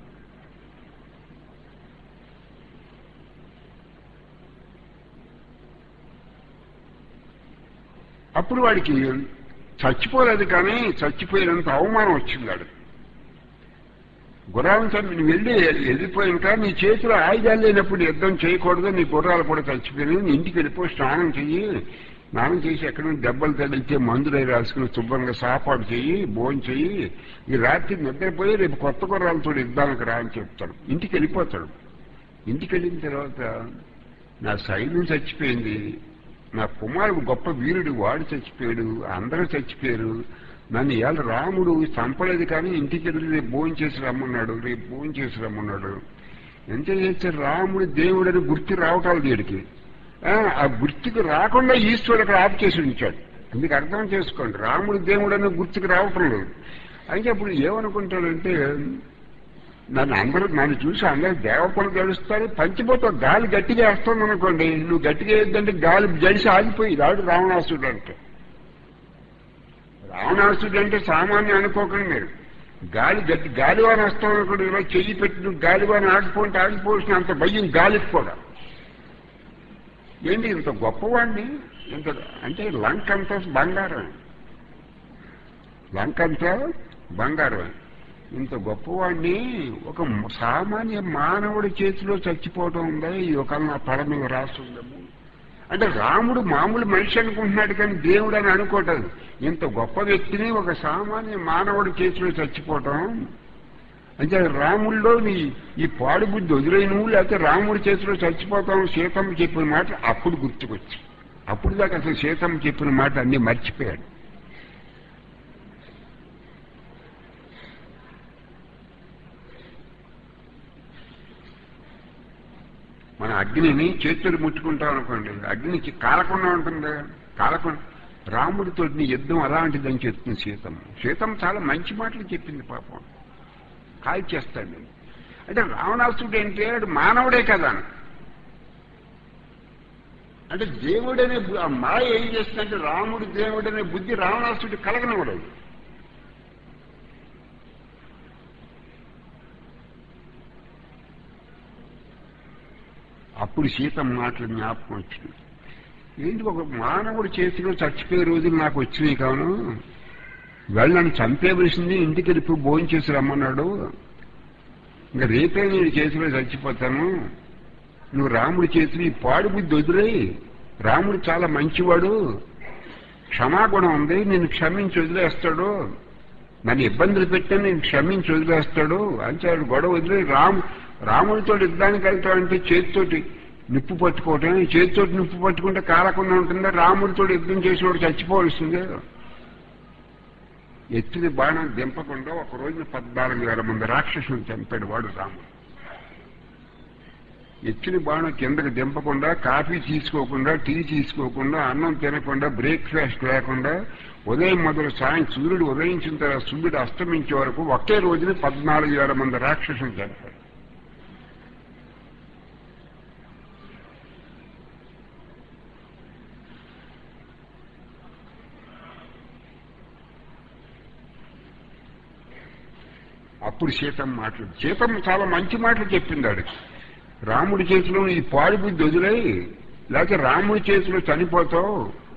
అప్పుడు వాడికి చచ్చిపోలేదు కానీ చచ్చిపోయినంత అవమానం వచ్చింది వాడు గుర్రాలను చంపి నువ్వు వెళ్ళి వెళ్ళిపోయినాక నీ చేతిలో ఆయుధాలు లేనప్పుడు యుద్ధం చేయకూడదు నీ గుర్రాలు కూడా చచ్చిపోయినాయి నీ ఇంటికి వెళ్ళిపోయి స్నానం చెయ్యి స్నానం చేసి ఎక్కడ దెబ్బలు తగిలితే మందులై రాసుకుని శుభ్రంగా సాపాటు చెయ్యి భోజనం చెయ్యి ఈ రాత్రి నిద్రపోయి రేపు కొత్త గుర్రాలతో యుద్ధానికి రా అని చెప్తాడు ఇంటికి వెళ్ళిపోతాడు ఇంటికి వెళ్ళిన తర్వాత నా సైన్యం చచ్చిపోయింది నా కుమారుడు గొప్ప వీరుడు వాడు చచ్చిపోయాడు అందరూ చచ్చిపోయారు నన్ను ఇవాళ రాముడు చంపలేదు కానీ ఇంటికి వెళ్ళి రేపు భోజనం చేసి రమ్మన్నాడు రేపు భోజనం చేసి రమ్మన్నాడు ఎంత చేస్తే రాముడు దేవుడని గుర్తు రావటాలు వీడికి ఆ, ఆ గుర్తుకు రాకుండా ఈశ్వరుడు అక్కడ ఆఫ్ చేసి ఉంచాడు అందుకు అర్థం చేసుకోండి రాముడు దేవుడని గుర్తుకు రావటం లేదు అయితే అప్పుడు ఏమనుకుంటాడంటే నన్ను అందరూ నన్ను చూసి అందరూ దేవతలు గడుస్తారు పంచిపోతా గాలి గట్టిగా వేస్తుంది అనుకోండి నువ్వు గట్టిగా వేద్దంటే గాలి జడిసి ఆగిపోయి రాడు రావణాసుడు అంటే రావణాసుడు అంటే సామాన్యం అనుకోకండి మీరు గాలి గట్టి గాలివాన వస్తాం అనుకోండి ఇలా చెయ్యి పెట్టి నువ్వు గాలివాన ఆగిపోంటే ఆగిపోవాల్సిన అంత భయం గాలికి కూడా ఏంటి ఇంత గొప్పవాడిని ఇంత అంటే లంక అంతా బంగారం లంక అంతా బంగారం ఇంత గొప్పవాడిని ఒక సామాన్య మానవుడి చేతిలో చచ్చిపోవటం ఉందా ఈ ఒక నా పడ మీద రాస్తుందేమో అంటే రాముడు మామూలు మనిషి అనుకుంటున్నాడు కానీ దేవుడు అని అనుకోవటం ఇంత గొప్ప వ్యక్తిని ఒక సామాన్య మానవుడి చేతిలో చచ్చిపోవటం అంటే రాముల్లో నీ ఈ పాడు బుద్ధి వదిలే నువ్వు లేకపోతే రాముడి చేతిలో చచ్చిపోతాం సీతమ్మ చెప్పిన మాట అప్పుడు గుర్తుకొచ్చి అప్పుడు దాకా అసలు సీతమ్మ చెప్పిన మాట అన్ని మర్చిపోయాడు మన అగ్నిని చేతులు ముట్టుకుంటాం అనుకోండి అగ్ని చి- కాలకుండా ఉంటుంది కాలకుండా రాముడితో నీ యుద్ధం అలాంటిదని చెప్తుంది సీతమ్మ సీతమ్మ చాలా మంచి మాటలు చెప్పింది పాపం కాల్ చేస్తాడు అంటే రావణాసుడు ఏంటి వాడు మానవుడే కదా అంటే దేవుడనే బు- ఆ మాయ ఏం చేస్తుందంటే రాముడు దేవుడనే బుద్ధి రావణాసుడి కలగనివ్వలేదు అప్పుడు సీతమ్మ మాటలు జ్ఞాపకం వచ్చింది ఏంటి ఒక మానవుడు చేతిలో చచ్చిపోయే రోజులు నాకు వచ్చినాయి కాను వెళ్ళని చంపేవలసింది ఇంటికి వెళ్ళి భోజనం చేసి రమ్మన్నాడు ఇంకా రేపే నేను చేతిలో చచ్చిపోతాను నువ్వు రాముడి చేతిలో ఈ పాడు బుద్ధి వదిలేయి రాముడు చాలా మంచివాడు క్షమాగుణం ఉంది నేను క్షమించి వదిలేస్తాడు నన్ను ఇబ్బందులు పెట్టా నేను క్షమించి వదిలేస్తాడు అంచాడు గొడవ వదిలే రాము రాముడితో యుద్ధానికి వెళ్తాడంటే చేతితోటి నిప్పు పట్టుకోవటం ఈ చేతితోటి నిప్పు పట్టుకుంటే కాలకుండా ఉంటుందా రాముడితో యుద్ధం చేసేవాడు చచ్చిపోవలసిందే ఎత్తిన బాణం దింపకుండా ఒక రోజున పద్నాలుగు వేల మంది రాక్షసులు చంపాడు వాడు రాముడు ఎత్తిన బాణం కిందకి దింపకుండా కాఫీ తీసుకోకుండా టీ తీసుకోకుండా అన్నం తినకుండా బ్రేక్ఫాస్ట్ లేకుండా ఉదయం మొదలు సాయం సూర్యుడు ఉదయించిన తర్వాత సూర్యుడు అస్తమించే వరకు ఒకే రోజున పద్నాలుగు వేల మంది రాక్షసులు చంపాడు అప్పుడు సీతమ్మ మాటలు సీతమ్మ చాలా మంచి మాటలు చెప్పింది ఆడికి రాముడి చేతిలో ఈ పాడు బుద్ధి వదిలే లేకపోతే రాముడి చేతిలో చనిపోతావు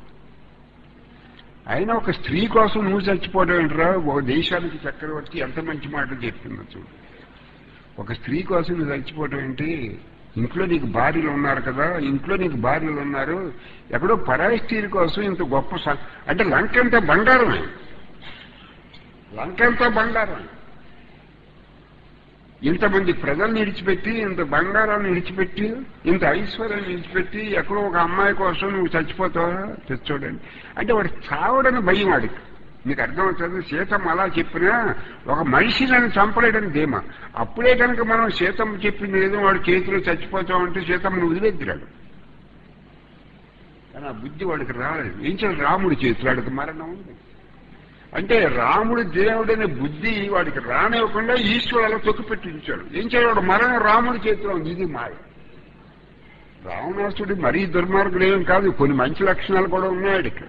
అయినా ఒక స్త్రీ కోసం నువ్వు చచ్చిపోవడం ఏంట్రా ఒక దేశానికి చక్రవర్తి ఎంత మంచి మాటలు చెప్పిందో చూడు ఒక స్త్రీ కోసం నువ్వు చచ్చిపోవడం ఏంటి ఇంట్లో నీకు భార్యలు ఉన్నారు కదా ఇంట్లో నీకు భార్యలు ఉన్నారు ఎక్కడో పరాయి స్త్రీ కోసం ఇంత గొప్ప స- అంటే లంక అంతా బంగారమే లంక అంతా బంగారం ఇంతమంది ప్రజల్ని విడిచిపెట్టి ఇంత బంగారాన్ని విడిచిపెట్టి ఇంత ఐశ్వర్యాన్ని విడిచిపెట్టి ఎక్కడో ఒక అమ్మాయి కోసం నువ్వు చచ్చిపోతావా తెచ్చోడండి అంటే వాడు చావడని భయం వాడికి నీకు అర్థమవుతుంది సీతమ్మ అలా చెప్పినా ఒక మనిషిని చంపలేడని ధీమా అప్పుడే కనుక మనం సీతమ్మ చెప్పింది ఏదో వాడు చేతిలో చచ్చిపోతామంటే సీతమ్మని వదిలేద్దిరాడు కానీ ఆ బుద్ధి వాడికి రాలేదు ఏం చేయాలి రాముడి చేతిలో వాడికి మరణం ఉంది అంటే రాముడు దేవుడనే బుద్ధి వాడికి రానివ్వకుండా ఈశ్వరుడు అలా తొక్కిపెట్టి ఉంచాడు ఏం చేయాలి వాడు మరణం రాముడి చేతిలో ఉంది ఇది మాయ రావణాసుడు మరీ దుర్మార్గుడు ఏం కాదు కొన్ని మంచి లక్షణాలు కూడా ఉన్నాయి వాడికి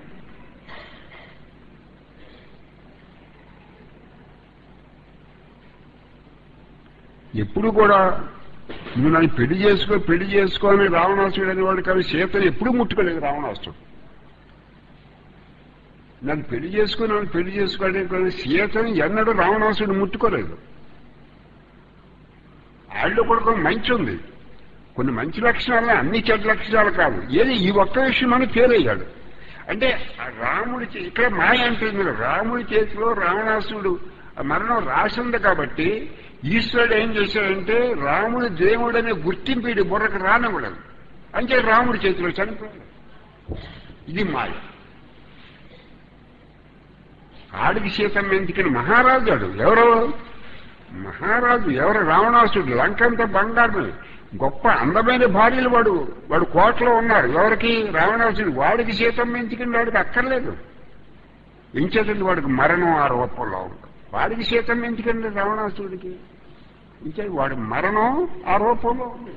ఎప్పుడు కూడా నువ్వు నన్ను పెళ్లి చేసుకో పెళ్లి చేసుకో అని రావణాసుడు అనేవాడు కానీ సీతను ఎప్పుడూ ముట్టుకోలేదు రావణాసుడు నన్ను పెళ్లి చేసుకో నన్ను పెళ్లి చేసుకోవడం కానీ సీతను ఎన్నడూ రావణాసుడు ముట్టుకోలేదు ఆళ్ళు కూడా కొన్ని మంచి ఉంది కొన్ని మంచి లక్షణాలు అన్ని చెడ్డ లక్షణాలు కాదు ఏది ఈ ఒక్క విషయం అని ఫెయిల్ అయ్యాడు అంటే ఆ రాముడి చే- ఇక్కడ మాయ అంటుంది రాముడి చేతిలో రావణాసుడు ఆ మరణం రాసింది కాబట్టి ఈశ్వరుడు ఏం చేశాడంటే రాముడు దేవుడనే గుర్తింపు వీడి బుర్రకు రానివ్వడం అంటే రాముడి చేతిలో చనిపోయాడు ఇది మాయ ఆడికి సీతమ్మ ఎందుకని మహారాజు ఆడు ఎవరు మహారాజు ఎవరు రావణాసుడు లంకంతా బంగారమే గొప్ప అందమైన భార్యలు వాడు వాడు కోటలో ఉన్నారు ఎవరికి రావణాసుడు వాడికి సీతమ్మ ఎందుకని వాడికి అక్కర్లేదు ఇంచేతండి వాడికి మరణం ఆ రూపంలో ఉంది వాడికి సీతమ్మ ఎందుకండి రావణాసుడికి ఇంకే వాడి మరణం ఆ రూపంలో ఉంది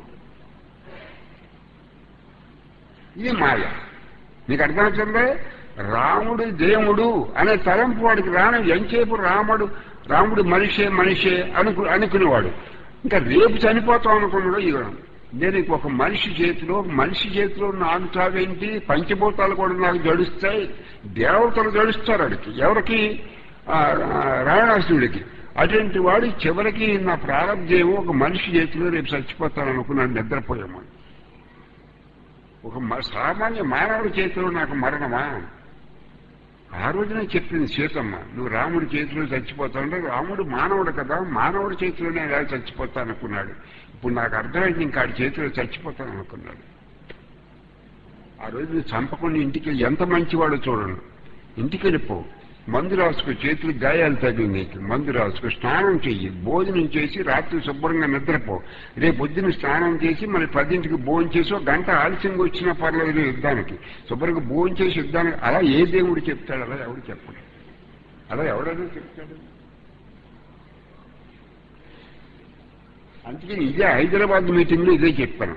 ఇది మాయ నీకు అర్థమవుతుంది రాముడు దేవుడు అనే తలంపు వాడికి రాను ఎంచేపు రాముడు రాముడు మనిషే మనిషే అనుకు అనుకునేవాడు ఇంకా రేపు చనిపోతాం అనుకున్నాడు ఇక నేను ఇక ఒక మనిషి చేతిలో ఒక మనిషి చేతిలో నాకు చావేంటి పంచభూతాలు కూడా నాకు జడుస్తాయి దేవతలు జడుస్తారు అడికి ఎవరికి ఆ, ఆ, రావణాసుడికి అటువంటి వాడు చివరికి నా ప్రారంభం ఒక మనిషి చేతిలో రేపు చచ్చిపోతాను అనుకున్నాను నిద్రపోయాము ఒక మ- సామాన్య మానవుడి చేతిలో నాకు మరణమా ఆ రోజునే చెప్పింది సీతమ్మ నువ్వు రాముడి చేతిలో చచ్చిపోతావు రాముడు మానవుడు కదా మానవుడి చేతిలోనే ఎలా చచ్చిపోతాను అనుకున్నాడు ఇప్పుడు నాకు అర్థమైంది ఇంకా ఆడి చేతిలో చచ్చిపోతాను అనుకున్నాడు ఆ రోజు నువ్వు చంపకుండా ఇంటికి ఎంత మంచివాడో చూడండి ఇంటికి వెళ్ళిపో మందు రాసుకో చేతులు గాయాలు తగిలి నీకు మందు రాసుకో స్నానం చెయ్యి భోజనం చేసి రాత్రి శుభ్రంగా నిద్రపో రేపు పొద్దున స్నానం చేసి మళ్ళీ పదింటికి భోజనం చేసి ఒక గంట ఆలస్యంగా వచ్చినా పర్లేదు యుద్ధానికి శుభ్రంగా భోజనం చేసి యుద్ధానికి అలా ఏ దేవుడు చెప్తాడు అలా ఎవడు చెప్పడు అలా ఎవడైనా చెప్తాడు అందుకని ఇదే హైదరాబాద్ మీటింగ్ లో ఇదే చెప్పాను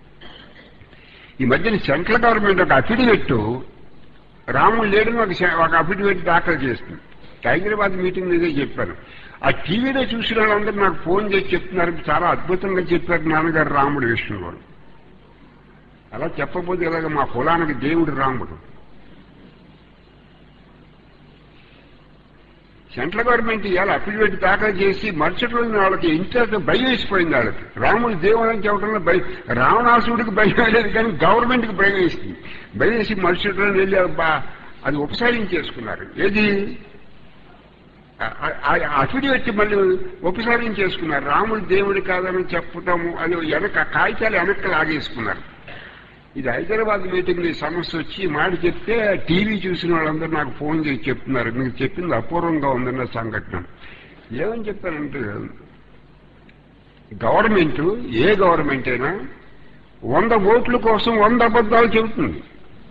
ఈ మధ్యన సెంట్రల్ గవర్నమెంట్ ఒక అఫిడవిట్ రాముడు లేడని ఒక శ- ఒక అఫిడవిట్ దాఖలు చేస్తుంది హైదరాబాద్ మీటింగ్ ఇదే చెప్పాను ఆ టీవీలో చూసిన వాళ్ళందరూ నాకు ఫోన్ చేసి చెప్తున్నారు చాలా అద్భుతంగా చెప్పారు నాన్నగారు రాముడి విషయంలో అలా చెప్పబోతే ఎలాగ మా కులానికి దేవుడు రాముడు సెంట్రల్ గవర్నమెంట్ ఇవాళ అఫిడవిట్ దాఖలు చేసి మరుసటి రోజున వాళ్ళకి ఇంట్రెస్ట్ భయం వేసిపోయింది వాళ్ళకి రాముడు దేవుడు అని చెప్పడంలో భయం రావణాసుడికి భయం లేదు కానీ గవర్నమెంట్కి భయం వేసింది భయం వేసి మరుసటి రోజున వెళ్ళి అబ్బా, అది ఉపసరించేసుకున్నారు ఏది అఫిడవిట్ మళ్ళీ ఉపసరించేసుకున్నారు రాముడు దేవుడు కాదని చెప్పటము అది వెనక కాగితాలు వెనక్కి లాగేసుకున్నారు ఇది హైదరాబాద్ మీటింగ్ ఈ సమస్య వచ్చి ఈ మాట చెప్తే టీవీ చూసిన వాళ్ళందరూ నాకు ఫోన్ చేసి చెప్తున్నారు మీకు చెప్పింది అపూర్వంగా ఉందన్న సంఘటన ఏమని చెప్పానంటే గవర్నమెంట్ ఏ గవర్నమెంట్ అయినా వంద ఓట్ల కోసం వంద అబద్ధాలు చెబుతుంది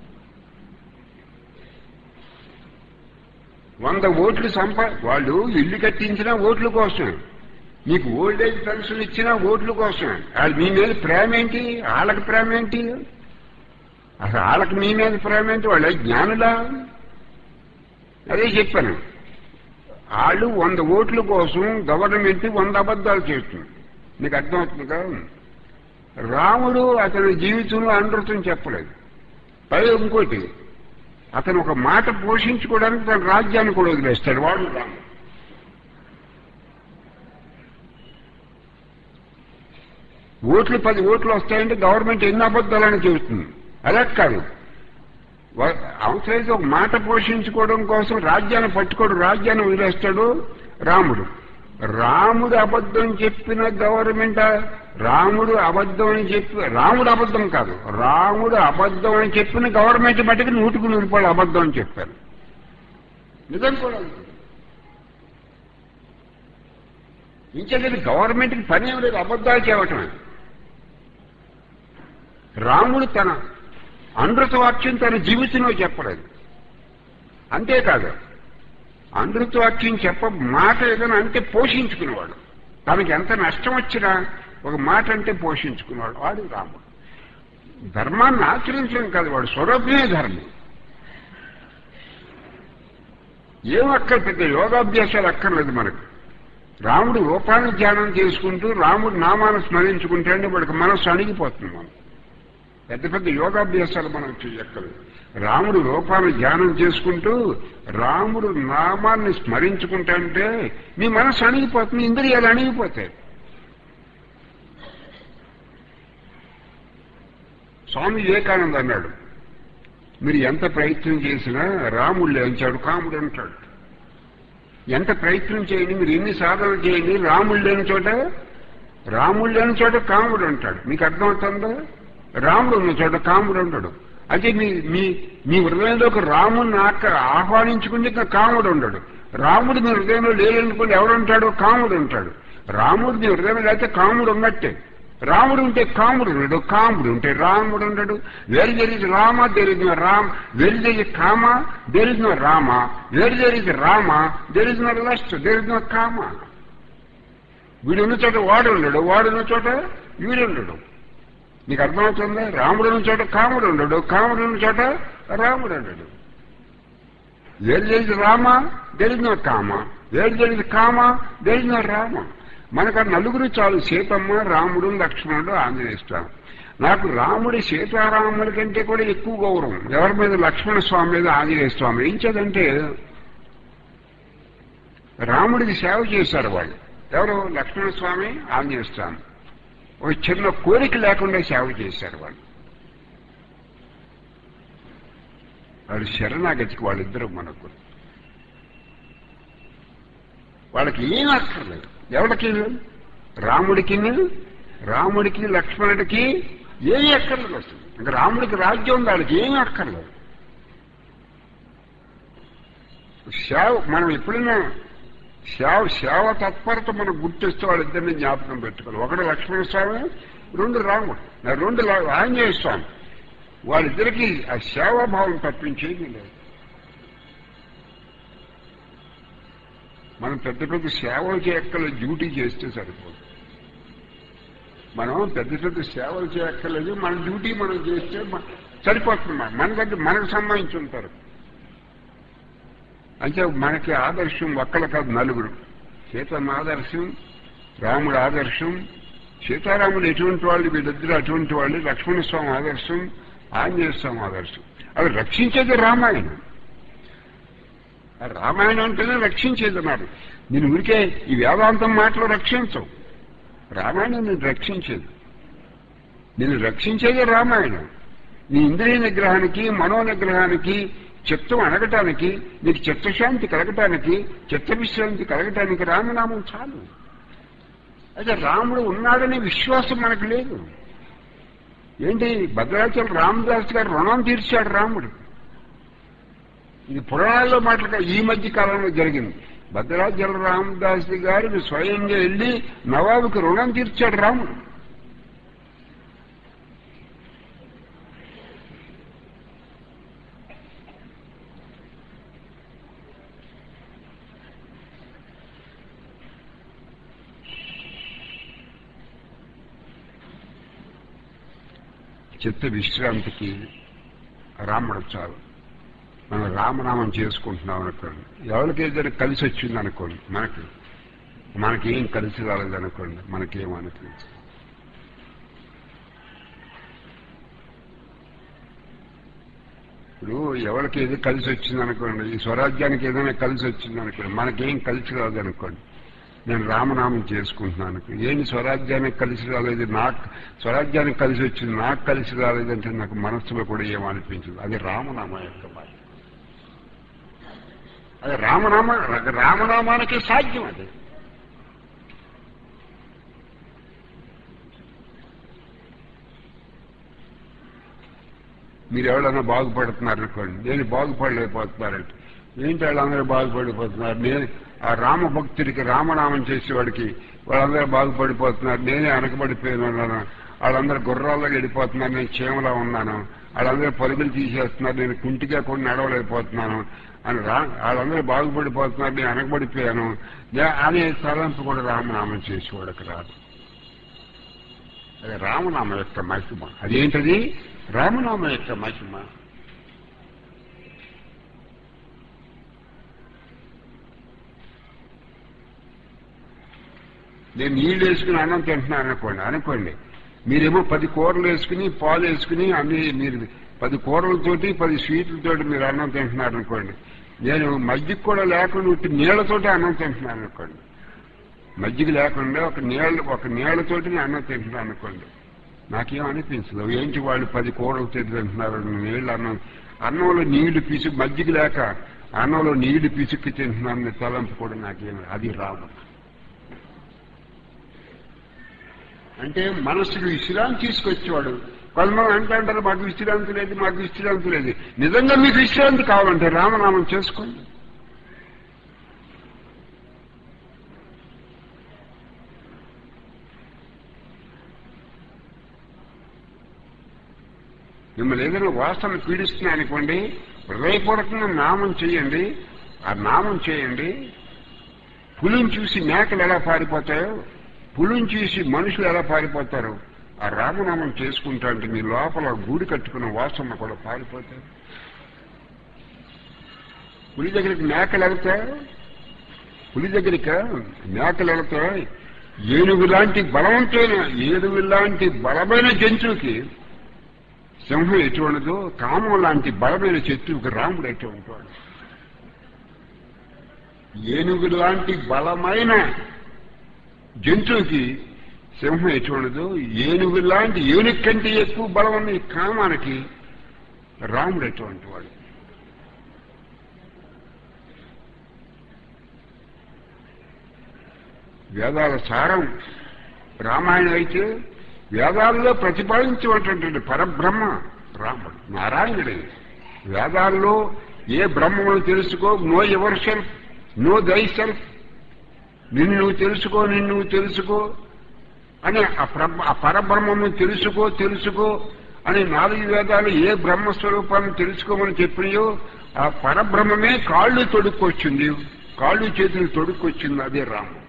వంద ఓట్లు సంపా వాళ్ళు ఇల్లు కట్టించినా ఓట్ల కోసం నీకు ఓల్డ్ ఏజ్ పెన్షన్ ఇచ్చినా ఓట్ల కోసం వాళ్ళు మీ మీద ప్రేమ ఏంటి వాళ్ళకి ప్రేమ ఏంటి అసలు వాళ్ళకి మీ మీద ప్రేమ ఏంటి వాళ్ళ జ్ఞానులా అదే చెప్పాను వాళ్ళు వంద ఓట్ల కోసం గవర్నమెంట్ వంద అబద్ధాలు చేస్తుంది నీకు అర్థమవుతుంది కదా రాముడు అతని జీవితంలో అనృతం చెప్పలేదు పై ఇంకోటి అతను ఒక మాట పోషించుకోవడానికి తన రాజ్యాన్ని కూడా వదిలేస్తాడు వాడు రాముడు ఓట్లు పది ఓట్లు వస్తాయంటే గవర్నమెంట్ ఎన్ని అబద్ధాలని చెబుతుంది అలా కాదు వా- అవసరమైతే ఒక మాట పోషించుకోవడం కోసం రాజ్యాన్ని పట్టుకోడు రాజ్యాన్ని వదిలేస్తాడు రాముడు రాముడు అబద్ధం చెప్పిన గవర్నమెంట్ రాముడు అబద్ధం అని చెప్పి రాముడు అబద్ధం కాదు రాముడు అబద్ధం అని చెప్పిన గవర్నమెంట్ మట్టుకు నూటికి నూరు రూపాయలు అబద్ధం అని చెప్పారు నిజం కూడా ఉంది. ఇంకేది గవర్నమెంట్కి పని ఏం లేదు అబద్ధాలు చేయటమే రాముడు తన అనృత వాక్యం తన జీవితంలో చెప్పలేదు అంతేకాదు అనృత వాక్యం చెప్ప మాట ఏదైనా అంటే పోషించుకునేవాడు తనకి ఎంత నష్టం వచ్చినా ఒక మాట అంటే పోషించుకునేవాడు వాడు రాముడు ధర్మాన్ని ఆచరించడం కాదు వాడు స్వరూపమే ధర్మం ఏం అక్కర్ పెద్ద యోగాభ్యాసాలు అక్కర్లేదు మనకు రాముడు రూపాన్ని ధ్యానం చేసుకుంటూ రాముడు నామాన్ని స్మరించుకుంటే వాడికి మనస్సు అణిగిపోతుంది మనం పెద్ద పెద్ద యోగాభ్యాసాలు మనం చేయక్కర్లేదు రాముడు రూపాన్ని ధ్యానం చేసుకుంటూ రాముడు నామాన్ని స్మరించుకుంటాంటే మీ మనసు అణిగిపోతుంది ఇంద్రియాలు అణిగిపోతాయి స్వామి వివేకానంద అన్నాడు మీరు ఎంత ప్రయత్నం చేసినా రాముడు లేంచాడు కాముడు అంటాడు ఎంత ప్రయత్నం చేయండి మీరు ఎన్ని సాధనలు చేయండి రాముడు లేని చోట రాముడు లేని చోట కాముడు అంటాడు మీకు అర్థమవుతుందా రాముడు ఉన్న చోట కాముడు ఉంటాడు అయితే మీ మీ మీ హృదయంలోకి రాముడిని ఆక ఆహ్వానించుకుంటే ఇంకా కాముడు ఉండడు రాముడు మీ హృదయంలో లేదనుకోండి ఎవడుంటాడో కాముడు ఉంటాడు రాముడు మీ హృదయంలో లేకపోతే కాముడు ఉన్నట్టే రాముడు ఉంటే కాముడు ఉండడు కాముడు ఉంటే రాముడు ఉండడు వేరు జరిగి Rama there is no Ram వేరు జరిగి kama there is no Rama వేరు జరిగి Rama there is no lust there is no kama వీడు ఉన్న చోట వాడు ఉండడు వాడు ఉన్న చోట వీడు ఉండడు నీకు అర్థమవుతుందా రాముడు ఉన్న చోట కాముడు ఉండడు కాముడు ఉన్న చోట రాముడు ఉండడు వేరు జరిగి Rama there is no kama వేరు జరిగి kama there is no Rama మనకు ఆ నలుగురు చాలు సీతమ్మ రాముడు లక్ష్మణుడు ఆంజనేయ స్వామి నాకు రాముడి సీతారాముల కంటే కూడా ఎక్కువ గౌరవం ఎవరి మీద లక్ష్మణ స్వామి మీద ఆంజనేయ స్వామి ఏం చేదంటే రాముడికి సేవ చేశారు వాళ్ళు ఎవరు లక్ష్మణ స్వామి ఆంజనేయ స్వామి ఒక చిన్న కోరిక లేకుండా సేవ చేశారు వాళ్ళు వాడు శరణాగతికి వాళ్ళిద్దరు మనకు వాళ్ళకి ఏం అక్కర్లేదు ఎవరికి రాముడికి రాముడికి లక్ష్మణుడికి ఏమీ అక్కర్లేదు అసలు ఇంకా రాముడికి రాజ్యం ఉంది వాళ్ళకి ఏమీ అక్కర్లేదు సేవ మనం ఎప్పుడైనా సేవ సేవ తత్పరత మనం గుర్తిస్తూ వాళ్ళిద్దరిని జ్ఞాపకం పెట్టుకోవాలి ఒకడు లక్ష్మణ స్వామి రెండు రాముడు రెండు లా- ఆంజనేయ స్వామి వాళ్ళిద్దరికి ఆ సేవాభావం తప్పించేది లేదు మనం పెద్ద పెద్ద సేవలు చేయక్కల డ్యూటీ చేస్తే సరిపోదు మనం పెద్ద పెద్ద సేవలు చేయక్కర్లేదు మన డ్యూటీ మనం చేస్తే మ- సరిపోతుంది మన- మన దగ్గర మనకు సంబంధించి ఉంటారు అంటే మనకి ఆదర్శం ఒక్కల కాదు నలుగురు సీతమ్మ ఆదర్శం రాముడు ఆదర్శం సీతారాముడు ఎటువంటి వాళ్ళు వీళ్ళిద్దరు అటువంటి వాళ్ళు లక్ష్మణ స్వామి ఆదర్శం ఆంజనేయ స్వామి ఆదర్శం అది రక్షించేది రామాయణం ఆ రామాయణం అంటేనే రక్షించేది అన్నాడు నేను ఊరికే ఈ వేదాంతం మాటలు రక్షించవు రామాయణం నేను రక్షించేది నేను రక్షించేది రామాయణం నీ ఇంద్రియ నిగ్రహానికి మనో నిగ్రహానికి చిత్తం అడగటానికి నీకు చిత్తశాంతి కలగటానికి చిత్త విశ్రాంతి కలగటానికి రామనామం చాలు అయితే రాముడు ఉన్నాడనే విశ్వాసం మనకు లేదు ఏంటి భద్రాచల రామదాస్ గారు రుణం తీర్చాడు రాముడు ఇది పురాణాల్లో మాటలుగా ఈ మధ్య కాలంలో జరిగింది భద్రాచల రామదాస్ గారు స్వయంగా వెళ్ళి నవాబుకి రుణం తీర్చాడు రాముడు చిత్త విశ్రాంతికి రాముడు చాలు మనం రామనామం చేసుకుంటున్నాం అనుకోండి ఎవరికి ఏదైనా కలిసి వచ్చింది అనుకోండి మనకి మనకేం కలిసి రాలేదనుకోండి మనకేం అనిపించదు ఇప్పుడు ఎవరికి ఏదో కలిసి వచ్చింది అనుకోండి ఈ స్వరాజ్యానికి ఏదైనా కలిసి వచ్చింది అనుకోండి మనకేం కలిసి రాదనుకోండి నేను రామనామం చేసుకుంటున్నాను ఏంటి స్వరాజ్యానికి కలిసి రాలేదు నాకు స్వరాజ్యానికి కలిసి వచ్చింది నాకు కలిసి రాలేదంటే నాకు మనస్సులో కూడా ఏమనిపించదు అది రామనామం యొక్క బాధ అది రామనామ రామనామానికి సాధ్యం అది మీరు ఎవరైనా బాగుపడుతున్నారు అనుకోండి నేను బాగుపడలేకపోతున్నారంటే ఏంటి వాళ్ళందరూ బాగుపడిపోతున్నారు నేను ఆ రామ భక్తుడికి రామనామం చేసేవాడికి వాళ్ళందరూ బాగుపడిపోతున్నారు నేనే వెనకబడిపోయాను అన్నాను వాళ్ళందరూ గుర్రాల్లో వెళ్ళిపోతున్నారు నేను చీమలా ఉన్నాను వాళ్ళందరూ పరుగులు తీసేస్తున్నారు నేను కుంటిగా కూడా నడవలేకపోతున్నాను అని రా వాళ్ళందరూ బాగుపడిపోతున్నారు నేను వెనకబడిపోయాను నే- అనే తలంపు కూడా రామనామం చేసేవాడికి రాదు అది రామనామ యొక్క మహిమ అదేంటది రామనామ యొక్క మహిమ నేను నీళ్ళు వేసుకుని అన్నం తింటున్నాను అనుకోండి అనుకోండి మీరేమో పది కూరలు వేసుకుని పాలు వేసుకుని అన్ని మీరు పది కూరలతోటి పది స్వీట్లతోటి మీరు అన్నం తింటున్నారు అనుకోండి నేను మజ్జిగ కూడా లేకుండా ఉట్టి నీళ్లతోటి అన్నం తింటున్నాను అనుకోండి మజ్జిగ లేకుండా ఒక నీళ్ళ ఒక నీళ్లతోటి నేను అన్నం తింటున్నాను అనుకోండి నాకేం అనిపించదు ఏంటి వాళ్ళు పది కూరలు తింటూ తింటున్నారు నీళ్ళు అన్నం అన్నంలో నీళ్లు పిసుకు మజ్జిగ లేక అన్నంలో నీళ్లు పిసుక్కి తింటున్నాను తలంపు కూడా నాకేం అది రాదు అంటే మనసుకు విశ్రాంతి తీసుకొచ్చేవాడు కొంతమంది అంటే అంటారు మాకు విశ్రాంతి లేదు మాకు విశ్రాంతి లేదు నిజంగా మీకు విశ్రాంతి కావాలంటే రామనామం చేసుకోండి మిమ్మల్ని ఏదైనా వాసన పీడిస్తున్నా అనుకోండి హృదయపూర్వకంగా నామం చేయండి ఆ నామం చేయండి పులిని చూసి మేకలు ఎలా పారిపోతాయో పులిని చూసి మనుషులు ఎలా పారిపోతారు ఆ రామనామం చేసుకుంటా అంటే మీ లోపల గూడు కట్టుకున్న వాసన కూడా పారిపోతారు పులి దగ్గరికి మేకలు వెళ్తాయి పులి దగ్గరికి మేకలు వెళ్తాయి ఏనుగు లాంటి బలవంతమైన ఏనుగు లాంటి బలమైన జంతువుకి సింహం ఎటువంటిదో కామం లాంటి బలమైన శత్రువుకి రాముడు ఎటువంటి వాడు ఏనుగు లాంటి బలమైన జంతువుకి సింహం ఎటువంటిదో ఏనుగు లాంటి ఏనుగు కంటే ఎక్కువ బలం ఉన్న ఈ కామానికి రాముడు ఎటువంటి వాడు వేదాల సారం రామాయణం అయితే వేదాల్లో ప్రతిపాదించబడినటువంటి పరబ్రహ్మ రాముడు నారాయణుడే వేదాల్లో ఏ బ్రహ్మను తెలుసుకో know your self know thy self నిన్ను నువ్వు తెలుసుకో నిన్ను నువ్వు తెలుసుకో అని ఆ ప్ర- ఆ పరబ్రహ్మను తెలుసుకో తెలుసుకో అని నాలుగు వేదాలు ఏ బ్రహ్మస్వరూపాన్ని తెలుసుకోమని చెప్పినాయో ఆ పరబ్రహ్మమే కాళ్ళు తొడుక్కొచ్చింది కాళ్ళు చేతులు తొడుక్కొచ్చింది అదే రాముడు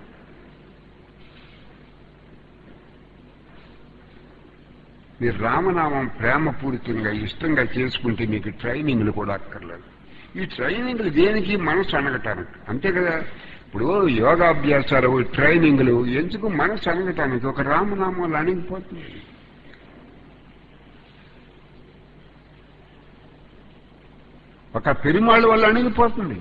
మీరు రామనామం ప్రేమపూరితంగా ఇష్టంగా చేసుకుంటే మీకు ట్రైనింగ్లు కూడా అక్కర్లేదు ఈ ట్రైనింగ్లు దేనికి మనసు అనగటానికి అంతే కదా ఇప్పుడు యోగాభ్యాసాలు ట్రైనింగ్లు ఎందుకు మనసు అనగటానికి ఒక రామనామాలు అణిగిపోతుంది ఒక పెరుమాళ్ళ వల్ల అణిగిపోతుంది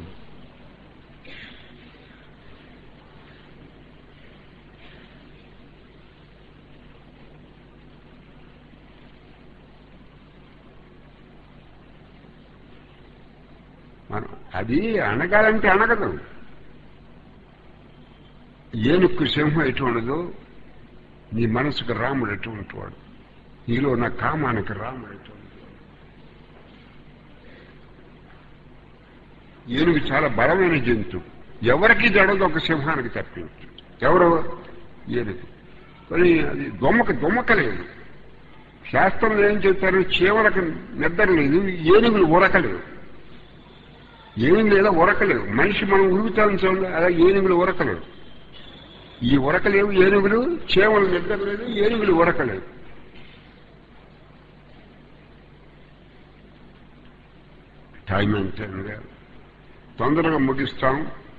మనం అది అనగాలంటే అనగదు ఏనుక్కు సింహం ఎటువంటిదో నీ మనసుకు రాముడు ఎటువంటి వాడు నీలో ఉన్న కామానికి రాముడు ఎటువంటి వాడు. ఏనుగు చాలా బలమైన జంతువు ఎవరికి జడదు ఒక సింహానికి తప్పించు ఎవరు ఏనుగు కానీ అది దొమ్మక దొమ్మకలేదు శాస్త్రంలో ఏం చెప్తారు చీమలకు నిద్ర లేదు ఏనుగులు ఉరకలేవు ఏనుగులు ఇలా ఉరకలేవు మనిషి మనం ఉరుగుతాం చూడండి అలా ఏనుగులు ఉరకలేవు ఈ ఉరకలేవు ఏనుగులు చేమలు నిద్ర లేదు ఏనుగులు ఉరకలేవు టైం అంటే తొందరగా ముగిస్తాం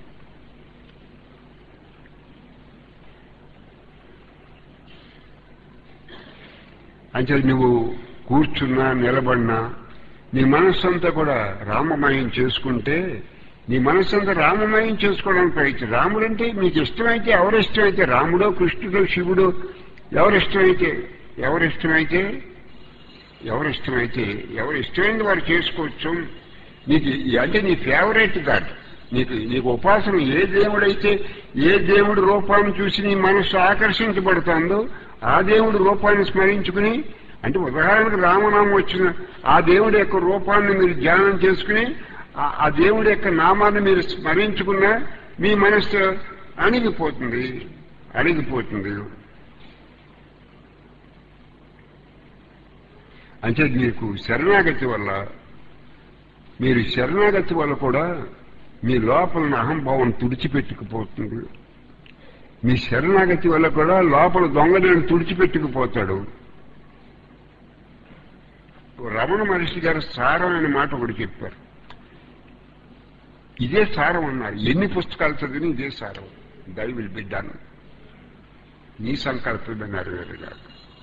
అంటే నువ్వు కూర్చున్నా నిలబడినా నీ మనస్సంతా కూడా రామమయం చేసుకుంటే నీ మనస్సంతా రామమయం చేసుకోవడానికి ప్రయత్నం రాముడంటే మీకు ఇష్టమైతే ఎవరు ఇష్టమైతే రాముడో కృష్ణుడో శివుడో ఎవరు ఇష్టమైతే ఎవరు ఇష్టమైతే ఎవరు ఇష్టమైతే ఎవరు ఇష్టమైంది వారు చేసుకోవచ్చు నీకు అంటే నీ ఫేవరెట్ గాడ్ నీకు నీకు ఉపాసన ఏ దేవుడైతే ఏ దేవుడి రూపాన్ని చూసి నీ మనస్సు ఆకర్షించబడుతుందో ఆ దేవుడి రూపాన్ని స్మరించుకుని అంటే ఉదాహరణకు రామనామం వచ్చిన ఆ దేవుడి యొక్క రూపాన్ని మీరు ధ్యానం చేసుకుని ఆ- ఆ దేవుడి యొక్క నామాన్ని మీరు స్మరించుకున్నా మీ మనస్సు అణిగిపోతుంది అణిగిపోతుంది అంటే మీకు శరణాగతి వల్ల మీరు శరణాగతి వల్ల కూడా మీ లోపల ఉన్న అహంభావం తుడిచిపెట్టుకుపోతుంది మీ శరణాగతి వల్ల కూడా లోపల దొంగలను తుడిచిపెట్టుకుపోతాడు రమణ మహర్షి గారు సారం అనే మాట ఒకటి చెప్పారు ఇదే సారం అన్నారు ఎన్ని పుస్తకాలు చదివినా ఇదే సారం దై విల్ బి డన్ నీ సంకల్పమే నెరవేరుగా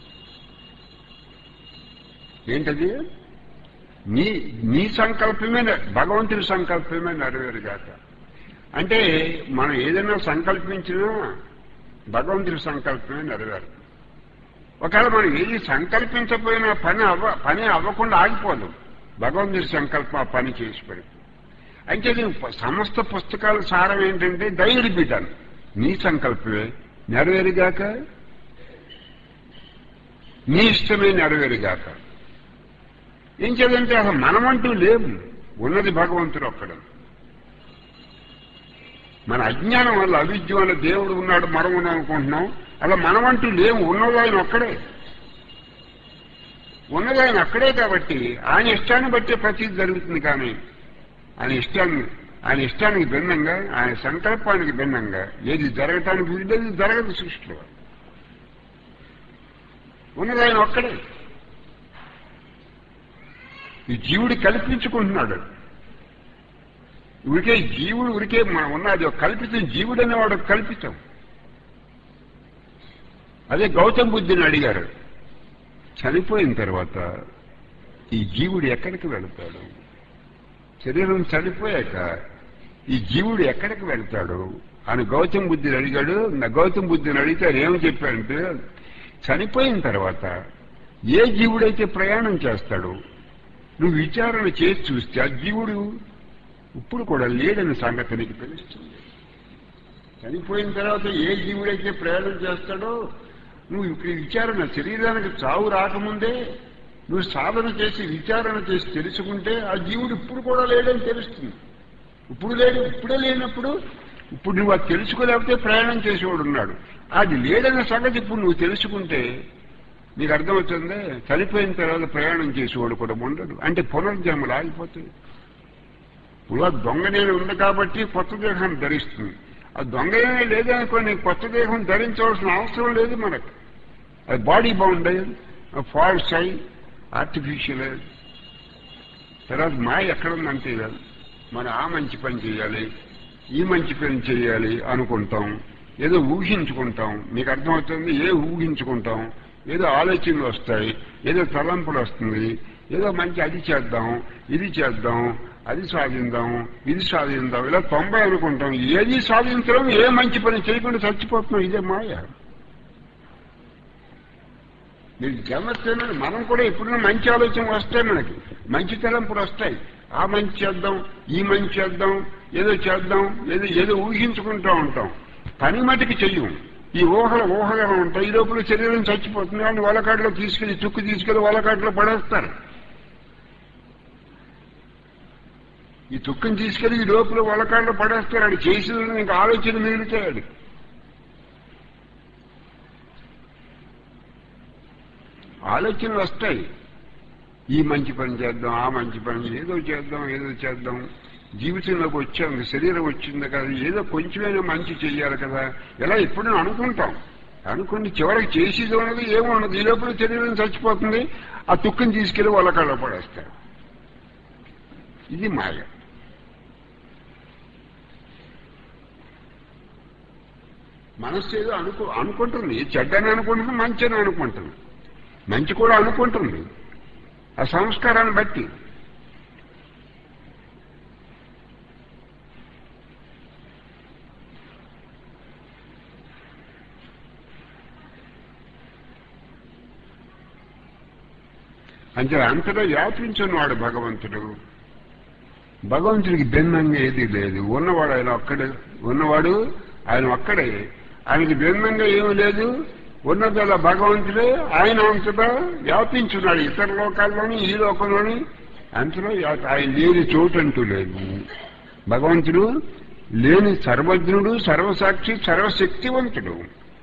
ఏంటది నీ నీ సంకల్పమే నె- భగవంతుడి సంకల్పమే నెరవేరుగాక అంటే మనం ఏదైనా సంకల్పించినా భగవంతుడి సంకల్పమే నెరవేరు ఒకవేళ మనం ఏది సంకల్పించకపోయినా పని అవ్వ పని అవ్వకుండా ఆగిపోదు భగవంతుడి సంకల్పం ఆ పని చేసి పెడుతుంది అంటే దీని ప- సమస్త పుస్తకాల సారం ఏంటంటే దైవుడి బిడ్డాను నీ సంకల్పమే నెరవేరుగాక నీ ఇష్టమే నెరవేరుగాక ఏం చేయాలంటే అసలు మనమంటూ లేము ఉన్నది భగవంతుడు ఒక్కడు మన అజ్ఞానం వల్ల అవిద్య వల్ల దేవుడు ఉన్నాడు మనం ఉన్నాం అనుకుంటున్నాం అలా మనమంటూ లేము ఉన్నది ఆయన ఒక్కడే ఉన్నది ఆయన ఒక్కడే కాబట్టి ఆయన ఇష్టాన్ని బట్టి ప్రతీది జరుగుతుంది కానీ ఆయన ఇష్టాన్ని ఆయన ఇష్టానికి భిన్నంగా ఆయన సంకల్పానికి భిన్నంగా ఏది జరగటానికి వీళ్ళేది జరగదు సృష్టిలో ఉన్నది ఆయన ఒక్కడే ఈ జీవుడు కల్పించుకుంటున్నాడు ఉరికే జీవుడు ఉరికే మనం ఉన్నది ఒక కల్పితం జీవుడు అనేవాడు ఒక కల్పితం అదే గౌతమ్ బుద్ధిని అడిగారు చనిపోయిన తర్వాత ఈ జీవుడు ఎక్కడికి వెళతాడు శరీరం చనిపోయాక ఈ జీవుడు ఎక్కడికి వెళ్తాడు అని గౌతమ్ బుద్ధిని అడిగాడు నా గౌతమ్ బుద్ధిని అడిగితే ఆయన ఏమని చెప్పాడంటే చనిపోయిన తర్వాత ఏ జీవుడైతే ప్రయాణం చేస్తాడో నువ్వు విచారణ చేసి చూస్తే ఆ జీవుడు ఇప్పుడు కూడా లేడని సంగతి నీకు తెలుస్తుంది చనిపోయిన తర్వాత ఏ జీవుడైతే ప్రయాణం చేస్తాడో నువ్వు ఇక్కడ విచారణ శరీరానికి చావు రాకముందే నువ్వు సాధన చేసి విచారణ చేసి తెలుసుకుంటే ఆ జీవుడు ఇప్పుడు కూడా లేడని తెలుస్తుంది ఇప్పుడు లేడు ఇప్పుడే లేనప్పుడు ఇప్పుడు నువ్వు అది తెలుసుకోలేకపోతే ప్రయాణం చేసేవాడు ఉన్నాడు అది లేదన్న సంగతి ఇప్పుడు నువ్వు తెలుసుకుంటే నీకు అర్థమవుతుంది చనిపోయిన తర్వాత ప్రయాణం చేసేవాడు కూడా ఉండడు అంటే పునర్జన్మలు ఆగిపోతాయి ఇప్పుడు ఆ దొంగ నేను ఉంది కాబట్టి కొత్త దేహాన్ని ధరిస్తుంది ఆ దొంగ ఏమీ లేదనుకోని కొత్త దేహం ధరించవలసిన అవసరం లేదు మనకు అది బాడీ బౌండ్ ఫాల్స్ అయి ఆర్టిఫిషియల్ తర్వాత మాయ ఎక్కడుందంటే కాదు మనం ఆ మంచి పని చేయాలి ఈ మంచి పని చేయాలి అనుకుంటాం ఏదో ఊహించుకుంటాం మీకు అర్థమవుతుంది ఏ ఊహించుకుంటాం ఏదో ఆలోచనలు వస్తాయి ఏదో తలంపులు వస్తుంది ఏదో మంచి అది చేద్దాం ఇది చేద్దాం అది సాధిందాం ఇది సాధిందాం ఇలా తొంభై అనుకుంటాం ఏది సాధించడం ఏ మంచి పని చేయకుండా చచ్చిపోతున్నాం ఇదే మాయ మీరు గమనిస్తేనే మనం కూడా ఎప్పుడైనా మంచి ఆలోచన వస్తాయి మనకి మంచి తలంపులు వస్తాయి ఆ మంచి చేద్దాం ఈ మంచి చేద్దాం ఏదో చేద్దాం ఏదో ఏదో ఊహించుకుంటూ ఉంటాం పని మటుకు చెయ్యం ఈ ఊహలు ఊహగా ఉంటాయి ఈ లోపల శరీరం చచ్చిపోతుంది వాళ్ళు వలకాడులో తీసుకెళ్లి తుక్కు తీసుకెళ్లి వలకాడులో పడేస్తారు ఈ తుక్కుని తీసుకెళ్లి ఈ లోపల వలకాడులో పడేస్తారు అది చేసిన ఇంకా ఆలోచన మిగులుతాడు ఆలోచనలు వస్తాయి ఈ మంచి పని చేద్దాం ఆ మంచి పని ఏదో చేద్దాం ఏదో చేద్దాం జీవితంలోకి వచ్చాం శరీరం వచ్చింది కదా ఏదో కొంచెమైనా మంచి చెయ్యాలి కదా ఇలా ఎప్పుడూ అనుకుంటాం అనుకుని చివరికి చేసేది ఉన్నది ఏమో ఉన్నది ఈ లోపల శరీరం చచ్చిపోతుంది ఆ తుక్కుని తీసుకెళ్లి వాళ్ళ కళ్ళ పడేస్తారు ఇది మాయ మనస్సు ఏదో అనుకో అనుకుంటుంది చెడ్డని అనుకుంటుంది మంచి అని అనుకుంటుంది మంచి కూడా అనుకుంటుంది ఆ సంస్కారాన్ని బట్టి అంటే అంతటా వ్యాపించున్నవాడు భగవంతుడు భగవంతుడికి భిన్నంగా ఏది లేదు ఉన్నవాడు ఆయన ఒక్కడే ఉన్నవాడు ఆయన ఒక్కడే ఆయనకి భిన్నంగా ఏమీ లేదు ఉన్నదల భగవంతుడే ఆయన అంతటా వ్యాపించున్నాడు ఇతర లోకాల్లోని ఈ లోకంలోని అంతలో వ్యాప- ఆయన లేని చోటు అంటూ లేదు భగవంతుడు లేని సర్వజ్ఞుడు సర్వసాక్షి సర్వశక్తివంతుడు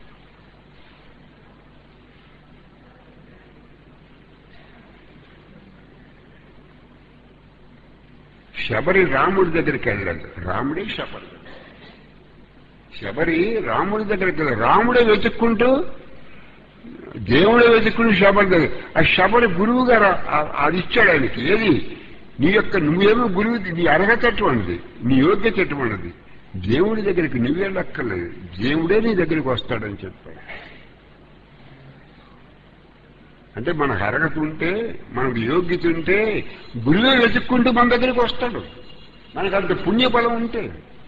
శబరి రాముడి దగ్గరికి వెళ్ళదు రాముడే శబరి శబరి రాముడి దగ్గరికి వెళ్ళదు రాముడే వెతుక్కుంటూ దేవుడే వెతుక్కుని శబరి దగ్గర ఆ శబరి గురువు గారు ఆ- అది ఇచ్చాడు ఆయనకి ఏది నీ యొక్క నువ్వేమో గురువు నీ అర్హత ఎటువంటిది నీ యోగ్యత ఎటువంటిది దేవుడి దగ్గరికి నువ్వే లెక్కలేదు దేవుడే నీ దగ్గరికి వస్తాడని చెప్పాడు అంటే మనకు అర్హత ఉంటే మనకు యోగ్యత ఉంటే గురువే వెతుక్కుంటూ మన దగ్గరికి వస్తాడు మనకు అంత పుణ్యఫలం ఉంటే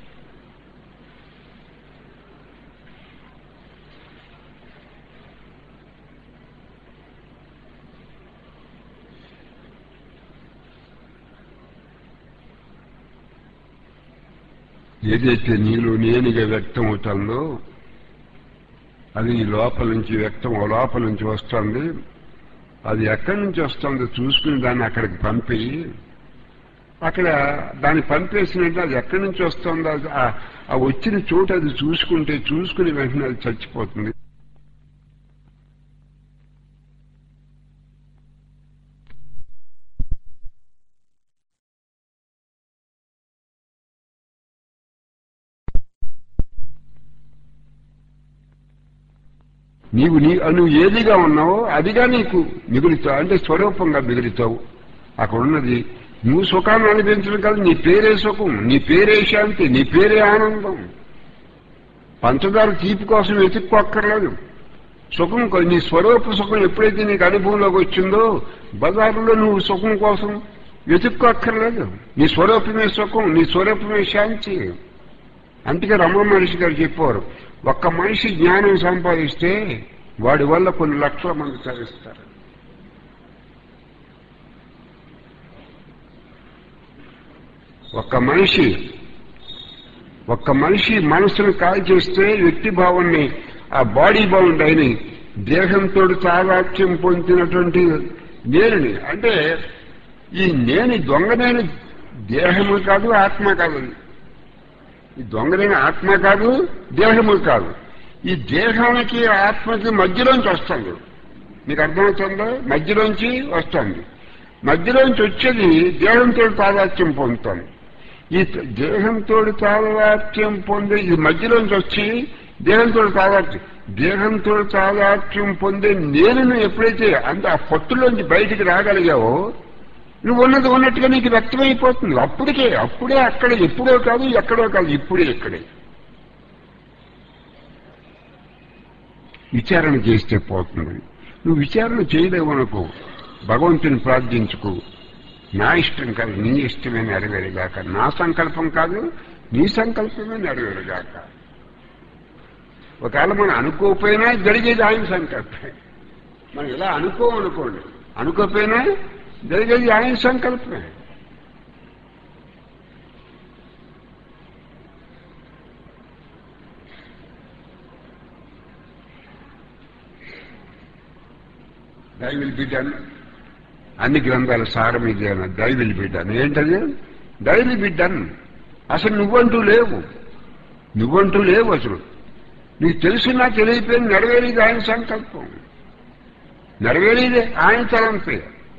ఏదైతే నీలో నేనుగా వ్యక్తం అవుతుందో అది నీ లోపల నుంచి వ్యక్తం ఓ లోపల నుంచి వస్తుంది అది ఎక్కడి నుంచి వస్తుందో చూసుకుని దాన్ని అక్కడికి పంపి అక్కడ దాన్ని పంపేసినట్టు అది ఎక్కడి నుంచి వస్తుందో అది ఆ- ఆ వచ్చిన చోటు అది చూసుకుంటే చూసుకుని వెంటనే అది చచ్చిపోతుంది నీవు నీ నువ్వు ఏదిగా ఉన్నావో అదిగా నీకు మిగులుతావు అంటే స్వరూపంగా మిగులుతావు అక్కడ ఉన్నది నువ్వు సుఖాన్ని అనిపించడం కాదు నీ పేరే సుఖం నీ పేరే శాంతి నీ పేరే ఆనందం పంచదార తీపి కోసం వెతుక్కోక్కర్లేదు సుఖం కొ- నీ స్వరూప సుఖం ఎప్పుడైతే నీకు అనుభవంలోకి వచ్చిందో బజారులో నువ్వు సుఖం కోసం వెతుక్కోక్కర్లేదు నీ స్వరూపమే సుఖం నీ స్వరూపమే శాంతి అందుకే రమణ మహర్షి గారు చెప్పారు ఒక్క మనిషి జ్ఞానం సంపాదిస్తే వాడి వల్ల కొన్ని లక్షల మంది చదిస్తారు ఒక్క మనిషి ఒక్క మనిషి మనసును కాల్ చేస్తే వ్యక్తి భావాన్ని ఆ బాడీ బౌండ్ అయిన దేహంతో తాదాత్యం పొందినటువంటి నేనుని అంటే ఈ నేను దొంగనేని దేహము కాదు ఆత్మ కాదు ఈ దొంగలేని ఆత్మ కాదు దేహము కాదు ఈ దేహానికి ఆత్మకి మధ్యలోంచి వస్తుంది మీకు అర్థమవుతుందో మధ్యలోంచి వస్తుంది మధ్యలోంచి వచ్చేది దేహంతో తాదాత్యం పొందుతాను ఈ త- దేహంతో తాదాత్యం పొందే ఈ మధ్యలోంచి వచ్చి దేహంతో తాదాత్యం దేహంతో తాదాత్యం పొందే నేను ఎప్పుడైతే అంత ఆ పట్టులోంచి బయటికి రాగలిగావో నువ్వు ఉన్నది ఉన్నట్టుగా నీకు వ్యక్తమైపోతుంది అప్పటికే అప్పుడే అక్కడ ఎప్పుడో కాదు ఎక్కడో కాదు ఇప్పుడే ఇక్కడే విచారణ చేస్తే పోతుంది నువ్వు విచారణ చేయలేవు అనుకో భగవంతుని ప్రార్థించుకో నా ఇష్టం కాదు నీ ఇష్టమే నెరవేరుగాక నా సంకల్పం కాదు నీ సంకల్పమే నెరవేరుగాక ఒకవేళ మనం అనుకోకపోయినా జరిగేది ఆయన సంకల్పమే మనం ఇలా అనుకోమనుకోండి అనుకోకపోయినా జరిగేది ఆయన సంకల్పమే దై విల్ బి డన్ అన్ని గ్రంథాల సారం ఇది అన్న దై విల్ బి డన్ ఏంటది దై విల్ బి డన్ అసలు నువ్వంటూ లేవు నువ్వంటూ లేవు అసలు నీకు తెలిసినా తెలియపోయిన నెరవేరేది ఆయన సంకల్పం నెరవేరేది ఆయన తలంపే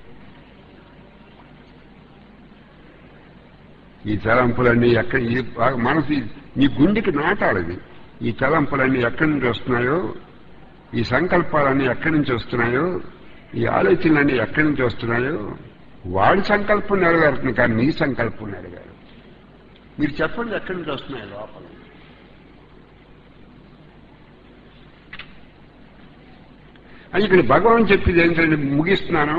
ఈ తలంపులన్నీ ఎక్కడ ఈ మనసు నీ గుండెకి నాటాలి ఈ తలంపులన్నీ ఎక్కడి నుంచి వస్తున్నాయో ఈ సంకల్పాలన్నీ ఎక్కడి నుంచి వస్తున్నాయో ఈ ఆలోచనలన్నీ ఎక్కడి నుంచి వస్తున్నాయో వాడి సంకల్పం నెరవేరుతుంది కానీ నీ సంకల్పం నెరవేరు మీరు చెప్పండి ఎక్కడి నుంచి వస్తున్నాయి లోపల అని ఇక్కడ భగవాన్ చెప్పేది ఏంటంటే ముగిస్తున్నాను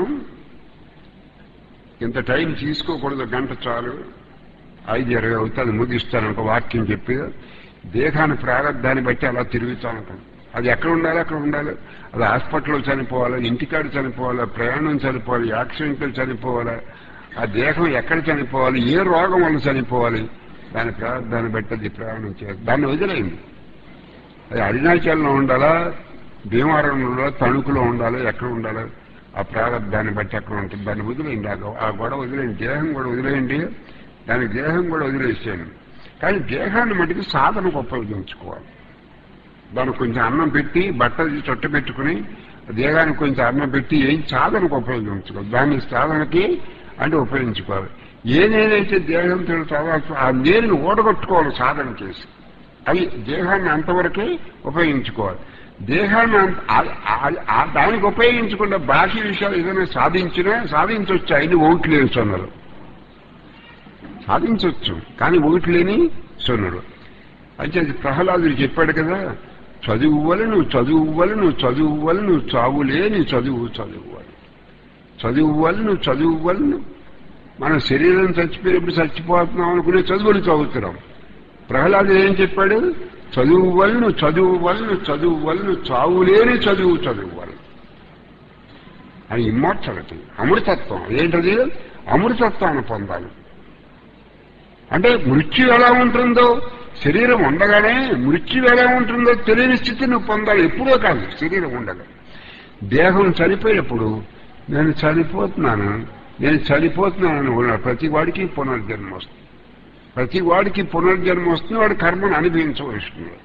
ఇంత టైం తీసుకోకూడదు గంట చాలు ఐదు ఇరవై అవుతుంది ముగిస్తాను ఒక వాక్యం చెప్పి దేహాన్ని ప్రారంధాన్ని బట్టి అలా తిరుగుతాను అది ఎక్కడ ఉండాలి అక్కడ ఉండాలి అది హాస్పిటల్లో చనిపోవాలి ఇంటికాడ చనిపోవాలి ప్రయాణం చనిపోవాలి యాక్సిడెంట్లో చనిపోవాలి ఆ దేహం ఎక్కడ చనిపోవాలి ఏ రోగం వల్ల చనిపోవాలి దాని ప్రారంధాన్ని బట్టి అది ప్రయాణం చేయాలి దాన్ని వదిలేయండి అది అరుణాచలంలో ఉండాలా భీమవరంలో ఉండాలా తణుకులో ఉండాలి ఎక్కడ ఉండాలి ఆ ప్రారంధాన్ని బట్టి అక్కడ ఉంటుంది దాన్ని వదిలేయండి ఆ గొ- ఆ గొడవ వదిలేయండి దేహం కూడా వదిలేయండి దాని దేహం కూడా వదిలేసేయండి కానీ దేహాన్ని మటుకు సాధనకు ఉపయోగించుకోవాలి దానికి కొంచెం అన్నం పెట్టి బట్టలు చుట్ట పెట్టుకుని దేహానికి కొంచెం అన్నం పెట్టి ఏం సాధనకు ఉపయోగించుకోవాలి దాన్ని సాధనకి అంటే ఉపయోగించుకోవాలి ఏదేదైతే దేహంతో చదవచ్చు ఆ నేరుని ఓడగొట్టుకోవాలి సాధన చేసి అది దేహాన్ని అంతవరకే ఉపయోగించుకోవాలి దేహాన్ని అంత- ఆ- ఆ- ఆ- దానికి ఉపయోగించకుండా బాకీ విషయాలు ఏదైనా సాధించినా సాధించవచ్చు అయిన ఓట్లు లేని సొన్నలు సాధించవచ్చు కానీ ఓట్లు లేని సొన్నలు అయితే అది ప్రహ్లాదుడు చెప్పాడు కదా చదువువలను చదువువలను చదువువలను చావులేని చదువు చదువువలను చదువువలను చదువువలను మన శరీరం చచ్చిపోయినప్పుడు చచ్చిపోతున్నాం అనుకునే చదువులు చదువుతున్నాం ప్రహ్లాదుడు ఏం చెప్పాడు చదువు వలను చదువు వలను చదువు వలను చావులేని చదువు చదువు వలను అని ఇమ్మోర్చాలిటీ అమృతత్వం ఏంటది అమృతత్వాన్ని పొందాలి అంటే మృత్యు ఎలా ఉంటుందో శరీరం ఉండగానే మృత్యు ఎలా ఉంటుందో తెలియని స్థితి నువ్వు పొందాలి ఎప్పుడో కాదు శరీరం ఉండగా దేహం చనిపోయినప్పుడు నేను చనిపోతున్నాను నేను చనిపోతున్నానని ఉన్న ప్రతి వాడికి పునర్జన్మ వస్తుంది ప్రతి వాడికి పునర్జన్మ వస్తుంది వాడు కర్మను అనుభవించవలసింది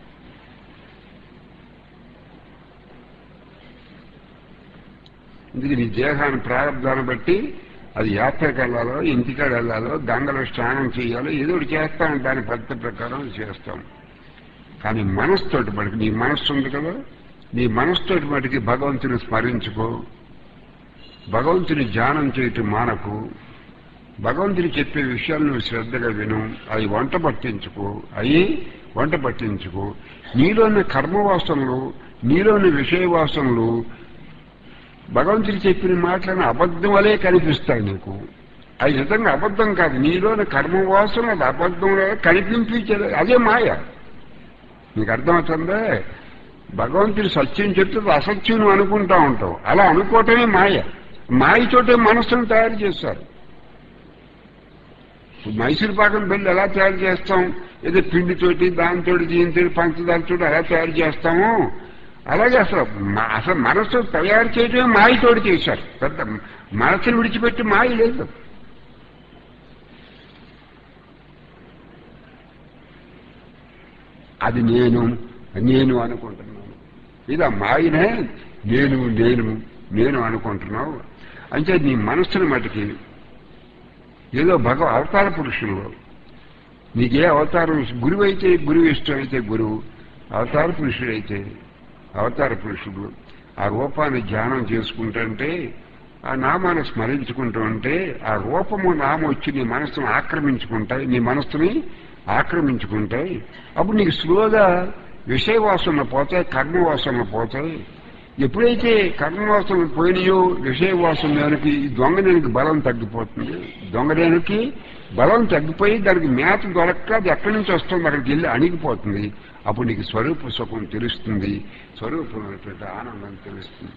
ఇందుకు నీ దేహాన్ని ప్రారంభాన్ని బట్టి అది యాత్రకు వెళ్ళాలో ఇంటికాడ వెళ్ళాలో గంగలో స్నానం చేయాలో ఏదో ఒకటి చేస్తాం దాని పద్ధతి ప్రకారం చేస్తాం కానీ మనస్సుతోటి మటుకు నీ మనస్సు ఉంది కదా నీ మనస్సుతోటి మటుకి భగవంతుని స్మరించుకో భగవంతుని ధ్యానం చేయటం మానకు భగవంతుడు చెప్పే విషయాలు నువ్వు శ్రద్ధగా విను అవి వంట పట్టించుకో అవి వంట పట్టించుకో నీలోని కర్మవాసనలు నీలోని విషయ వాసనలు భగవంతుడు చెప్పిన మాటలను అబద్ధం వలే కనిపిస్తాయి నీకు అది నిజంగా అబద్ధం కాదు నీలోని కర్మవాసన అది అబద్ధం కనిపించేది అదే మాయ నీకు అర్థమవుతుందా భగవంతుడు సత్యం చెప్తే అది అసత్యం నువ్వు అనుకుంటా ఉంటావు అలా అనుకోవటమే మాయ మాయ చోటే మనస్సును తయారు చేస్తారు మైసూర్ పాకం పెళ్లి ఎలా తయారు చేస్తాం ఏదో పిండితోటి దాంతో దీంతో పంచదారతో ఎలా తయారు చేస్తాము అలాగే అసలు మ- అసలు మనస్సు తయారు చేయడమే మాయతోటి చేశారు పెద్ద మనస్సును విడిచిపెట్టి మాయ లేదు అది నేను నేను అనుకుంటున్నాను ఇది ఆ మాయనే నేను నేను నేను అనుకుంటున్నావు అంటే నీ మనస్సును మటుకి ఏదో భగవ అవతార పురుషులు నీకే అవతారం గురువు అయితే గురువు ఇష్టం అయితే గురువు అవతార పురుషుడైతే అవతార పురుషుడు ఆ రూపాన్ని ధ్యానం చేసుకుంటుంటే ఆ నామాన్ని స్మరించుకుంటూ ఉంటే ఆ రూపము నామం వచ్చి నీ మనస్సును ఆక్రమించుకుంటాయి నీ మనస్సుని ఆక్రమించుకుంటాయి అప్పుడు నీకు స్లోగా విషయవాసనలు పోతాయి కర్మవాసనలు పోతాయి ఎప్పుడైతే కర్మవాసనలు పోయినాయో విషయవాసనకి దొంగనేనికి బలం తగ్గిపోతుంది దొంగనేనికి బలం తగ్గిపోయి దానికి మేత దొరక్క అది ఎక్కడి నుంచి వస్తుంది అక్కడికి వెళ్ళి అణిగిపోతుంది అప్పుడు నీకు స్వరూప సుఖం తెలుస్తుంది స్వరూపమైనటువంటి ఆనందం తెలుస్తుంది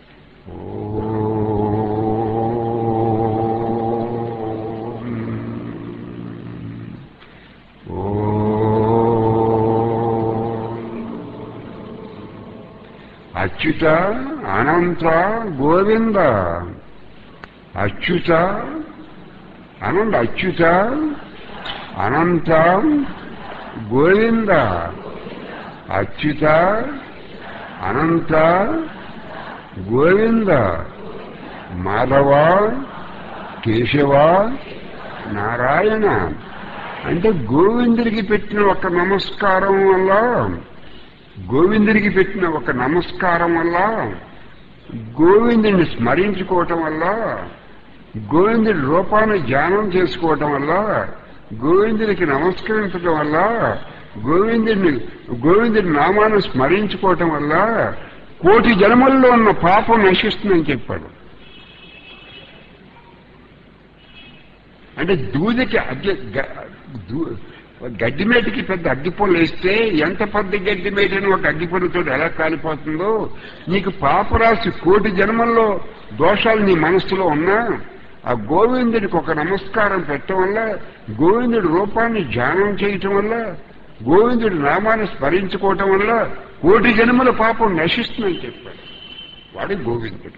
అచ్యుత అనంత గోవింద అచ్యుత అనంత అచ్యుత అనంత గోవింద అచ్యుత అనంత గోవింద మాధవ కేశవ నారాయణ అంటే గోవిందుడికి పెట్టిన ఒక నమస్కారం వల్ల గోవిందుడికి పెట్టిన ఒక నమస్కారం వల్ల గోవిందుడిని స్మరించుకోవటం వల్ల గోవిందుడి రూపాన్ని ధ్యానం చేసుకోవటం వల్ల గోవిందుడికి నమస్కరించడం వల్ల గోవిందుడిని గోవిందుడి నామాన్ని స్మరించుకోవటం వల్ల కోటి జన్మల్లో ఉన్న పాపం నశిస్తుందని చెప్పాడు అంటే దూదికి అగ్గి గ- దూ- గడ్డి మేటికి పెద్ద అగ్గిపొలు వేస్తే ఎంత పెద్ద గడ్డి మేటని ఒక అగ్గిపొలతో ఎలా కాలిపోతుందో నీకు పాపరాశి కోటి జన్మల్లో దోషాలు నీ మనస్సులో ఉన్నా ఆ గోవిందుడికి ఒక నమస్కారం పెట్టడం వల్ల గోవిందుడి రూపాన్ని ధ్యానం చేయటం వల్ల గోవిందుడి నామాన్ని స్మరించుకోవటం వల్ల కోటి జన్మల పాపం నశిస్తుందని చెప్పాడు వాడి గోవిందుడు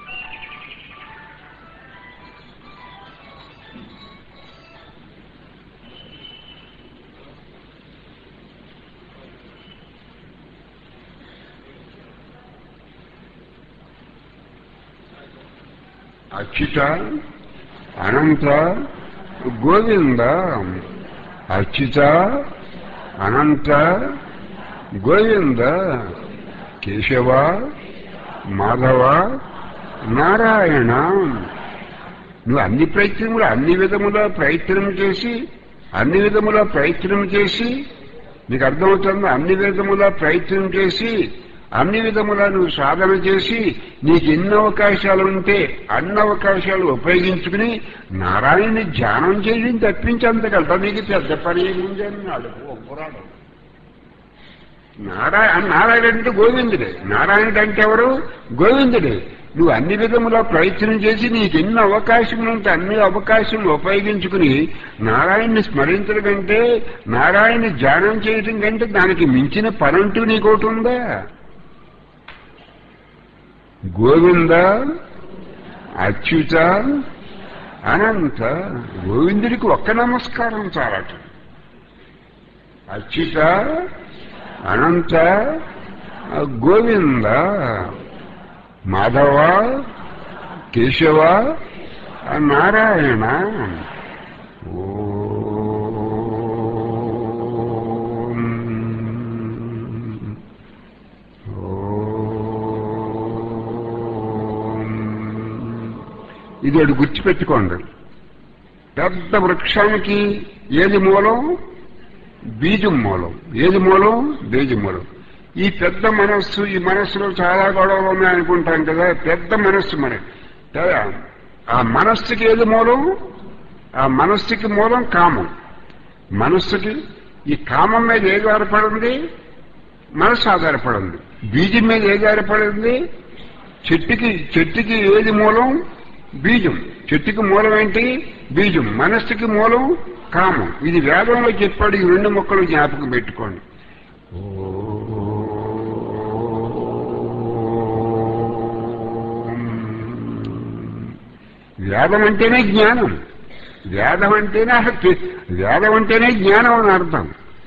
అచ్యుత అనంత గోవింద అచ్యుత అనంత గోవింద కేశవ మాధవ నారాయణ నువ్వు అన్ని ప్రయత్నములు అన్ని విధముల ప్రయత్నం చేసి అన్ని విధముల ప్రయత్నం చేసి నీకు అర్థమవుతుంది అన్ని విధముల ప్రయత్నం చేసి అన్ని విధముల నువ్వు సాధన చేసి నీకు ఎన్ని అవకాశాలు ఉంటే అన్ని అవకాశాలు ఉపయోగించుకుని నారాయణని ధ్యానం చేయడం తప్పించేంతకంట నీకు పెద్ద పని ఏముంది అన్నాడు ఓ పురాణం నారాయణ నారాయణ అంటే గోవిందుడే నారాయణుడు అంటే ఎవరు గోవిందుడే నువ్వు అన్ని విధముల ప్రయత్నం చేసి నీకు ఎన్ని అవకాశములు ఉంటే అన్ని అవకాశములు ఉపయోగించుకుని నారాయణ్ణి స్మరించడం కంటే నారాయణ ధ్యానం చేయటం కంటే దానికి మించిన పనంటూ నీకోటి ఉందా గోవింద అచ్యుత అనంత గోవిందుడికి ఒక్క నమస్కారం చాలట అచ్యుత అనంత గోవింద మాధవ కేశవ నారాయణ ఓం. ఓం. ఇది ఒకటి గుర్తుపెట్టుకోండి పెద్ద వృక్షానికి ఏది మూలం బీజం మూలం ఏది మూలం బీజం మూలం ఈ పెద్ద మనస్సు ఈ మనస్సులో చాలా గొడవలు ఉన్నాయనుకుంటాం కదా పెద్ద మనస్సు మన కదా? ఆ మనస్సుకి ఏది మూలం ఆ మనస్సుకి మూలం కామం మనస్సుకి ఈ కామం మీద ఏది ఆధారపడింది మనస్సు ఆధారపడింది బీజం మీద ఏది ఆధారపడింది చెట్టుకి చెట్టుకి ఏది మూలం బీజం చెట్టుకి మూలం ఏంటి బీజం మనస్సుకి మూలం కామం ఇది వేదంలో చెప్పాడు ఈ రెండు మొక్కలు జ్ఞాపకం పెట్టుకోండి వేదం అంటేనే జ్ఞానం వేదం అంటేనే అసలు వేదం అంటేనే జ్ఞానం అని అర్థం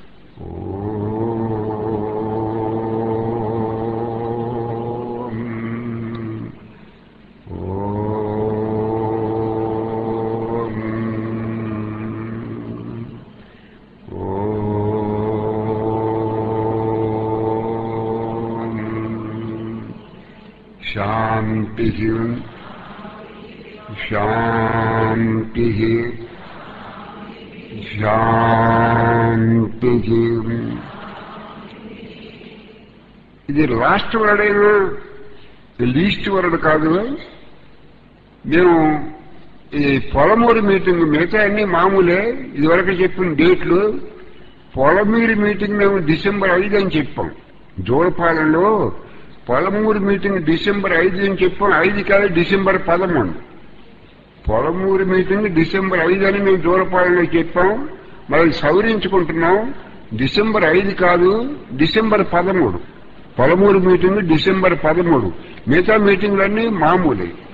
శాంతి శాంతి శాంతి ఇది లాస్ట్ వర్డ్ అయినా లీస్ట్ వర్డ్ కాదు మేము ఈ పొలమూరి మీటింగ్ మిగతా అన్ని మామూలే ఇదివరకు చెప్పిన డేట్లు పొలమూరి మీటింగ్ మేము డిసెంబర్ ఐదు అని చెప్పాం జోడపాలెంలో పొలమూరు మీటింగ్ డిసెంబర్ ఐదు అని చెప్పాం ఐదు కాదు డిసెంబర్ పదమూడు పొలమూరు మీటింగ్ డిసెంబర్ ఐదు అని మేము జోడపాలెంలో చెప్పాం మరి సవరించుకుంటున్నాం డిసెంబర్ ఐదు కాదు డిసెంబర్ పదమూడు పొలమూరు మీటింగ్ డిసెంబర్ పదమూడు మిగతా మీటింగ్లన్నీ మామూలే